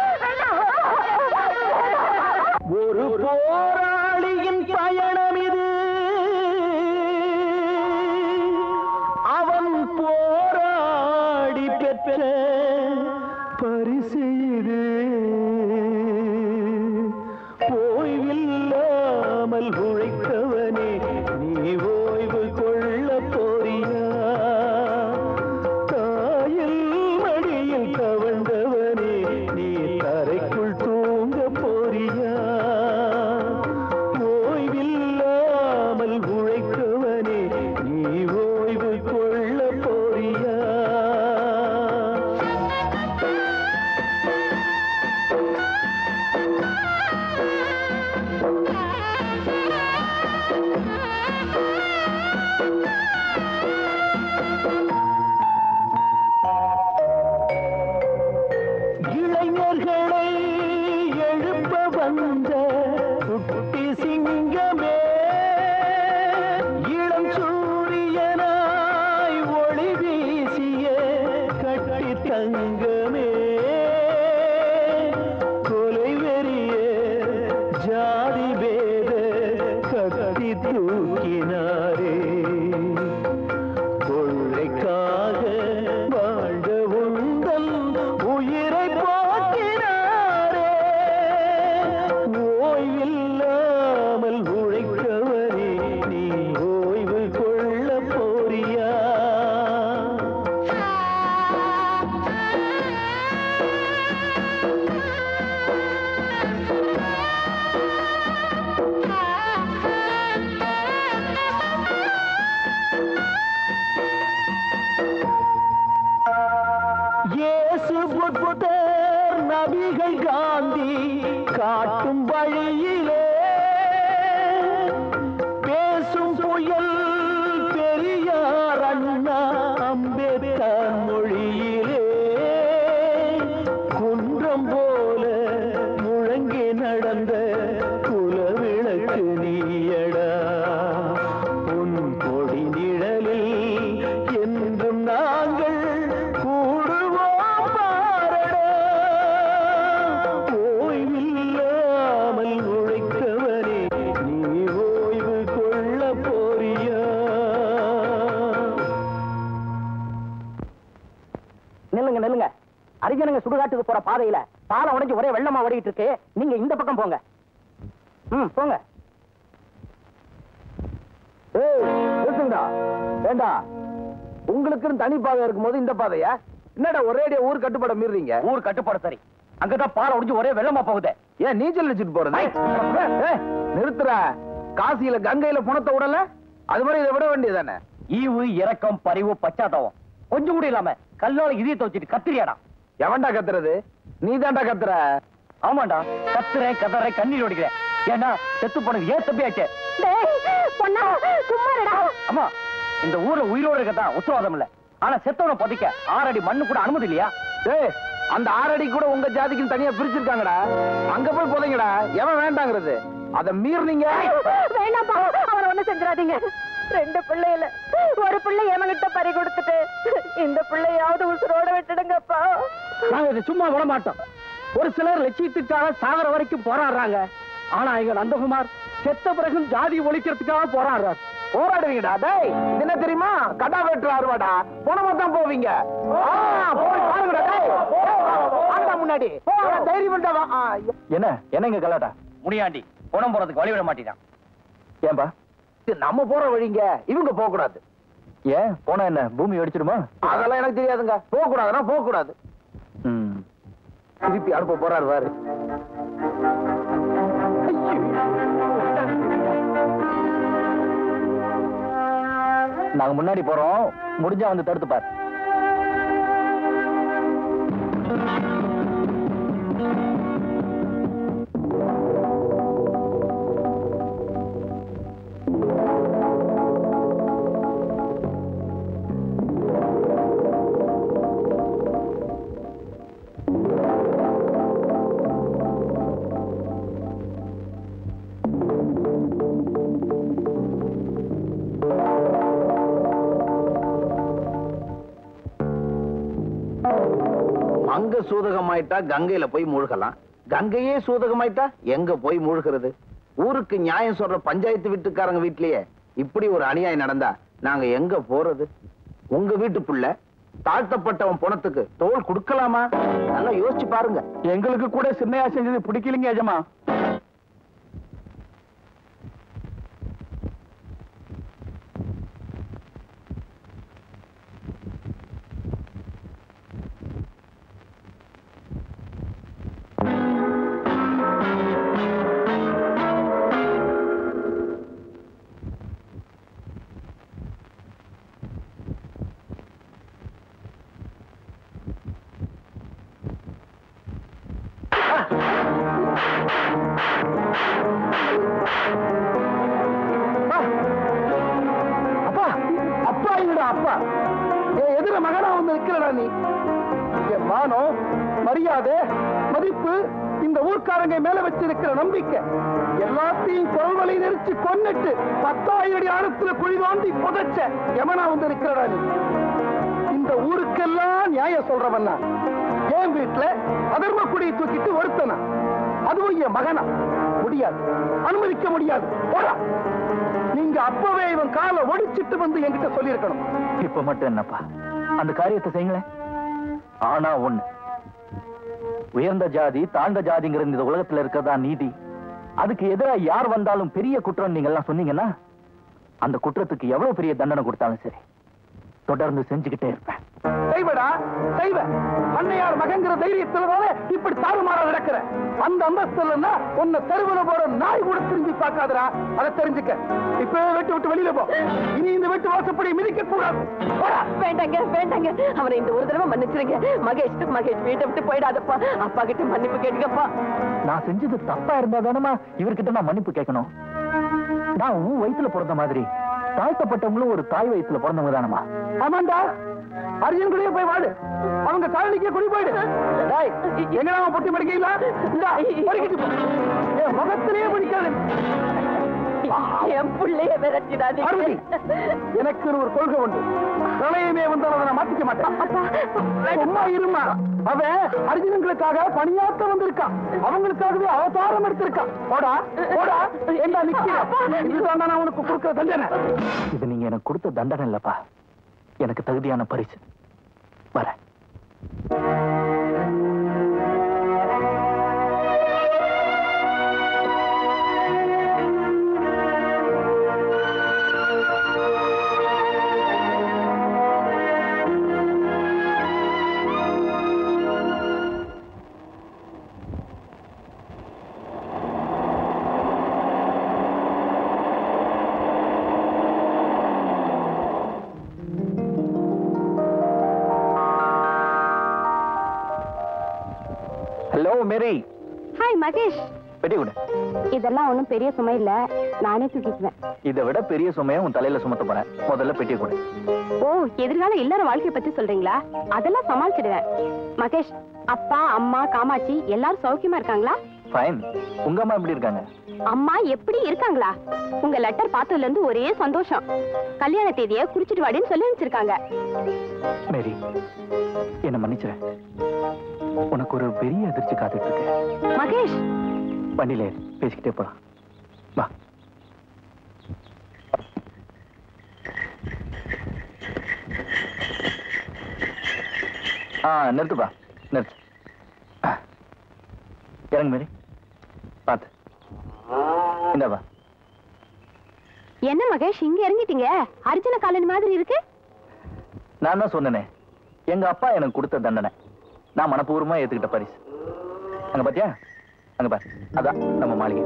ஒரு போராளியின் பயணம் இது அவன் போராடி பெற்ற பரிசெய்து ஓய்வில்லாமல் உழைத்தவனே நீ ஓய்வு கொள்ள போறியா தாயில் மடியில் கவழ்ந்தவனே நீ தரைக்குள் தூங்க போறியா ஓய்வில்லாமல் உழைத்தவனே நீ ஓய்வு கொள்ள போறியா இளைஞர்களை எழுப்ப வந்த குட்டி சிங்கமே இளம் சூரியனாய் ஒளி வீசிய கட்டி தங்கமே கொலை வெறிய ஜாதி பேத கத்தி தூக்கினாரே கொள்ளைக்காக வாழ்ந்த உந்தல் உயிரை போக்கினாரே ஓய்வில்லாமல் உழைத்தவரே நீ ஓய்வு கொள்ள போறியா இயேசு புத்தர் நபிகள் காந்தி காட்டும் வழியிலே பேசும் புயல் பெரியார் அண்ணா அம்பேத்கர் மொழியிலே குன்றம் போல முழங்கி நடந்த குலவிளக்கு நீயடா உன் கொடி நிழலில் என்றும் நாங்கள் கூடுவோம் பாரடா ஓய்வில்லாமல் உழைத்தவனே நீ ஓய்வு கொள்ள போறியா நில்லுங்க நில்லுங்க அரிஜனங்க சுடுகாட்டுக்கு போற பாதையில பாலம் உடைஞ்சு ஒரே வெள்ளமா ஓடிட்டு இருக்கு நீங்க இந்த பக்கம் போங்க ம் போங்க ஏய் நிறுத்துங்கடா வேண்டாம் உங்களுக்குன்னு தனி பாதை இருக்கும்போது இந்த பாதையா என்னடா ஒரேடியா ஊர் கட்டுப்பாட மீறீங்க ஊர் கட்டுப்பாடு சரி அங்கதான் பாலம் உடைஞ்சு ஒரே வெள்ளமா போகுது ஏன் நீச்சல் அடிச்சுட்டு போறது ஏய், நிறுத்துறா காசியில கங்கையில புணத்தை விடல அது மாதிரி இதை விட வேண்டியதானே ஈவு இரக்கம் பரிவு பச்சாத்தாவம் கொஞ்சம் கூட இல்லாம கல்லோட இதயத்தை வச்சுட்டு கத்திரியாடா எவன்டா கத்துறது நீ தான்டா கத்துற ஆமாண்டா கத்துறேன் கதறேன் கண்ணீர் ஓடிக்கிறேன் ஏன்னா செத்து போனது ஏன் தப்பியாச்சே பொண்ணா சும்மாடா அம்மா இந்த ஊர்ல உயிரோட இருக்கதான் உத்தரவாதம் இல்ல ஆனா செத்தவனை பதிக்க ஆறடி மண்ணு கூட அனுமதி இல்லையா ஏய் அந்த ஆறடி கூட உங்க ஜாதிக்கு தனியா பிரிச்சிருக்காங்கடா அங்க போய் போதைங்கடா எவன் வேண்டாங்கிறது அத மீறினீங்க வேணாப்பா அவரை ஒண்ணு செஞ்சிடாதீங்க ரெண்டு பிள்ளையில ஒரு பிள்ளை எமகிட்ட பறி கொடுத்துட்டு இந்த பிள்ளையாவது உசுரோட விட்டுடுங்கப்பா நாங்க இதை சும்மா விட மாட்டோம் ஒரு சிலர் லட்சியத்துக்காக சாகர வரைக்கும் போராடுறாங்க ஆனா எங்க நந்தகுமார் செத்த பிறகு ஜாதி ஒழிக்கிறதுக்காக போராடுறார் போராடுவீங்கடா டேய் இது என்ன தெரியுமா கடா வெட்டுற அருவாடா போனமா தான் போவீங்க ஆ, போய் பாருங்கடா டேய் வாங்கடா முன்னாடி போடா, தைரியம் இருந்தா வா. ஆ, என்ன என்ன இங்க கலாட்டா முனியாண்டி குணம் போறதுக்கு வழி விட மாட்டேங்கிறான் ஏன்பா இது நம்ம போற வழிங்க இவங்க போக கூடாது ஏன் போனா என்ன பூமி வெடிச்சிடுமா அதெல்லாம் எனக்கு தெரியாதுங்க போக கூடாதுன்னா போக கூடாது ம் திருப்பி அனுப்ப போறாரு பாரு நாங்க முன்னாடி போறோம் முடிஞ்சா வந்து தடுத்து பார் அங்க சூதகமாயிட்டா கங்கையில போய் மூழ்கலாம் கங்கையே சூதகமாயிட்டா எங்க போய் மூழ்கிறது ஊருக்கு நியாயம் சொல்ற பஞ்சாயத்து வீட்டுக்காரங்க வீட்லயே இப்படி ஒரு அநியாயம் நடந்தா நாங்க எங்க போறது உங்க வீட்டு புள்ள தாழ்த்தப்பட்டவன் பணத்துக்கு தோல் கொடுக்கலாமா நல்லா யோசிச்சு பாருங்க எங்களுக்கு கூட சின்னையா செஞ்சது பிடிக்கலைங்க எஜமா அப்பா அப்பா இல்லடா அப்பா என் எதிர மகனா வந்து நிக்கிறடா நீ என் மானம் மரியாதை மதிப்பு இந்த ஊர்க்காரங்க மேல வச்சிருக்கிற நம்பிக்கை எல்லாத்தையும் கொள்வலை நெரிச்சு கொன்னுட்டு பத்தாயிரம் அடி ஆழத்துல குழி தோண்டி புதைச்ச எமனா வந்து நிக்கிறடா நீ இந்த ஊருக்கெல்லாம் நியாயம் சொல்றவன் நான். என் வீட்டுல அதர்ம குடியை தூக்கிட்டு ஒருத்தனா அதுவும் என் மகனா முடியாது அனுமதிக்க முடியாது போடா நீங்க அப்பவே இவன் காலை ஒடிச்சிட்டு வந்து என்கிட்ட சொல்லியிருக்கணும் இப்ப மட்டும் என்னப்பா அந்த காரியத்தை செய்யுங்களேன் ஆனா ஒண்ணு உயர்ந்த ஜாதி தாழ்ந்த ஜாதிங்கிறது இந்த உலகத்துல இருக்கிறதா நீதி அதுக்கு எதிரா யார் வந்தாலும் பெரிய குற்றம் நீங்க எல்லாம் சொன்னீங்கன்னா அந்த குற்றத்துக்கு எவ்வளவு பெரிய தண்டனை கொடுத்தாலும் சரி தொடர்ந்து செஞ்சுக்கிட்டே இருப்பேன் செய்வடா செய்வ அன்னையார் மகங்கிற தைரியத்துல தானே இப்படி தாறுமாறா நடக்கிற அந்த அந்தஸ்துலன்னா உன்னை தெருவுல போற நாய் கூட திரும்பி பார்க்காதடா அதை தெரிஞ்சுக்க இப்பவே வெட்டு விட்டு வெளியில போ இனி இந்த வெட்டு வாசப்படி மிதிக்க கூடாது போடா. வேண்டாங்க வேண்டாங்க அவரை இந்த ஒரு தடவை மன்னிச்சிருங்க மகேஷ் மகேஷ் வீட்டை விட்டு போயிடாதப்பா அப்பா கிட்ட மன்னிப்பு கேட்டுக்கப்பா நான் செஞ்சது தப்பா இருந்தா தானமா இவர்கிட்ட நான் மன்னிப்பு கேட்கணும் நான் உன் வயித்துல பிறந்த மாதிரி தாழ்த்தப்பட்டவங்களும் ஒரு தாய் வயித்துல பிறந்தவங்க தானமா ஆமாண்டா அர்ஜுன் கூடயே போய் வாடு அவங்க காலனிக்கே குடி போயிடு டேய், எங்கடா அவன் பொட்டி மடிக்கல இந்தா படிக்கிட்டு போ என் முகத்திலேயே பிடிக்காது என் பிள்ளைய பார்வதி, விரட்டிடாதீங்க எனக்கு ஒரு கொள்கை உண்டு பிரளயமே வந்தாலும் அதை நான் மாத்திக்க மாட்டேன் சும்மா இருமா அவன் அர்ஜுனங்களுக்காக பணியாற்ற வந்திருக்கான் அவங்களுக்காகவே அவதாரம் எடுத்திருக்கான் போடா போடா என்ன நிக்கிறேன் இதுதான் நான் உனக்கு கொடுக்கிற தண்டனை இது நீங்க எனக்கு கொடுத்த தண்டனை இல்லப்பா எனக்கு தகுதியான பரிசு வரேன் ஹலோ மேரி ஹாய் மகேஷ் பெட்டி கொடு இதெல்லாம் ஒண்ணும் பெரிய சுமை இல்ல நானே தூக்கிக்குவேன் இதை விட பெரிய சுமையை உன் தலையில சுமத்த போறேன் முதல்ல பெட்டியை கொடு ஓ எதிர்கால இல்லற வாழ்க்கைய பத்தி சொல்றீங்களா அதெல்லாம் சமாளிச்சிடுவேன் மகேஷ் அப்பா அம்மா காமாட்சி எல்லாரும் சௌக்கியமா இருக்காங்களா ஃபைன் உங்க அம்மா எப்படி இருக்காங்க அம்மா எப்படி இருக்காங்களா உங்க லெட்டர் பார்த்ததுல இருந்து ஒரே சந்தோஷம் கல்யாண தேதியை குறிச்சிட்டு வாடின்னு சொல்லி அனுப்பிச்சிருக்காங்க மேரி என்ன மன்னிச்சிரு உனக்கு ஒரு பெரிய அதிர்ச்சி காத்துட்டு இருக்கு மகேஷ் வண்டியில ஏறு, பேசிக்கிட்டே போலாம் வா ஆ நிறுத்துப்பா நிறுத்து ஆ. இறங்கு மேரி பார்த்து இந்தாப்பா என்ன மகேஷ் இங்க இறங்கிட்டீங்க அர்ஜுன காலனி மாதிரி இருக்கு நான் தான் சொன்னேனே எங்க அப்பா எனக்கு கொடுத்த தண்டனை நான் மனப்பூர்வமா ஏத்துக்கிட்ட பரிசு அங்க பாத்தியா அங்க பாரு அதான் நம்ம மாளிகை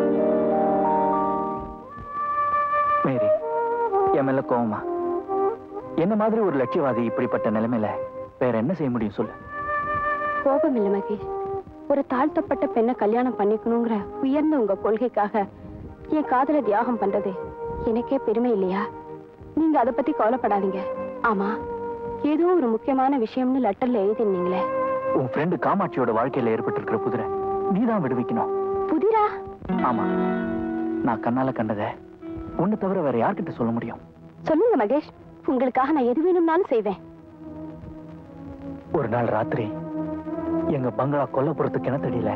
மேரி என் மேல கோவமா என்ன மாதிரி ஒரு லட்சியவாதி இப்படிப்பட்ட நிலைமையில வேற என்ன செய்ய முடியும் சொல்லு கோபம் இல்ல மகேஷ் ஒரு தாழ்த்தப்பட்ட பெண்ணை கல்யாணம் பண்ணிக்கணுங்கிற உயர்ந்த உங்க கொள்கைக்காக என் காதல தியாகம் பண்றது எனக்கே பெருமை இல்லையா நீங்க அதை பத்தி கவலைப்படாதீங்க ஆமா ஏதோ ஒரு முக்கியமான விஷயம்னு லெட்டர்ல எழுதிருந்தீங்களே உன் ஃப்ரெண்டு காமாட்சியோட வாழ்க்கையில ஏற்பட்டிருக்கிற குதிரை நீதான் விடுவிக்கணும் புதிரா ஆமா நான் கண்ணால கண்டத உன்னை தவிர வேற யார்கிட்ட சொல்ல முடியும் சொல்லுங்க மகேஷ் உங்களுக்காக நான் எது வேணும்னாலும் செய்வேன் ஒரு நாள் ராத்திரி எங்க பங்களா கொல்லப்புறத்து கிணத்தடியில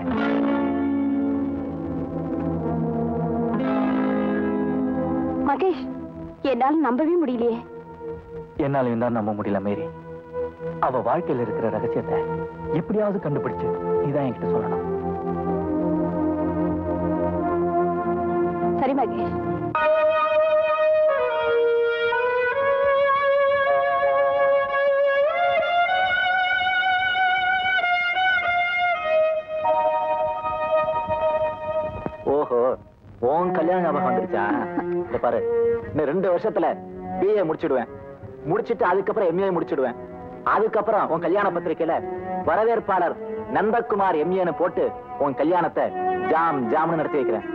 மகேஷ் என்னால நம்பவே முடியலையே என்னாலையும் தான் நம்ப முடியல மேரி அவ வாழ்க்கையில இருக்கிற ரகசியத்தை எப்படியாவது கண்டுபிடிச்சு நீதான் என்கிட்ட சொல்லணும் சரி மகேஷ் ஓஹோ உன் கல்யாண ஞாபகம் வந்துருச்சா இந்த பாரு இன்னும் ரெண்டு வருஷத்துல பிஏ முடிச்சிடுவேன் முடிச்சிட்டு அதுக்கப்புறம் எம்ஏ முடிச்சிடுவேன் அதுக்கப்புறம் உன் கல்யாண பத்திரிக்கையில வரவேற்பாளர் நந்தகுமார் எம்ஏன்னு போட்டு உன் கல்யாணத்தை ஜாம் ஜாம்னு நடத்தி வைக்கிறேன்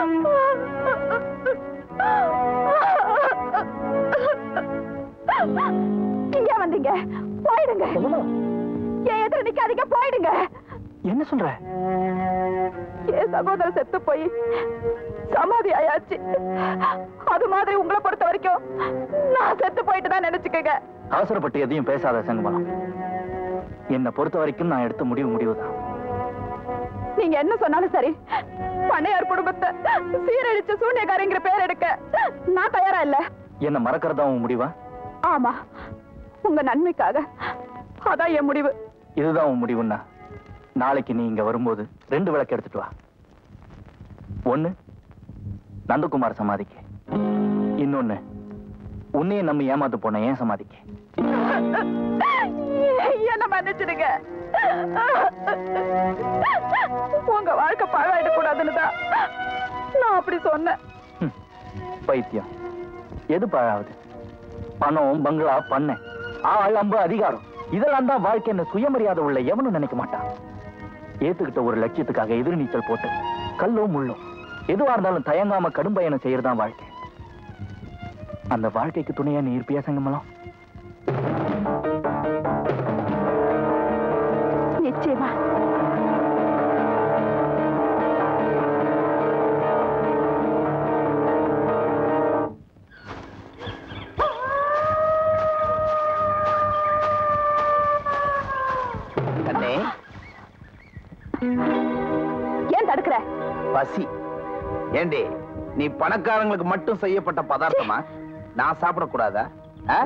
இங்க வந்தீங்க போயிடுங்க என் எதிர நிக்காதீங்க போயிடுங்க என்ன சொல்ற என் சகோதரர் செத்து போய் சமாதி ஆயாச்சு அது மாதிரி உங்களை பொறுத்த வரைக்கும் நான் செத்து போயிட்டு தான் நினைச்சுக்கங்க அவசரப்பட்டு எதையும் பேசாத சங்கமலம் என்னை பொறுத்த வரைக்கும் நான் எடுத்த முடிவு முடிவுதான் நீங்க என்ன சொன்னாலும் சரி பண்ணையார் குடும்பத்தை சீரழிச்ச சூன்யக்காரிங்கிற பேர் எடுக்க நான் தயாரா இல்ல என்ன மறக்கிறதா உன் முடிவா ஆமா உங்க நன்மைக்காக அதான் என் முடிவு இதுதான் உன் முடிவுன்னா நாளைக்கு நீ இங்க வரும்போது ரெண்டு விளக்கு எடுத்துட்டு வா ஒண்ணு நந்தகுமார் சமாதிக்கு இன்னொன்னு உன்னையே நம்ம ஏமாத்து போன ஏன் சமாதிக்கு என்ன மன்னிச்சிடுங்க உங்க வாழ்க்கை பாழாயிட கூடாதுன்னு தான் நான் அப்படி சொன்னேன் ஹம், பைத்தியம் எது பழாவது பணம் பங்களா பண்ணை ஆள் அம்பு அதிகாரம் இதெல்லாம் தான் வாழ்க்கைன்னு சுயமரியாதை உள்ள எவனும் நினைக்க மாட்டான் ஏத்துக்கிட்ட ஒரு லட்சியத்துக்காக எதிர்நீச்சல் போட்டு கல்லோ முள்ளோ எதுவா இருந்தாலும் தயங்காம கடும் பயணம் செய்யறதுதான் வாழ்க்கை அந்த வாழ்க்கைக்கு துணையா நீ இருப்பியா சங்கமலம் நிச்சயமா கண்ணே ஏன் தடுக்கிற பசி ஏண்டி நீ பணக்காரங்களுக்கு மட்டும் செய்யப்பட்ட பதார்த்தமா நான் சாப்பிடக்கூடாதா ஆ?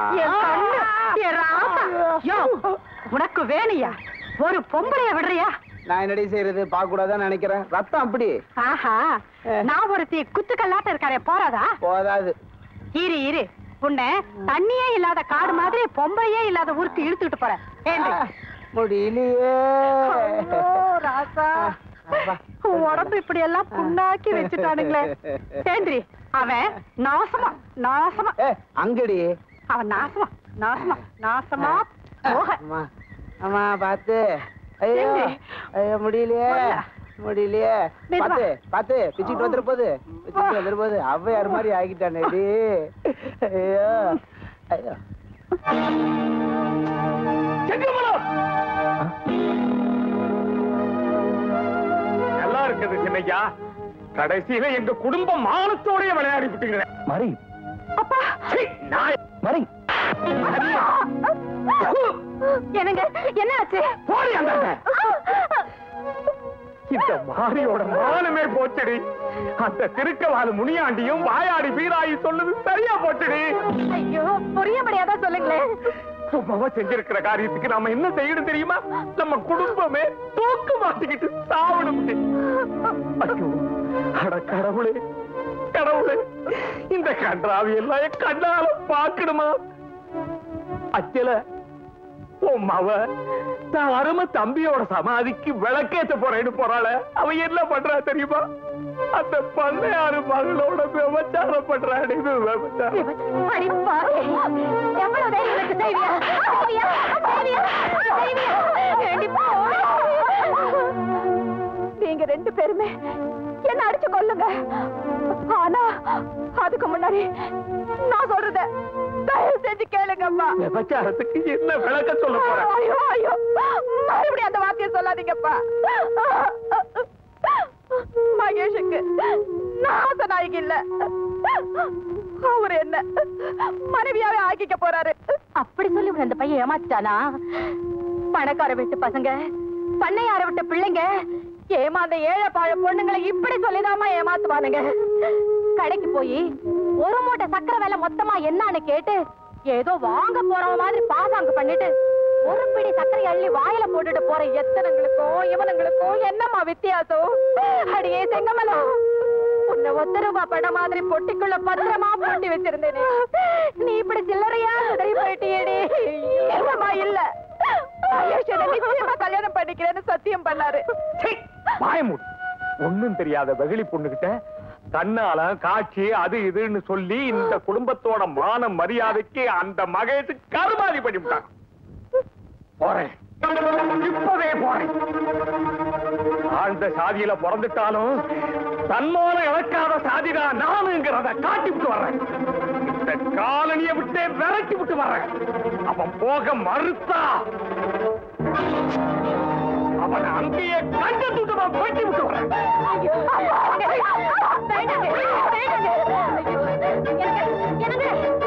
என் கண்ணு, என் ராசா. யோ, உனக்கு வேணியா ஒரு பொம்பளைய விடுறியா நான் என்னடி செய்யறது பார்க்க கூடாதான் நினைக்கிறேன் ரத்தம் அப்படி ஆஹா நான் ஒருத்தி குத்துக்கல்லாட்ட இருக்காரே போறாதா போதாது இரு இரு உன்னை தண்ணியே இல்லாத காடு மாதிரி பொம்பளையே இல்லாத ஊருக்கு இழுத்துட்டு போறேன் ஏண்டி? முடியலையே ஐயோ, ராசா உன் உடம்பு இப்படி எல்லாம் புண்ணாக்கி வச்சுட்டானுங்களே சேந்திரி அவன் நாசமா நாசமா ஏ அங்கடி அவன் நாசமா நாசமா நாசமா போக அம்மா அம்மா பாத்து ஐயோ ஏண்டி? ஐயோ முடியலையே போடா. முடியலையே மெதுவா. பாத்து பாத்து பிச்சுட்டு வந்துரு போகுது பிச்சுட்டு வந்துரு போகுது அவ்வையார் மாதிரி ஆகிட்டானேடி ஐயோ ஐயோ நல்லா இருக்குது சின்னையா கடைசியில எங்க குடும்பம் மானத்தோடய விளையாடி விட்டீங்களே மரி சீ, நாய். மரி என்னங்க என்ன ஆச்சு போடி அந்தாண்ட. இந்த மாரியோட மானமே போச்சடி அந்த திருக்கவாலு முனியாண்டியும் வாயாடி வீராயி சொல்லுது சரியா போச்சடி ஐயோ புரியும்படியாதா சொல்லுங்களேன் சும்மாவா செஞ்சிருக்கிற காரியத்துக்கு நாம என்ன செய்யணும் தெரியுமா நம்ம குடும்பமே தூக்கு மாட்டிக்கிட்டு சாவணும் ஐயோ அட கடவுளே கடவுளே இந்த கன்றாவி எல்லாம் என் கண்ணால பாக்கணுமா அச்சல உன் மவ தான் அருமை தம்பியோட சமாதிக்கு விளக்கேத்த போறேன்னு போறாள அவ என்ன பண்றா தெரியுமா அந்த பண்ணையாறு மகளோட விபச்சாரம் பண்றாடி விபச்சாரம் அடி பாவி. எவ்வளவு தைரியம் இருக்கு செய்வியா? செய்வியா? செய்வியா? செய்வியா? ஏண்டி பாவி? நீங்க ரெண்டு பேருமே என்ன அடிச்சு கொல்லுங்க ஆனா அதுக்கு முன்னாடி நான் சொல்றத தயவு செஞ்சு கேளுங்கப்பா விபச்சாரத்துக்கு என்ன விளக்க சொல்ல போற ஐயோ ஐயோ மறுபடியும் அந்த வார்த்தையை சொல்லாதீங்கப்பா மகேஷுக்கு நாச நாயகி இல்ல அவர் என்ன மனைவியாவே ஆக்கிக்க போறாரு அப்படி சொல்லி அந்த பையன் ஏமாத்திட்டானா பணக்கார வீட்டு பசங்க பண்ணையார விட்ட பிள்ளைங்க ஏமாந்த ஏழை பாழ பொண்ணுங்களை இப்படி சொல்லிதாமா ஏமாத்துவானுங்க கடைக்கு போய் ஒரு மூட்டை சக்கரை விலை மொத்தமா என்னன்னு கேட்டு ஏதோ வாங்க போறவ மாதிரி பாசாங்கு பண்ணிட்டு ஒரு பிடி சக்கரை அள்ளி வாயில போட்டுட்டு போற எத்தனங்களுக்கும் இவனுங்களுக்கும் என்னம்மா வித்தியாசம் அடியே செங்கமலம் உன்னை ஒத்த ரூபா படம் மாதிரி பொட்டிக்குள்ள பத்திரமா போட்டி வச்சிருந்தேனே நீ இப்படி சில்லறையா உதறி போயிட்டியேடி இல்லம்மா இல்ல மகேஷனை நிச்சயமா கல்யாணம் பண்ணிக்கிறேன்னு சத்தியம் பண்ணாரு சீ, வாய மூடு ஒண்ணும் தெரியாத வெகுளி பொண்ணுகிட்ட தன்னால காட்சி அது இதுன்னு சொல்லி இந்த குடும்பத்தோட மான மரியாதைக்கு அந்த மகேஷ் கருமாதி பண்ணிவிட்டான் போறேன் இப்பவே போறேன் ஆழ்ந்த சாதியில பிறந்துட்டாலும் தன்மானம் இழக்காத சாதிதான் நானுங்கிறத காட்டிவிட்டு வர்றேன் இந்த காலனிய விட்டே விரட்டி விட்டு வர்றேன் அவன் போக மறுத்தா அவனை அங்கேயே கண்டு துட்டு வெட்டி விட்டு வரேன் ஐயோ, வேண்டாங்க, வேண்டாங்க. ஐயோ, எனக்கு- எனக்கு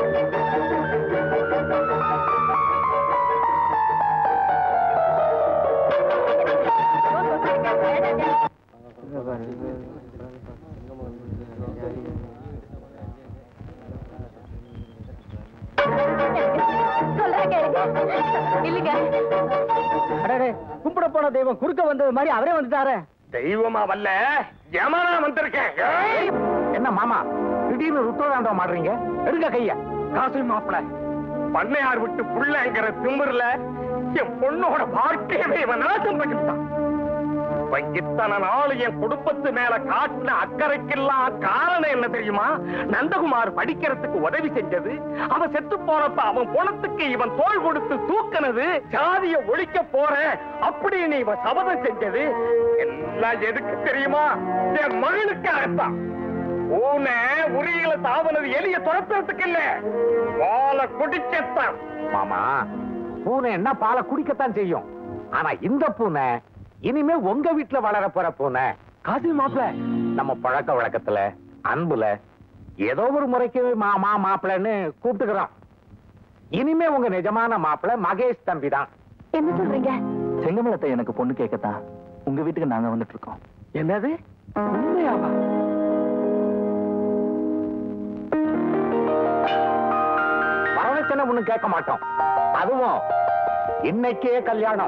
சொல்றேன் கேளுங்க இல்லைங்க அடடே கும்பிட போன தெய்வம் குறுக்க வந்தது மாதிரி அவரே வந்துட்டாரே தெய்வமா வல்ல யமனா வந்திருக்கேன் ஏய்! என்ன மாமா திடீர்னு ருத்ததாண்டம் மாடுறீங்க எடுங்க கைய காசு மாப்பிள பண்ணையார் விட்டு புள்ளங்கிற திமிர்ல என் பொண்ணோட வாழ்க்கையவே இவன் நாசம் பண்ணிவிட்டான் இவன் இத்தனை நாள் என் குடும்பத்து மேல காட்டின அக்கறைக்கெல்லாம் காரணம் என்ன தெரியுமா நந்தகுமார் படிக்கிறதுக்கு உதவி செஞ்சது அவன் செத்து போறப்ப அவன் குணத்துக்கு இவன் தோள் கொடுத்து தூக்கினது சாதிய ஒழிக்க போற அப்படின்னு இவன் சபதம் செஞ்சது எல்லாம் எதுக்கு தெரியுமா என் மகனுக்காகத்தான் பூனை உரியில தாவனது எலிய துரத்துறதுக்கு இல்ல பாலை குடிக்கத்தான் மாமா பூனை என்ன பாலை குடிக்கத்தான் செய்யும் ஆனா இந்த பூனை இனிமே உங்க வீட்டுல வளர போற பூனை காசி மாப்பிள நம்ம பழக்க வழக்கத்துல அன்புல ஏதோ ஒரு முறைக்கு மாமா மாப்பிளன்னு கூப்பிட்டுக்கிறோம் இனிமே உங்க நிஜமான மாப்பிள மகேஷ் தம்பி தான் என்ன சொல்றீங்க செங்கமலத்தை எனக்கு பொண்ணு கேட்கத்தான் உங்க வீட்டுக்கு நாங்க வந்துட்டு இருக்கோம் என்னது உண்மையாவா வரவழைச்சனை நாங்க ஒண்ணும் கேட்க மாட்டோம் அதுவும் இன்னைக்கே கல்யாணம்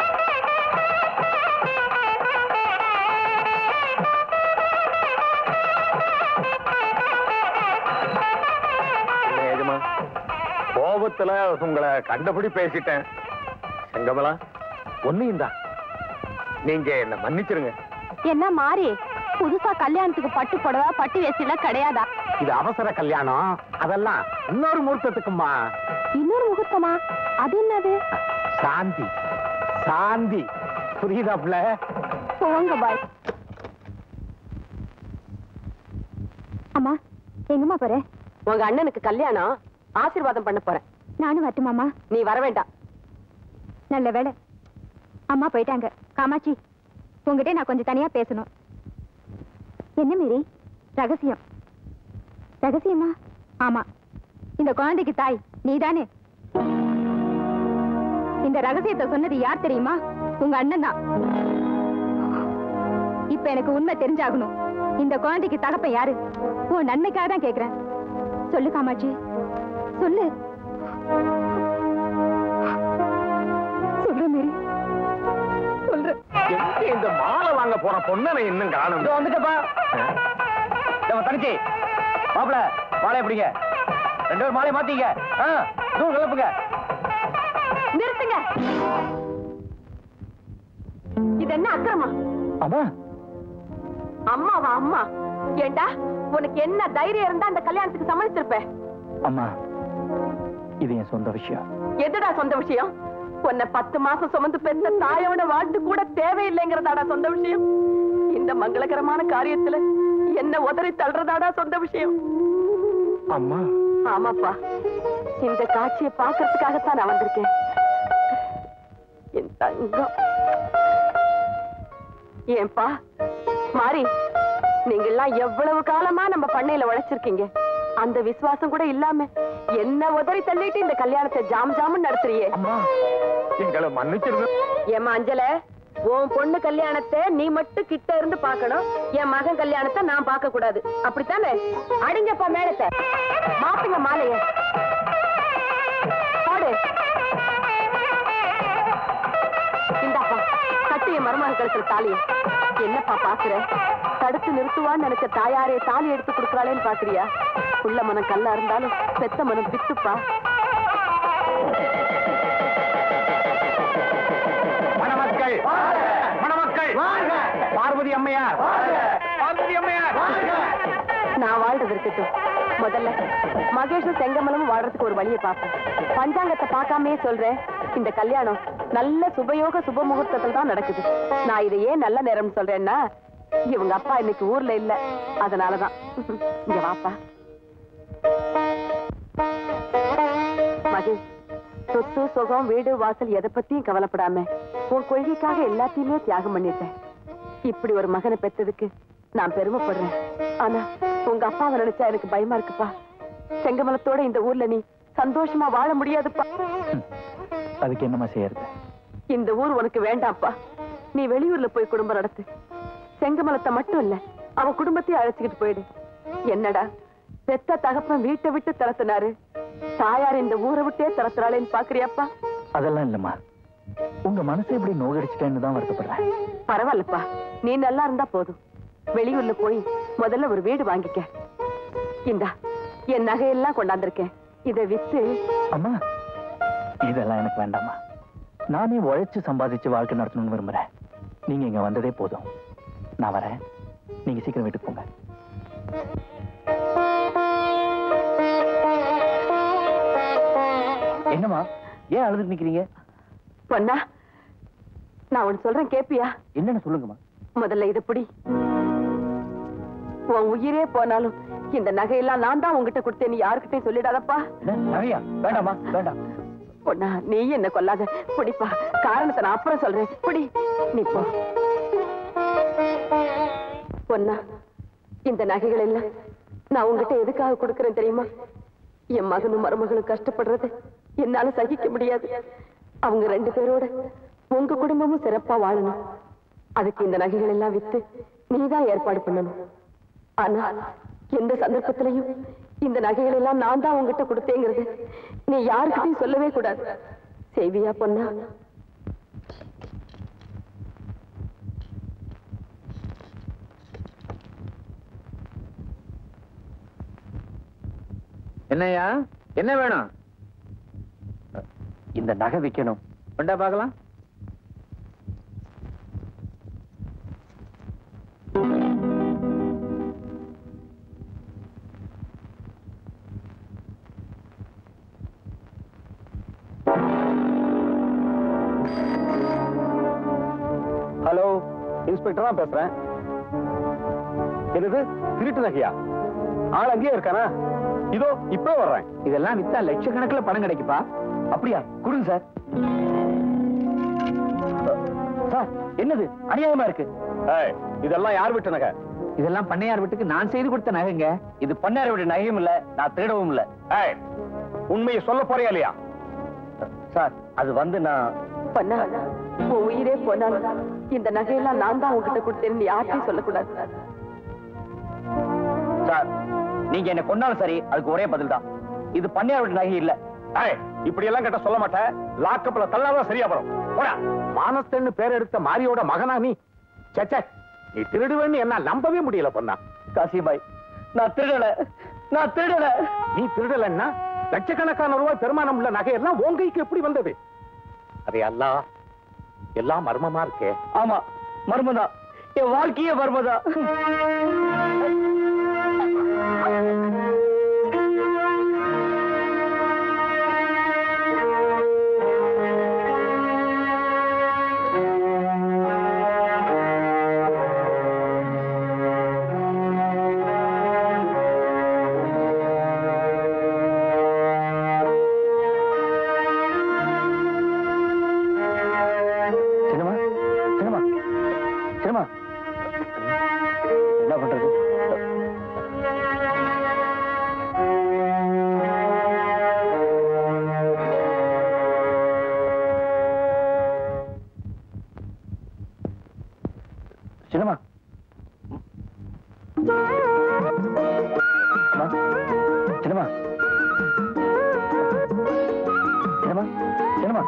என்ன எஜமா கோபத்துல உங்களை கண்டபடி பேசிட்டேன் செங்கமலா ஒன்னையும் தான் நீங்க என்ன மன்னிச்சிருங்க என்ன மாறி புதுசா கல்யாணத்துக்கு பட்டு புடவை பட்டு வேஷ்டில கிடையாதா இது அவசர கல்யாணம் அதெல்லாம் இன்னொரு முகூர்த்தத்துக்குமா இன்னொரு முகூர்த்தமா அது என்னது சாந்தி சாந்தி புரியுதாப்ல போங்க பாய் அம்மா எங்கம்மா போற உங்க அண்ணனுக்கு கல்யாணம் ஆசீர்வாதம் பண்ண போறேன் நானும் வரட்டுமாமா நீ வர வேண்டாம் நல்ல வேலை அம்மா போயிட்டாங்க காமாட்சி உங்ககிட்ட நான் கொஞ்சம் தனியா பேசணும் என்ன மீறி ரகசியம் ரகசியமா ஆமா இந்த குழந்தைக்கு தாய் நீதானே இந்த ரகசியத்தை சொன்னது யார் தெரியுமா உங்க அண்ணன் தான் இப்ப எனக்கு உண்மை தெரிஞ்சாகணும் இந்த குழந்தைக்கு தகப்ப யாரு உன் நன்மைக்காக தான் கேக்குறேன் சொல்லு காமாட்சி சொல்லு சொல்ற மேரி சொல்றேன் எங்க இந்த மாலை வாங்க போற பொண்ணை நான் இன்னும் காணும் இதோ வந்துட்டப்பா நம்ம தனிச்சி மாப்பிள மாலையை பிடிங்க ரெண்டு பேரும் மாலையை மாத்தீங்க ஆ தூள் கிளப்புங்க நிறுத்துங்க இது என்ன அக்கிரமா அம்மா அம்மாவா அம்மா ஏண்டா உனக்கு என்ன தைரியம் இருந்தா அந்த கல்யாணத்துக்கு சம்மதிச்சிருப்ப அம்மா இது என் சொந்த விஷயம் எதுடா சொந்த விஷயம் உன்னை பத்து மாசம் சுமந்து பெற்ற தாயோட வாழ்த்து கூட தேவையில்லைங்கிறதாடா சொந்த விஷயம் இந்த மங்களகரமான காரியத்துல என்ன உதறி தள்ளுறதாடா சொந்த விஷயம் அம்மா ஆமாப்பா இந்த காட்சியை பார்க்கறதுக்காகத்தான் நான் வந்திருக்கேன் என் தங்கம் ஏன்பா மாறி நீங்க எல்லாம் எவ்வளவு காலமா நம்ம பண்ணையில உழைச்சிருக்கீங்க அந்த விசுவாசம் கூட இல்லாம என்ன உதறி தள்ளிட்டு இந்த கல்யாணத்தை ஜாம் ஜாமுன்னு நடத்துறியே அம்மா எங்களை மன்னிச்சிருங்க ஏமா அஞ்சல உன் பொண்ணு கல்யாணத்தை நீ மட்டும் கிட்ட இருந்து பார்க்கணும் என் மகன் கல்யாணத்தை நான் பார்க்க கூடாது அப்படித்தானே அடிங்கப்பா மேலத்தை மாத்துங்க மாலைய பாடு இந்தாப்பா கட்டு என் மருமக கழுத்துல தாலிய என்னப்பா பாக்குற தடுத்து நிறுத்துவான்னு நினைச்ச தாயாரே தாலி எடுத்து கொடுக்கறாளேன்னு பாக்குறியா உள்ள மனம் கல்லா இருந்தாலும் பெத்த மனம் பித்துப்பா மணமக்கள் மணமக்கள் பார்வதி அம்மையார் பார்வதி அம்மையார் நான் வாழ்றது இருக்கட்டும் முதல்ல மகேஷும் செங்கமலமும் வாழ்றதுக்கு ஒரு வழியை பார்ப்போம் பஞ்சாங்கத்தை பார்க்காமயே சொல்றேன் இந்த கல்யாணம் நல்ல சுபயோக சுப முகூர்த்தத்தில் தான் நடக்குது நான் இதை ஏன் நல்ல நேரம்னு சொல்றேன்னா இவங்க அப்பா இன்னைக்கு ஊர்ல இல்ல அதனாலதான் இங்க வாப்பா மகேஷ் சொத்து சுகம் வீடு வாசல் எதை பத்தியும் கவலைப்படாம உன் கொள்கைக்காக எல்லாத்தையுமே தியாகம் பண்ணிட்டேன் இப்படி ஒரு மகனை பெத்ததுக்கு நான் பெருமைப்படுறேன் ஆனா உங்க அப்பாவை நினைச்சா எனக்கு பயமா இருக்குப்பா செங்கமலத்தோட இந்த ஊர்ல நீ சந்தோஷமா வாழ முடியாதுப்பா அதுக்கு என்னம்மா செய்யறது இந்த ஊர் உனக்கு வேண்டாம்ப்பா நீ வெளியூர்ல போய் குடும்பம் நடத்து செங்கமலத்தை மட்டும் இல்ல அவ குடும்பத்தையும் அழைச்சுக்கிட்டு போயிடு என்னடா பெத்த தகப்பன் வீட்டை விட்டு தரத்துனாரு தாயார் இந்த ஊரை விட்டே தரத்துறாளேன்னு பாக்குறியாப்பா அதெல்லாம் இல்லம்மா உங்க மனசை இப்படி நோகடிச்சிட்டேன்னு தான் வருத்தப்படுறேன் பரவாயில்லப்பா நீ நல்லா இருந்தா போதும் வெளியூர்ல போய் முதல்ல ஒரு வீடு வாங்கிக்க இந்தா என் நகையெல்லாம் கொண்டாந்திருக்கேன் இதை வித்து அம்மா இதெல்லாம் எனக்கு வேண்டாம்மா நானே உழைச்சு சம்பாதிச்சு வாழ்க்கை நடத்தணும்னு விரும்புறேன் நீங்க இங்க வந்ததே போதும் நான் வரேன் நீங்க சீக்கிரம் வீட்டுக்கு போங்க என்னம்மா ஏன் அழுதுட்டு நிக்கிறீங்க பொன்னா நான் ஒண்ணு சொல்றேன் கேப்பியா என்னன்னு சொல்லுங்கம்மா முதல்ல இது பிடி உன் உயிரே போனாலும் இந்த நகையெல்லாம் நான் தான் உங்ககிட்ட கொடுத்தேன் யாருக்கிட்டையும் சொல்லிடாதப்பா என்ன, நகையா வேண்டாம்மா வேண்டாம் பொண்ணா நீ என்ன கொல்லாத பிடிப்பா காரணத்தை நான் அப்புறம் சொல்றேன் பிடி நீ போ பொண்ணா இந்த நகைகள் எல்லாம் நான் உங்ககிட்ட எதுக்காக கொடுக்கறேன் தெரியுமா என் மகனும் மருமகளும் கஷ்டப்படுறது என்னால சகிக்க முடியாது அவங்க ரெண்டு பேரோட உங்க குடும்பமும் சிறப்பா வாழணும் அதுக்கு இந்த நகைகள் எல்லாம் வித்து நீதான் ஏற்பாடு பண்ணணும் ஆனா எந்த சந்தர்ப்பத்திலையும் இந்த நகைகள் எல்லாம் நான் தான் உங்ககிட்ட கொடுத்தேங்கிறது நீ யாருக்கிட்டையும் சொல்லவே கூடாது செய்வியா பொண்ணா என்னய்யா என்ன வேணும் இந்த நகை விற்கணும் கொண்டா பார்க்கலாம் ஹலோ இன்ஸ்பெக்டரா பேசுறேன் என்னது திருட்டு நகையா ஆள் அங்கேயே இருக்கானா இதோ இப்ப வர்றேன் இதெல்லாம் வித்தா லட்சக்கணக்கில் பணம் கிடைக்குப்பா அப்படியா கொடுங்க சார் சார் என்னது அநியாயமா இருக்கு ஏய், இதெல்லாம் யார் விட்ட நகை இதெல்லாம் பண்ணையார் வீட்டுக்கு நான் செய்து கொடுத்த நகைங்க இது பண்ணார விட நகையும் இல்ல நான் திருடவும் இல்ல ஏய், உண்மையை சொல்ல போறியா இல்லையா சார் அது வந்து நான் பொண்ணா உன் உயிரே போனாலும் இந்த நகையெல்லாம் நான் தான் உங்ககிட்ட கொடுத்தேன்னு யார்ட்டையும் சொல்லக்கூடாது சார் நீங்க என்ன கொண்டாலும் சரி அதுக்கு ஒரே பதில் தான் இது பண்ணையார் விட நகை இல்ல ஏய், இப்படி எல்லாம் கேட்ட சொல்ல மாட்டேன் லாக்கப்ல தள்ளாதான் சரியா வரும் போடா மானஸ்தன்னு பேர் எடுத்த மாரியோட மகனா நீ சச்சே நீ திருடுவேன்னு என்ன நம்பவே முடியல பொண்ணா காசிபாய் நான் திருடல நான் திருடல நீ திருடலன்னா லட்சக்கணக்கான ரூபாய் பெருமானம் உள்ள நகையெல்லாம் உன் கைக்கு எப்படி வந்தது அது எல்லாம் எல்லாம் மர்மமா இருக்கே ஆமா மர்மதா என் வாழ்க்கையே மர்மதா சினிமா சினிமா சினிமா என்ன பண்றது சினிமா சினிமா சினிமா சினிமா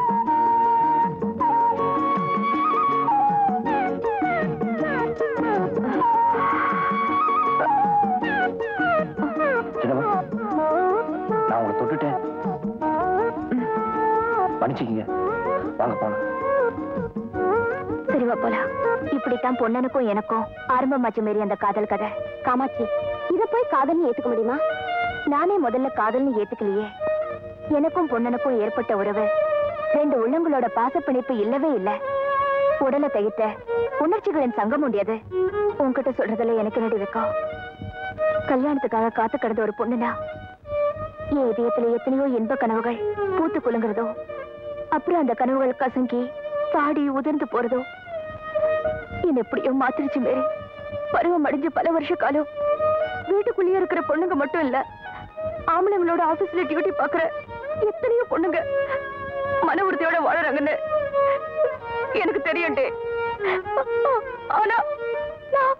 சின்னம்மா நான் உங்களை தொட்டுட்டேன் மன்னிச்சுக்கீங்க வாங்க போலாம் சரி வா போலாம் இப்படித்தான் பொண்ணனுக்கும் எனக்கும் ஆரம்பமாச்சு மாரி அந்த காதல் கதை காமாட்சி இத போய் காதல்னு ஏத்துக்க முடியுமா நானே முதல்ல காதல்னு ஏத்துக்கலையே எனக்கும் பொண்ணனுக்கும் ஏற்பட்ட உறவு ரெண்டு உள்ளங்களோட பாசப்பிணைப்பு இல்லவே இல்ல உடலை தைத்த உணர்ச்சிகளின் சங்கம் உண்டியது உன்கிட்ட சொல்றதுல எனக்கு நடி வைக்கும் கல்யாணத்துக்காக காத்து கிடந்த ஒரு பொண்ணுனா என் இதயத்துல எத்தனையோ இன்ப கனவுகள் பூத்து குலுங்குறதோ அப்புறம் அந்த கனவுகள் கசங்கி பாடி உதிர்ந்து போறதோ என்ன எப்படியோ மாத்திருச்சு மேரி பருவம் அடைஞ்சு பல வருஷ காலம் வீட்டுக்குள்ளேயே இருக்கிற பொண்ணுங்க மட்டும் இல்ல ஆம்பளைங்களோட ஆபீஸ்ல டியூட்டி பாக்குற எத்தனையோ பொண்ணுங்க மன உறுதியோட வாழறாங்கன்னு எனக்கு தெரியும்டே ஆனா நான்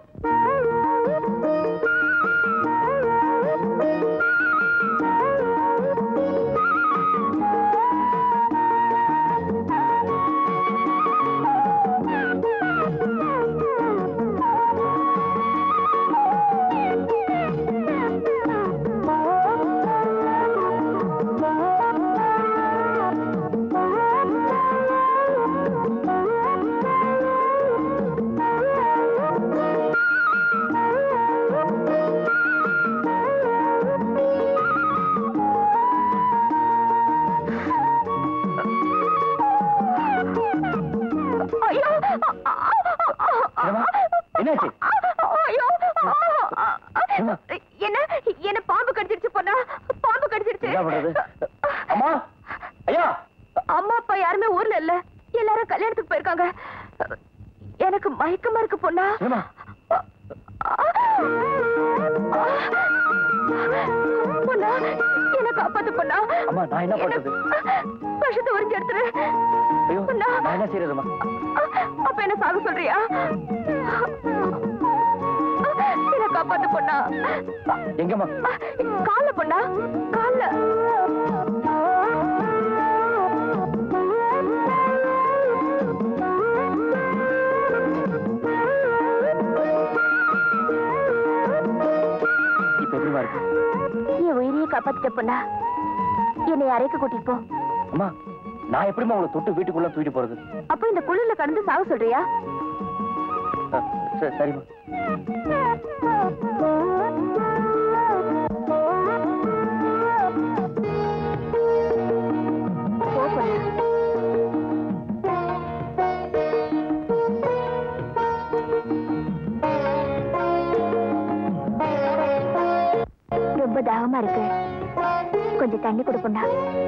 ஐயோ சின்னம்மா, என்னாச்சு ஐயோ என்ன என்ன பாம்பு கடிச்சிருச்சு பொண்ணா பாம்பு கடிச்சிருச்சு என்ன பண்றது அம்மா ஐயா அம்மா அப்பா யாருமே ஊர்ல இல்ல எல்லாரும் கல்யாணத்துக்கு போயிருக்காங்க எனக்கு மயக்கமா இருக்கு பொண்ணா சின்னம்மா பொண்ணா என்ன காப்பாத்து பொண்ணா அம்மா நான் என்ன பண்றது விஷத்தை உறிஞ்சு எடுத்துரு ஐயோ பொண்ணா நான் என்ன செய்யறதுமா அப்ப என்ன சாக சொல்றியா என்ன காப்பாத்து பொண்ணா எங்கம்மா கால பொண்ணா கால இப்ப எப்படிமா இருக்கு என் உயிரையே காப்பாத்திட்ட பொண்ணா என்னை அறைக்க கூட்டிட்டு போ அம்மா நான் எப்படிம்மா உங்களை தொட்டு வீட்டுக்குள்ள தூக்கிட்டு போறது அப்போ இந்த குளிர்ல கடந்து சாக சொல்றியா அஹ், சரி, சரிம்மா போ பொண்ணா ரொம்ப தாகமா இருக்கு கொஞ்சம் தண்ணி கொடுப்பா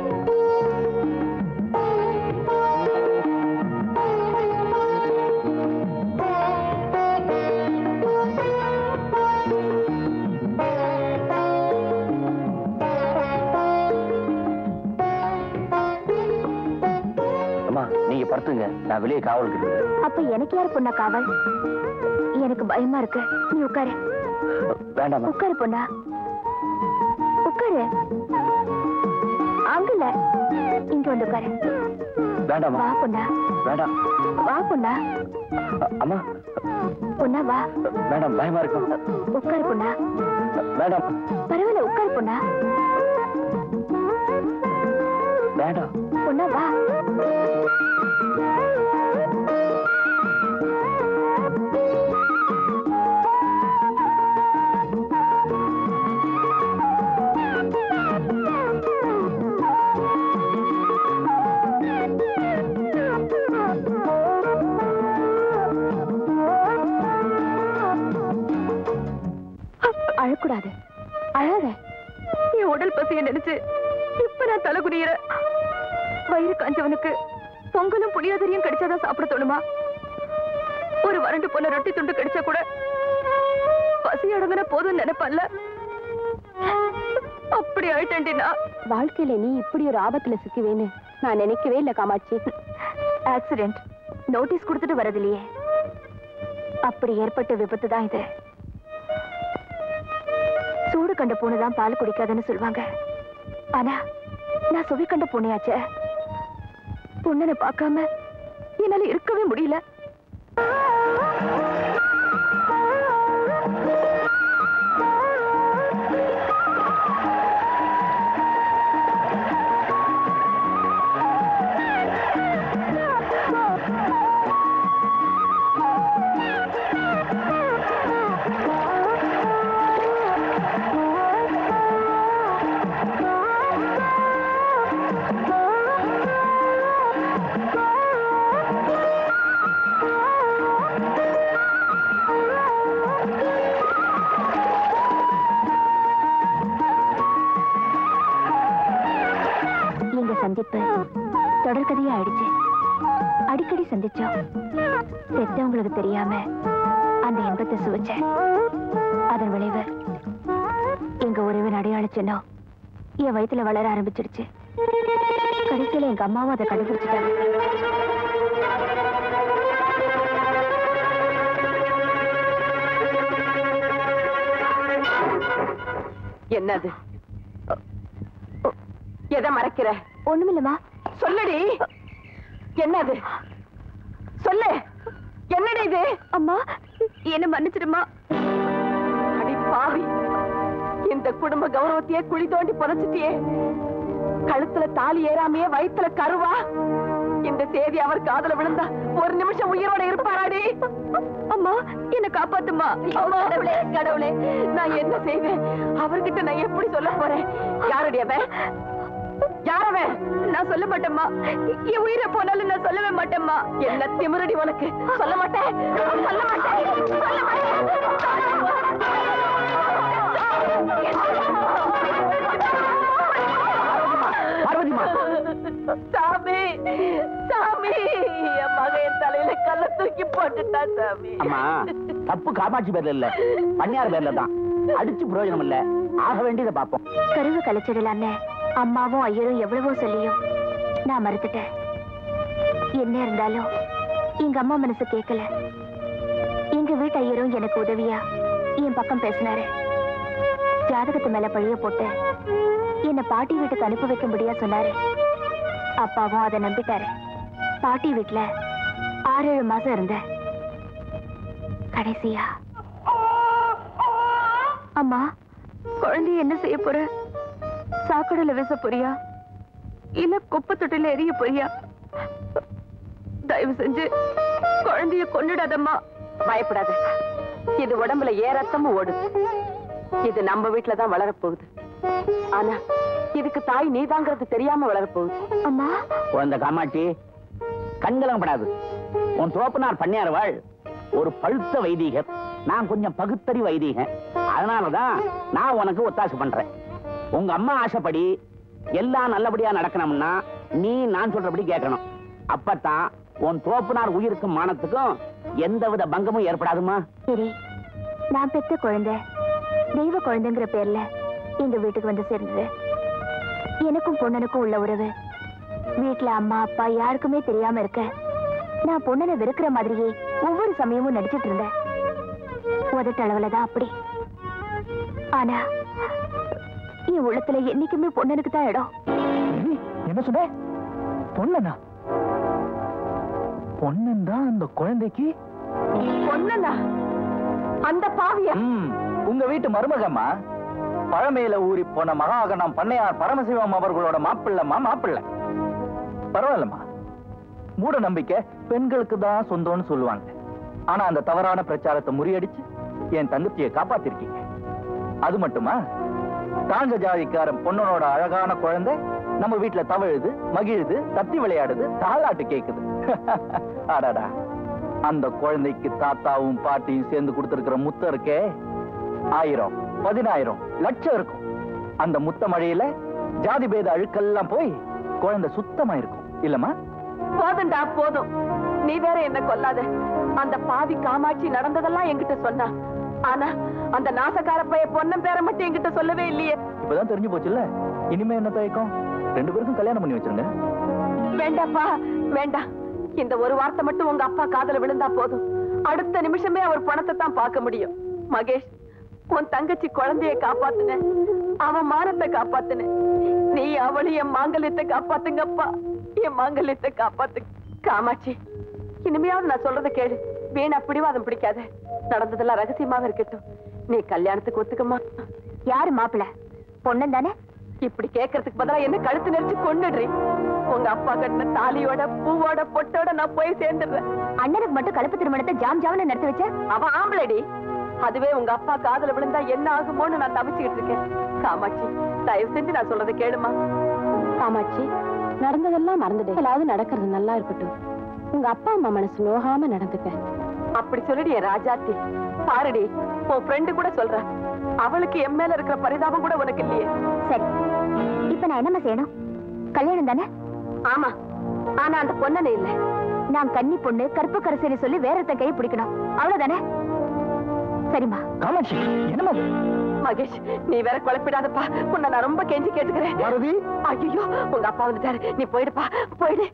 அம்மா நீங்க படுத்துங்க நான் வெளியே காவலுக்கு இருக்கிறேன். அப்ப எனக்கு யார் பொண்ணா காவல் எனக்கு பயமா இருக்கு நீ உட்காரு வேண்டாம்மா உட்காரு பொண்ணா உட்காரு அங்கல இங்க வந்து உட்காரு வேண்டாம்மா வா பொண்ணா வேண்டாம் வா பொண்ணா அ- அம்மா பொண்ணா வா வேண்டாம் பயமா இருக்கும் உட்காரு பொண்ணா வேண்டாம் பரவாயில்ல உட்காரு பொண்ணா வேண்டாம் பொண்ணா வா அழக்கூடாது அழாத என் உடல் பசிய நினைச்சு இப்ப நான் தலை குனியிறேன் வயிறு காஞ்சவனுக்கு பொங்கலும் புளியோதரையும் கிடைச்சாதான் சாப்பிட தோணுமா ஒரு வறண்டு போன ரொட்டி துண்டு கிடைச்சா கூட பசி அடங்குன போதும் நினைப்பல்ல அப்படி ஆயிட்டேன்டினா வாழ்க்கையில நீ இப்படி ஒரு ஆபத்துல சிக்குவேன்னு நான் நினைக்கவே இல்ல காமாட்சி ஆக்சிடென்ட் நோட்டீஸ் கொடுத்துட்டு வரதில்லையே அப்படி ஏற்பட்ட விபத்து தான் இது சூடு கண்ட பூனைதான் பால் குடிக்காதுன்னு சொல்லுவாங்க ஆனா நான் சுவை கண்ட பூனையாச்சே பொண்ணனை பார்க்காம என்னால இருக்கவே முடியல எங்க சந்திப்பு தொடர்கதையா ஆயிடுச்சு அடிக்கடி சந்திச்சோம் பெத்தவங்களுக்கு தெரியாம அந்த இன்பத்தை சுவைச்சேன் அதன் விளைவு எங்க உறவின் அடையாள சின்னம் என் வயித்துல வளர ஆரம்பிச்சிடுச்சு கடைசியில எங்க அம்மாவும் அதை கண்டுபிடிச்சிட்டாங்க என்னது எதை மறைக்கிற ஒண்ணுமில்லமா சொல்லுடி என்னது சொல்லு என்னடி இது அம்மா என்ன மன்னிச்சிடுமா அடி பாவி இந்த குடும்ப கௌரவத்தையே குழி தோண்டி புதைச்சிட்டியே கழுத்துல தாலி ஏறாமையே வயித்துல கருவா இந்த தேதி அவர் காதுல விழுந்தா ஒரு நிமிஷம் உயிரோட இருப்பாராடி அம்மா என்ன காப்பாத்துமா அம்மா, கடவுளே கடவுளே நான் என்ன செய்வேன் அவர்கிட்ட நான் எப்படி சொல்ல போறேன் யாரடி அவன் யாரவன் நான் சொல்ல மாட்டேம்மா என் உயிரை போனாலும் நான் சொல்லவே மாட்டேம்மா என்ன திமிரடி உனக்கு சொல்ல மாட்டேன் சொல்ல மாட்டேன் சொல்ல பார்வதிமா சாமி சாமி என் மகன் தலையில கல்ல தூக்கி போட்டுட்டான் சாமி அம்மா தப்பு காமாட்சி பேர்ல இல்ல பன்னியார் பேர்ல தான் அடிச்சு பிரயோஜனம் இல்ல ஆக வேண்டியதை பார்ப்போம் கருவு கலைச்சிடலான்னு அம்மாவும் ஐயரும் எவ்வளவோ சொல்லியும் நான் மறுத்துட்டேன் என்ன இருந்தாலும் எங்க அம்மா மனசு கேட்கல எங்க வீட்டு ஐயரும் எனக்கு உதவியா என் பக்கம் பேசினாரு ஜாதகத்து மேல பழிய போட்டு என்ன பாட்டி வீட்டுக்கு அனுப்பி வைக்கும்படியா சொன்னாரு அப்பாவும் அதை நம்பிட்டாரு பாட்டி வீட்டுல ஆறு ஏழு மாசம் இருந்தேன் கடைசியா அம்மா குழந்தைய என்ன செய்ய போற சாக்கடையில வீச போறியா இல்ல குப்பை தொட்டில எரிய போறியா தயவு செஞ்சு குழந்தைய கொன்னுடாதம்மா பயப்படாத இது உடம்புல ஏ ரத்தமும் ஓடுது இது நம்ம வீட்டுல தான் வளரப்போகுது ஆனா இதுக்கு தாய் நீதாங்கிறது தெரியாம வளரப்போகுது அம்மா குழந்தை காமாட்சி கண்கலங்கப்படாது உன் தோப்பனார் பண்ணியார் வாழ் ஒரு பழுத்த வைதீகர் நான் கொஞ்சம் பகுத்தறி வைதீகன் அதனாலதான் நான் உனக்கு ஒத்தாசை பண்றேன் உங்க அம்மா ஆசைப்படி எல்லாம் நல்லபடியா நடக்கணும்னா நீ நான் சொல்றபடி கேட்கணும் அப்பதான் உன் தோப்பனார் உயிருக்கும் மானத்துக்கும் எந்தவித பங்கமும் ஏற்படாதுமா சரி நான் பெத்த குழந்தை தெய்வ குழந்தைங்கிற பேர்ல எங்க வீட்டுக்கு வந்து சேர்ந்தது எனக்கும் பொண்ணனுக்கும் உள்ள உறவு வீட்ல அம்மா அப்பா யாருக்குமே தெரியாம இருக்க நான் பொண்ணனை வெறுக்கிற மாதிரியே ஒவ்வொரு சமயமும் நடிச்சிட்டு இருந்தேன் உதட்டளவுல தான் அப்படி ஆனா என் உள்ளத்துல என்னைக்குமே பொண்ணனுக்கு தான் இடம் என்ன சொன்ன பொண்ணனா பொண்ணன் தான் அந்த குழந்தைக்கு பொண்ணுனா அந்த பாவிய ம், உங்க வீட்டு மருமகம்மா பழமையில ஊறி போன மகாகணம் பண்ணையார் பரமசிவம் அவர்களோட மாப்பிள்ளம்மா மாப்பிள்ளை பரவாயில்லம்மா மூட நம்பிக்கை பெண்களுக்கு தான் சொந்தம்னு சொல்லுவாங்க ஆனா அந்த தவறான பிரச்சாரத்தை முறியடிச்சு என் தங்கச்சியை காப்பாத்திருக்கீங்க அது மட்டுமா தாங்க ஜாதிக்காரன் பொண்ணனோட அழகான குழந்தை நம்ம வீட்டுல தவழுது மகிழுது தத்தி விளையாடுது தாலாட்டு கேக்குது அடடா அந்த குழந்தைக்கு தாத்தாவும் பாட்டியும் சேர்ந்து கொடுத்திருக்கிற முத்தம் இருக்கே ஆயிரம் பதினாயிரம் லட்சம் இருக்கும் அந்த முத்த மழையில ஜாதி பேத அழுக்கெல்லாம் போய் குழந்தை சுத்தமா இருக்கும் இல்லம்மா போதும்டா போதும் நீ வேற என்ன கொல்லாத அந்த பாவி காமாட்சி நடந்ததெல்லாம் என்கிட்ட சொன்னா ஆனா அந்த நாசக்கார பைய பொண்ணன் பேரை மட்டும் என்கிட்ட சொல்லவே இல்லையே இப்பதான் தெரிஞ்சு போச்சுல்ல இனிமே என்ன தயக்கம் ரெண்டு பேருக்கும் கல்யாணம் பண்ணி வச்சிருங்க வேண்டாப்பா வேண்டாம் இந்த ஒரு வார்த்தை மட்டும் உங்க அப்பா காதுல விழுந்தா போதும் அடுத்த நிமிஷமே அவர் பணத்தை தான் பார்க்க முடியும் மகேஷ் உன் தங்கச்சி குழந்தைய காப்பாத்துன அவன் மானத்தை காப்பாத்துன நீ அவளையும் என் மாங்கல்யத்தை காப்பாத்துங்கப்பா என் மாங்கல்யத்தை காப்பாத்து காமாட்சி இனிமையாவது நான் சொல்றத கேளு வீணா பிடிவாதம் பிடிக்காத நடந்ததெல்லாம் ரகசியமாக இருக்கட்டும் நீ கல்யாணத்துக்கு ஒத்துக்கமா யாரு மாப்பிள்ள பொண்ணன் தானே இப்படி கேக்குறதுக்கு பதிலா என்ன கழுத்து நெரிச்சு கொண்டுடுறி உங்க அப்பா கட்டின தாலியோட பூவோட பொட்டோட நான் போய் சேர்ந்துடுறேன் அண்ணனுக்கு மட்டும் கலப்பு திருமணத்தை ஜாம் ஜாம்னு நடத்தி வச்ச அவன் ஆம்பளடி அதுவே உங்க அப்பா காதுல விழுந்தா என்ன ஆகுமோன்னு நான் தவிச்சுக்கிட்டு இருக்கேன் காமாட்சி தயவு செஞ்சு நான் சொல்றதை கேளுமா காமாட்சி நடந்ததெல்லாம் மறந்துடு ஏதாவது நடக்கிறது நல்லா இருக்கட்டும் உங்க அப்பா அம்மா மனசு நோகாம நடந்துக்க அப்படி சொல்லிடி என் ராஜாத்தி பாருடி உன் ஃப்ரெண்டு கூட சொல்ற அவளுக்கு என் மேல இருக்கிற பரிதாபம் கூட உனக்கு இல்லையே சரி இப்ப நான் என்னம்மா செய்யணும் கல்யாணம் தானே ஆமா ஆனா அந்த பொண்ணனே இல்ல நான் கன்னி பொண்ணு கற்பு கரசனை சொல்லி வேற ஒருத்தன் கையை பிடிக்கணும் அவ்வளவுதானே சரிம்மா காமாட்சி என்னமா இது? மகேஷ் நீ வேற குழப்பிடாதப்பா உன்னை நான் ரொம்ப கெஞ்சி கேட்டுக்கிறேன் பாரதி ஐயோ உங்க அப்பா வந்துட்டாரு நீ போயிடுப்பா போயிடு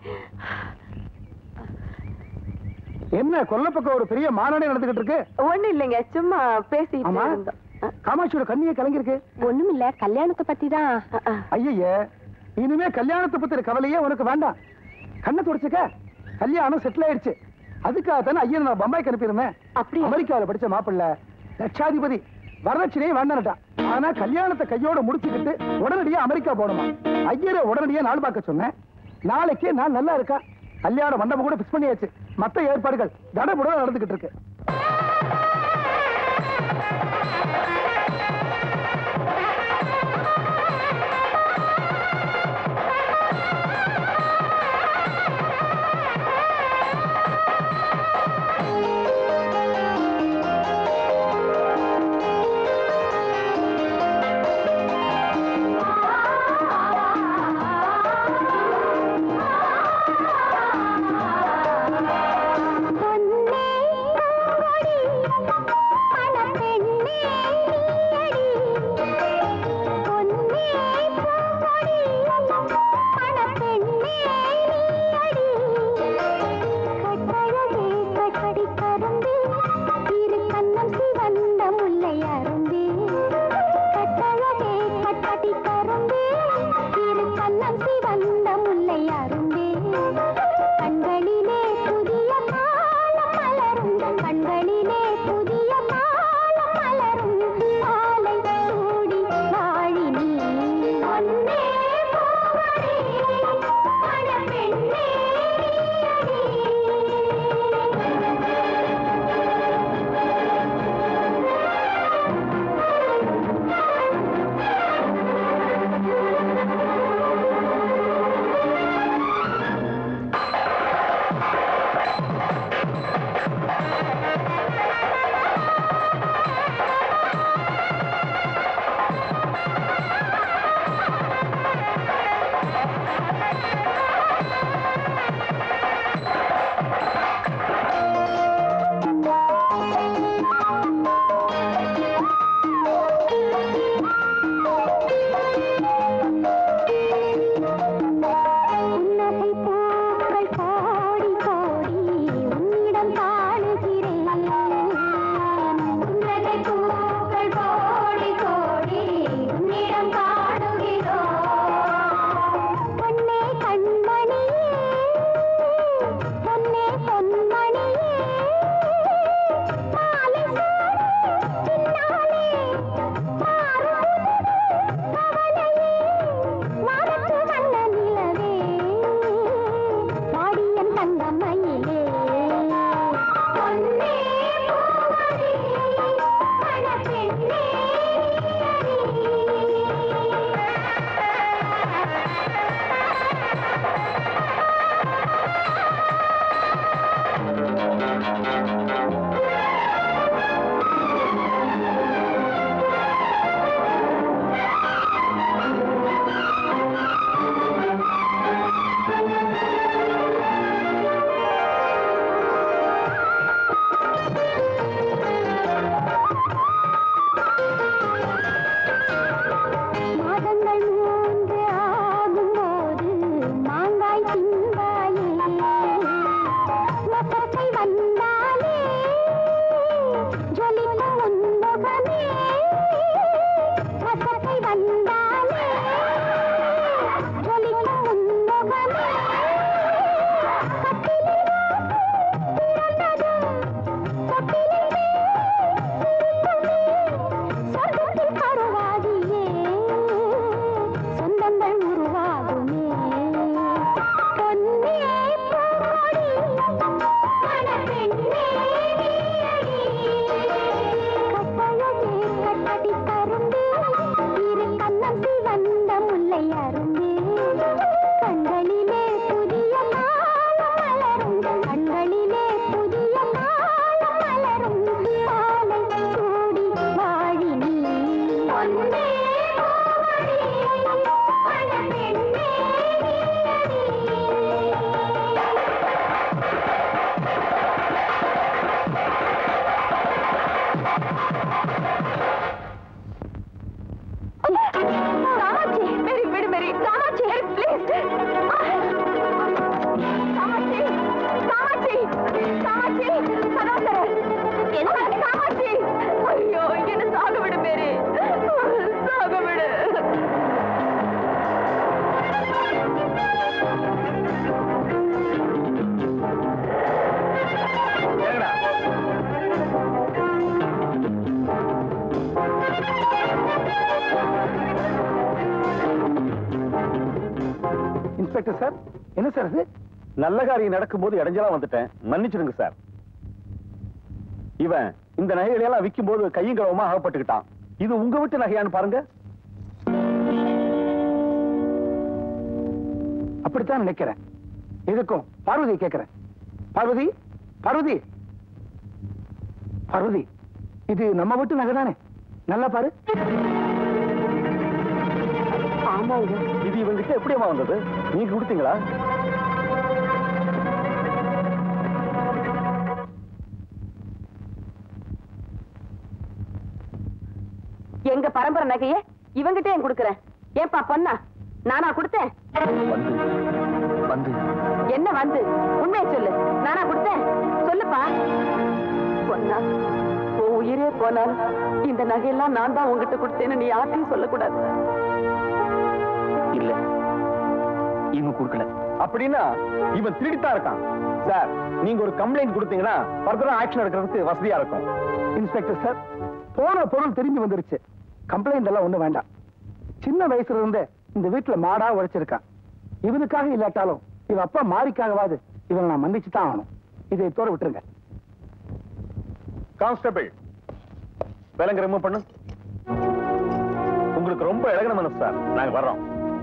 என்ன கொல்ல பக்கம் ஒரு பெரிய மாநாடே நடந்துகிட்டு இருக்கு ஒண்ணு இல்லைங்க சும்மா பேசிட்டு ஆமா. இருந்தோம் அஹ், காமாட்சியோட கண்ணியே கலங்கிருக்கு ஒண்ணும் இல்ல கல்யாணத்தை பத்தி தான் அஹ், அஹ். ஐயே இனிமே கல்யாணத்தை பத்திர கவலையே உனக்கு வேண்டாம் கண்ணை துடைச்சுக்க கல்யாணம் செட்டில் ஆயிடுச்சு அதுக்காக தானே ஐயன் நான் பம்பாய்க்கு அனுப்பியிருந்தேன் அப்படியா? அமெரிக்காவில படிச்ச மாப்பிள்ள லட்சாதிபதி வரதட்சணையே வேண்டான்ட்டான் ஆனா கல்யாணத்தை கையோட முடிச்சுக்கிட்டு உடனடியா அமெரிக்கா போகணுமா ஐயரை உடனடியா நாள் பார்க்க சொன்னேன் நாளைக்கே நான் நல்லா இருக்கா கல்யாண மண்டபம் கூட பிக்ஸ் பண்ணியாச்சு மத்த ஏற்பாடுகள் தடபுட நடந்துகிட்டு இருக்கு பொன்னே புன்னகை பூக்கள் கோடி கோடி உன்னிடம் காணுகிறேன் புன்னகை பூக்கள் கோடி கோடி உன்னிடம் காணுகிறோம் பொன்னே கண்மணியே பொன்னே பொன்மணியே மாலை சூடும் பின்னாலே மாறும் கவலையே வானத்து வண்ண நிலவே வாடியன் தங்கமயிலே பொன்னே பூவதி மணப்பெண்ணே மாதங்கள் மூன்று ஆகும்போது மாங்காய் தின்பாயே மசத்தை வந்தாலே ஜொலிக்கும் உன்முகமே மசத்தை வந்தாலே ஜொலிக்கும் உன்முகமே கட்டிலில் பிறந்ததும் தொட்டிலிலே சொர்க்கத்தில் கருவாகியே சொந்தங்கள் உருவாகுமே பொன்னே பூங்கொடி மணப்பெண்ணே கட்டழகே கட்டடி கரும்பே இரு கண்ணம் சிவந்த முல்லை அரும்பே கண்களிலே புதிய காலம் மலரும் கண்களிலே புதிய காலம் மலரும் மாலை சூடி வாழி நீ பொன்னே பூவடி மணப்பெண்ணே காமாட்சி மேரி விடு மேரி காமாட்சி ப்ளீஸ் காமாட்சி காமாட்சி காமாட்சி சகோதரர் என்ன காமாட்சி ஐயோ என்ன சாக விடு மேரி சாக விடு இன்ஸ்பெக்டர் சார் என்ன சார் இது நல்ல காரியம் நடக்கும்போது இடைஞ்சலா வந்துட்டேன் மன்னிச்சிடுங்க சார் இவன் இந்த நகைகளை எல்லாம் விற்கும் போது கையும் களவுமா அகப்பட்டுக்கிட்டான் இது உங்க வீட்டு நகையான்னு பாருங்க அப்படித்தான் நினைக்கிறேன் எதுக்கும் பார்வதி கேட்கிறேன் பார்வதி பார்வதி பார்வதி இது நம்ம வீட்டு நகை தானே நல்லா பாரு ஆமாங்க இது இவங்கிட்ட எப்படியம்மா வந்தது நீங்க கொடுத்தீங்களா எங்க பரம்பரை நகைய இவங்கிட்ட ஏன் கொடுக்கறேன் ஏன்பா பொண்ணா நானா கொடுத்தேன் வந்து வந்து என்ன வந்து உண்மையை சொல்லு நானா கொடுத்தேன் சொல்லுப்பா பொண்ணா உன் உயிரே போனாலும் இந்த நகையெல்லாம் நான் தான் உங்ககிட்ட கொடுத்தேன்னு நீ யார்ட்டையும் சொல்லக்கூடாது இல்ல இவன் கொடுக்கல அப்படின்னா இவன் திருடித்தான் இருக்கான் சார் நீங்க ஒரு கம்ப்ளைண்ட் கொடுத்தீங்கன்னா ஃபர்தரா ஆக்ஷன் எடுக்கிறதுக்கு வசதியா இருக்கும் இன்ஸ்பெக்டர் சார் போன பொருள் திரும்பி வந்துருச்சு கம்ப்ளைண்ட் எல்லாம் ஒண்ணு வேண்டாம் சின்ன வயசுல இருந்தே இந்த வீட்டுல மாடா உழைச்சிருக்கான் இவனுக்காக இல்லாட்டாலும் இவன் அப்பா மாறிக்காகவாது இவனை நான் மன்னிச்சு தான் ஆகணும் இதை தோற விட்டுருங்க கான்ஸ்டபிள் விலங்கு ரிமூவ் பண்ணு உங்களுக்கு ரொம்ப இழகின மனசு சார் நாங்க வர்றோம்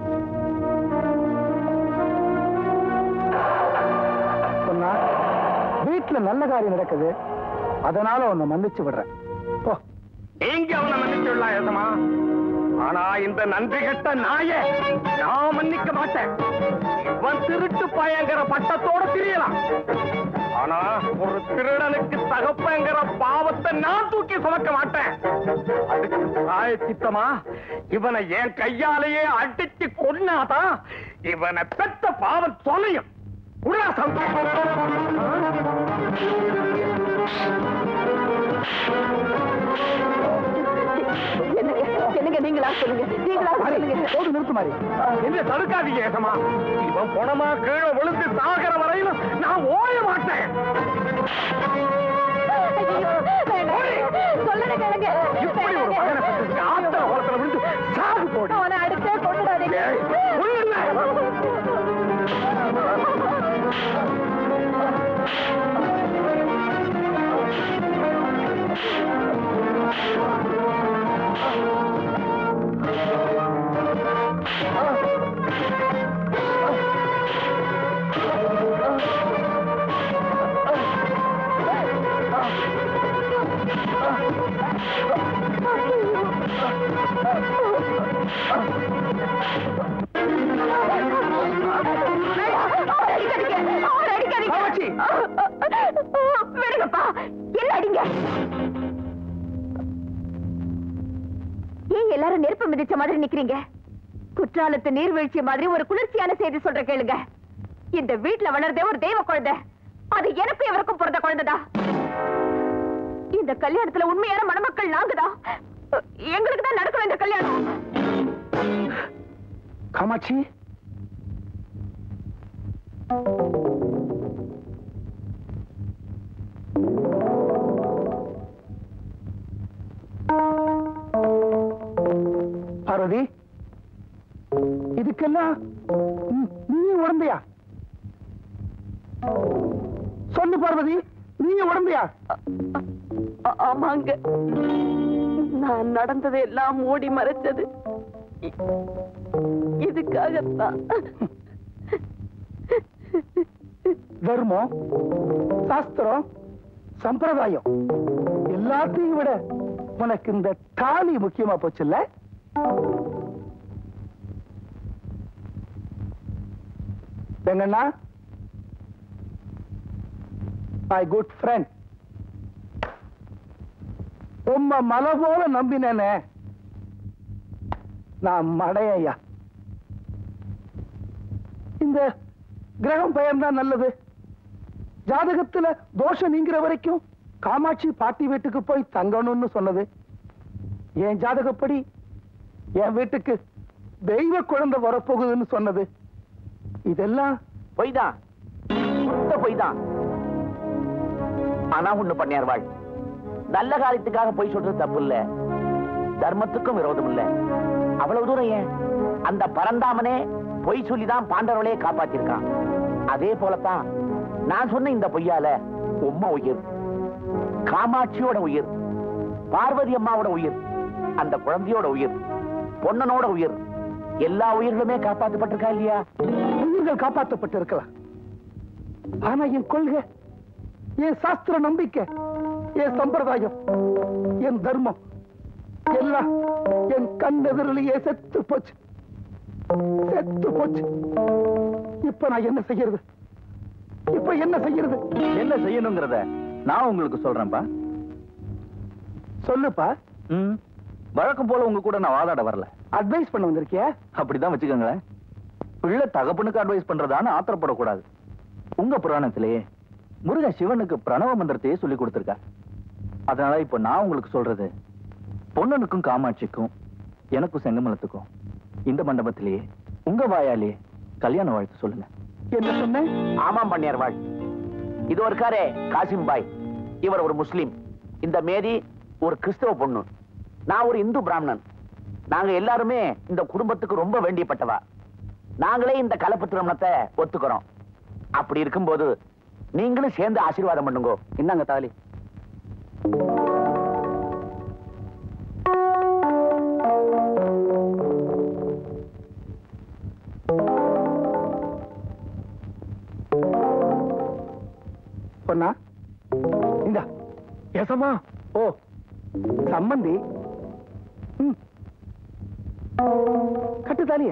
சொன்னா வீட்டுல நல்ல காரியம் நடக்குது அதனால உன்னை மன்னிச்சு விடுறேன் போ நீங்க அவனை மன்னிச்சுடலாம் ஏசமா ஆனா இந்த நன்றி கெட்ட நாய நான் மன்னிக்க மாட்டேன் இவன் திருட்டு பயங்கர பட்டத்தோட திரியலாம் ஆனா ஒரு திருடனுக்கு தகப்பங்கிற பாவத்தை நான் தூக்கி சுமக்க மாட்டேன் அதுக்கு தாய சித்தமா இவனை என் கையாலேயே அடிச்சு கொன்னாதான் இவனை பெத்த பாவம் தொலையும் உல்லாசம் என்னங்க என்னங்க நீங்களா சொல்லுங்க நீங்களா சொல்லுங்க போது நிறுத்து மாதிரி என்ன தடுக்காதீங்க ஏசமா இவன் பணமா கீழே விழுந்து சாகிற வரையிலும் நான் ஓய மாட்டேன் ஐயோ, வேண்டாம். சொல்லுங்க கேளுங்க இப்படி ஒரு மகனை பெற்றிருக்க ஆத்திர ஓரத்துல விழுந்து சாகு போடி அவனை அடிச்சே கொண்டுடாதீங்க ஏய், கொல்லுங்க. அவரை அடிக்காதீங்க அவரை அடிக்காதீங்க விடுங்கப்பா என்ன அடிங்க ஏன் எல்லாரும் நெருப்பு மிதிச்ச மாதிரி நிக்கிறீங்க குற்றாலத்து நீர்வீழ்ச்சி மாதிரி ஒரு குளிர்ச்சியான செய்தி சொல்ற கேளுங்க இந்த வீட்டுல வளர்றதே ஒரு தெய்வ குழந்தை அது எனக்கும் இவருக்கும் பிறந்த குழந்தைதான் இந்த கல்யாணத்துல உண்மையான மணமக்கள் நாங்கதான் எங்களுக்கு தான் நடக்கணும் இந்த கல்யாணம் காமாட்சி பார்வதி இதுக்கெல்லாம் நீ- நீ உடந்தையா சொல்லு பார்வதி நீ உடந்தையா ஆ- ஆமாங்க நான் நடந்ததை எல்லாம் மூடி மறைச்சது இ- இதுக்காகத்தான் தர்மம் சாஸ்திரம் சம்பிரதாயம் எல்லாத்தையும் விட உனக்கு இந்த தாலி முக்கியமா போச்சுல்ல வெங்கண்ணா மை குட் ஃப்ரெண்ட் உம்ம மலை போல நம்பினேனே நான் மடையா இந்த கிரகம் பெயர் தான் நல்லது ஜாதகத்துல தோஷம் நீங்கிற வரைக்கும் காமாட்சி பாட்டி வீட்டுக்கு போய் தங்கணும்னு சொன்னது என் ஜாதகப்படி என் வீட்டுக்கு தெய்வ குழந்தை வரப்போகுதுன்னு சொன்னது இதெல்லாம் பொய் தான் சுத்த பொய் தான் ஆனா ஒண்ணு பண்ணியார் வாழ் நல்ல காரியத்துக்காக பொய் சொல்றது தப்பு இல்ல தர்மத்துக்கும் விரோதம் இல்ல அவ்வளவு தூரம் ஏன் அந்த பரந்தாமனே பொய் சொல்லிதான் பாண்டவர்களே காப்பாத்திருக்கான் அதே போலத்தான் நான் சொன்ன இந்த பொய்யால உம்மா உயிர் காமாட்சியோட உயிர் பார்வதி அம்மாவோட உயிர் அந்த குழந்தையோட உயிர் பொன்னனோட உயிர் எல்லா உயிர்களுமே காப்பாற்றப்பட்டிருக்கா இல்லையா உயிர்கள் காப்பாற்றப்பட்டு இருக்கலாம் ஆனா என் கொள்கை என் சாஸ்திர நம்பிக்கை என் சம்பிரதாயம் என் தர்மம் எல்லாம் என் கண் எதிரிலேயே செத்து போச்சு செத்து போச்சு இப்ப நான் என்ன செய்யறது இப்ப என்ன செய்யறது என்ன செய்யணுங்கிறத நான் உங்களுக்கு சொல்றேன்ப்பா சொல்லுப்பா ம் வழக்கம் போல உங்க கூட நான் வாதாட வரல அட்வைஸ் பண்ண வந்திருக்கியா அப்படிதான் வச்சுக்கோங்களேன் பிள்ளை தகப்பனுக்கு அட்வைஸ் பண்றதான்னு ஆத்திரப்படக்கூடாது உங்க புராணத்திலேயே முருகன் சிவனுக்கு பிரணவ மந்திரத்தையே சொல்லி கொடுத்திருக்கார் அதனால இப்ப நான் உங்களுக்கு சொல்றது பொன்னனுக்கும் காமாட்சிக்கும் எனக்கும் செங்கமலத்துக்கும் இந்த மண்டபத்திலேயே உங்க வாயாலே கல்யாண வாழ்த்து சொல்லுங்க என்ன சொன்ன ஆமாம் பண்ணியார் வாழ் இது இருக்காரே காசிம் பாய் இவர் ஒரு முஸ்லிம் இந்த மேரி ஒரு கிறிஸ்தவ பொண்ணு நான் ஒரு இந்து பிராமணன் நாங்க எல்லாருமே இந்த குடும்பத்துக்கு ரொம்ப வேண்டியப்பட்டவா நாங்களே இந்த கலப்பு திருமணத்தை ஒத்துக்கிறோம் அப்படி இருக்கும்போது நீங்களும் சேர்ந்து ஆசீர்வாதம் பண்ணுங்க இந்தாங்க தாலி பொண்ணா இந்த எசமா ஓ சம்மந்தி ம். கட்டு தாலிய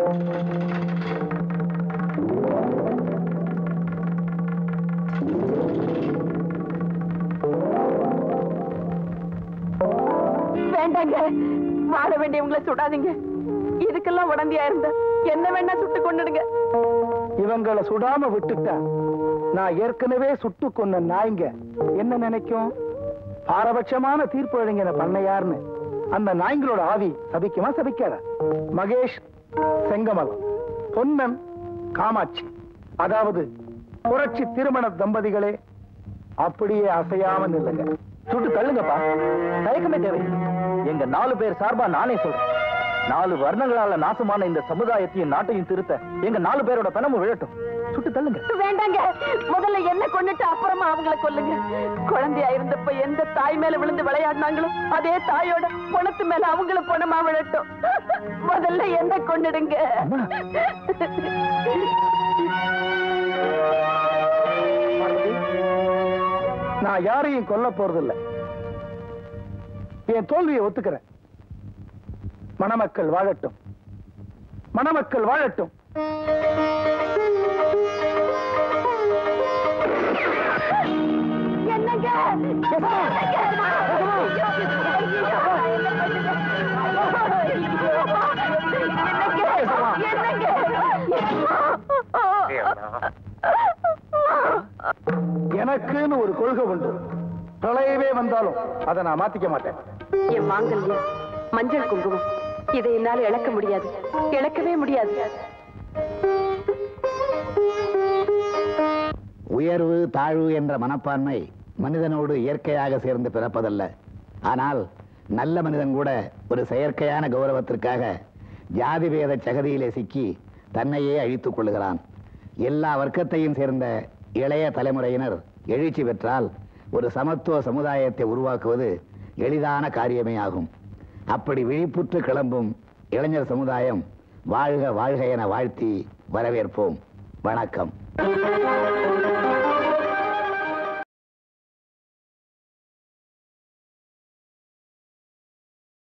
வேண்டாங்க வாழ வேண்டியவங்கள சுடாதீங்க இதுக்கெல்லாம் உடம்பியா இருந்த என்ன வேணா சுட்டு கொண்டுடுங்க இவங்களை சுடாம விட்டுட்டா நான் ஏற்கனவே சுட்டு கொன்ன நாய்ங்க என்ன நினைக்கும் பாரபட்சமான தீர்ப்பு வழங்கின பண்ணையார்னு அந்த நாய்ங்களோட ஆவி சபிக்குமா சபிக்காத மகேஷ் செங்கமலம் பொன்னன் காமாட்சி அதாவது புரட்சி திருமண தம்பதிகளே அப்படியே அசையாம நில்லுங்க சுட்டு தள்ளுங்கப்பா தயக்கமே தேவை எங்க நாலு பேர் சார்பா நானே சொல்றேன் நாலு வர்ணங்களால நாசமான இந்த சமுதாயத்தையும் நாட்டையும் திருத்த எங்க நாலு பேரோட பணமும் விழட்டும் சுட்டு தள்ளுங்க வேண்டாங்க முதல்ல என்ன கொண்டுட்டு அப்புறமா அவங்கள கொல்லுங்க குழந்தையா இருந்தப்ப எந்த தாய் மேல விழுந்து விளையாடினாங்களோ அதே தாயோட பணத்து மேல அவங்கள பணமா விழட்டும் முதல்ல என்ன கொண்டுடுங்க பார்வதி, நான் யாரையும் கொல்ல போறதில்ல என் தோல்வியை ஒத்துக்கிறேன் மணமக்கள் வாழட்டும் மணமக்கள் வாழட்டும் என்னங்க எனக்குன்னு ஒரு கொள்கை உண்டு பிரளயமே வந்தாலும் அதை நான் மாத்திக்க மாட்டேன் என் மாங்கல்யம் மஞ்சள் குங்குமம் இதை என்னால இழக்க முடியாது இழக்கவே முடியாது உயர்வு தாழ்வு என்ற மனப்பான்மை மனிதனோடு இயற்கையாக சேர்ந்து பிறப்பதல்ல ஆனால் நல்ல மனிதன் கூட ஒரு செயற்கையான கௌரவத்திற்காக ஜாதி பேத சகதியிலே சிக்கி தன்னையே அழித்துக் கொள்ளுகிறான் எல்லா வர்க்கத்தையும் சேர்ந்த இளைய தலைமுறையினர் எழுச்சி பெற்றால் ஒரு சமத்துவ சமுதாயத்தை உருவாக்குவது எளிதான காரியமே ஆகும் அப்படி விழிப்புற்று கிளம்பும் இளைஞர் சமுதாயம் வாழ்க வாழ்க என வாழ்த்தி வரவேற்போம் வணக்கம்